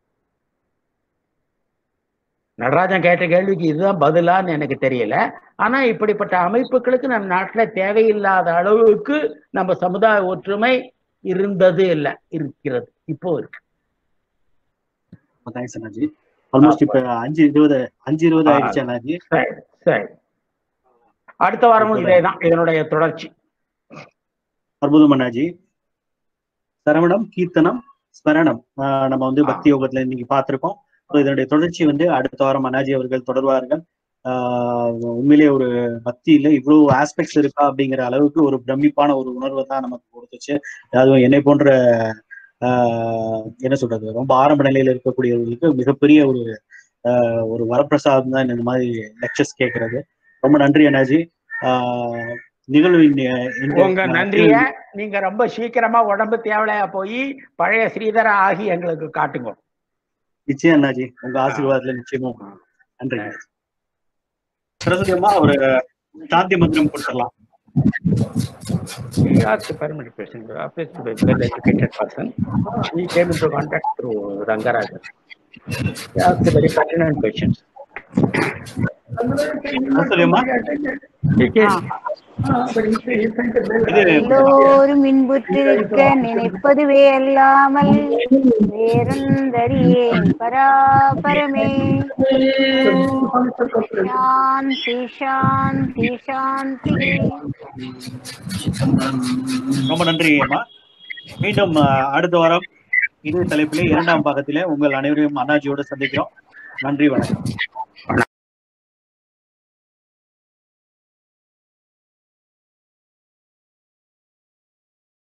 நடராஜன் கேட்ட கேள்விக்கு இதுதான் பதிலான்னு எனக்கு தெரியல ஆனா இப்படிப்பட்ட அமைப்புகளுக்கு நம் நாட்டுல தேவையில்லாத அளவுக்கு நம்ம சமுதாய ஒற்றுமை இருந்தது இல்ல இருக்கிறது இப்போ இருக்கு தேங்க்ஸ் அண்ணாஜி ஆல்மோஸ்ட் இப்ப அஞ்சு இருபது அஞ்சு இருபது ஆயிடுச்சு அண்ணாஜி சரி சரி அடுத்த வாரமும் இதேதான் இதனுடைய தொடர்ச்சி அற்புதம் அண்ணாஜி சரவணம் கீர்த்தனம் ஸ்மரணம் ஆஹ் நம்ம வந்து ஆ. பக்தி யோகத்துல இன்னைக்கு பார்த்திருக்கோம் So இதனுடைய தொடர்ச்சி வந்து அடுத்த வாரம் அண்ணாஜி அவர்கள் தொடர்வார்கள் ஆஹ் உண்மையிலேயே ஒரு பக்தியில இவ்வளவு ஆஸ்பெக்ட்ஸ் இருக்கா அப்படிங்கிற அளவுக்கு ஒரு பிரமிப்பான ஒரு உணர்வை தான் நமக்கு கொடுத்துச்சு அதுவும் என்னை போன்ற ஆஹ் என்ன சொல்றது ரொம்ப ஆரம்ப நிலையில இருக்கக்கூடியவர்களுக்கு மிகப்பெரிய ஒரு ஆஹ் ஒரு வரப்பிரசாதம் தான் இந்த மாதிரி லெக்சர்ஸ் கேட்கறது ரொம்ப நன்றி அண்ணாஜி ஆஹ் நிகழ்வின் அஹ், இந்த- உங்க நன்றிய நீங்க ரொம்ப சீக்கிரமா உடம்பு தேவலையா போய் பழைய ஸ்ரீதரா ஆகி எங்களுக்கு காட்டுங்க நிச்சயம் அண்ணாஜி உங்க ஆசீர்வாதத்துல நிச்சயமா நன்றி சரஸ்வதி அம்மா ஒரு சாந்தி மந்திரம் கொடுத்துடலாம் He asked the permanent person, who appears to be a well-educated person. He came into contact through Rangarajan. He asked very pertinent questions. Saraswati அம்மா He came. Ah, but he said- he sent a mail. இது எல்லோரும் இன்புற்றிருக்க நினைப்பதுவே அல்லாமல் வேறொன்றறியேன் பராபரமே சாந்தி சாந்தி சாந்தி ரொம்ப நன்றி அம்மா மீண்டும் அஹ், அடுத்த வாரம் இதே தலைப்பிலே இரண்டாம் பாகத்திலே உங்கள் அனைவரையும் அண்ணாஜியோட சந்திக்கிறோம் நன்றி வணக்கம்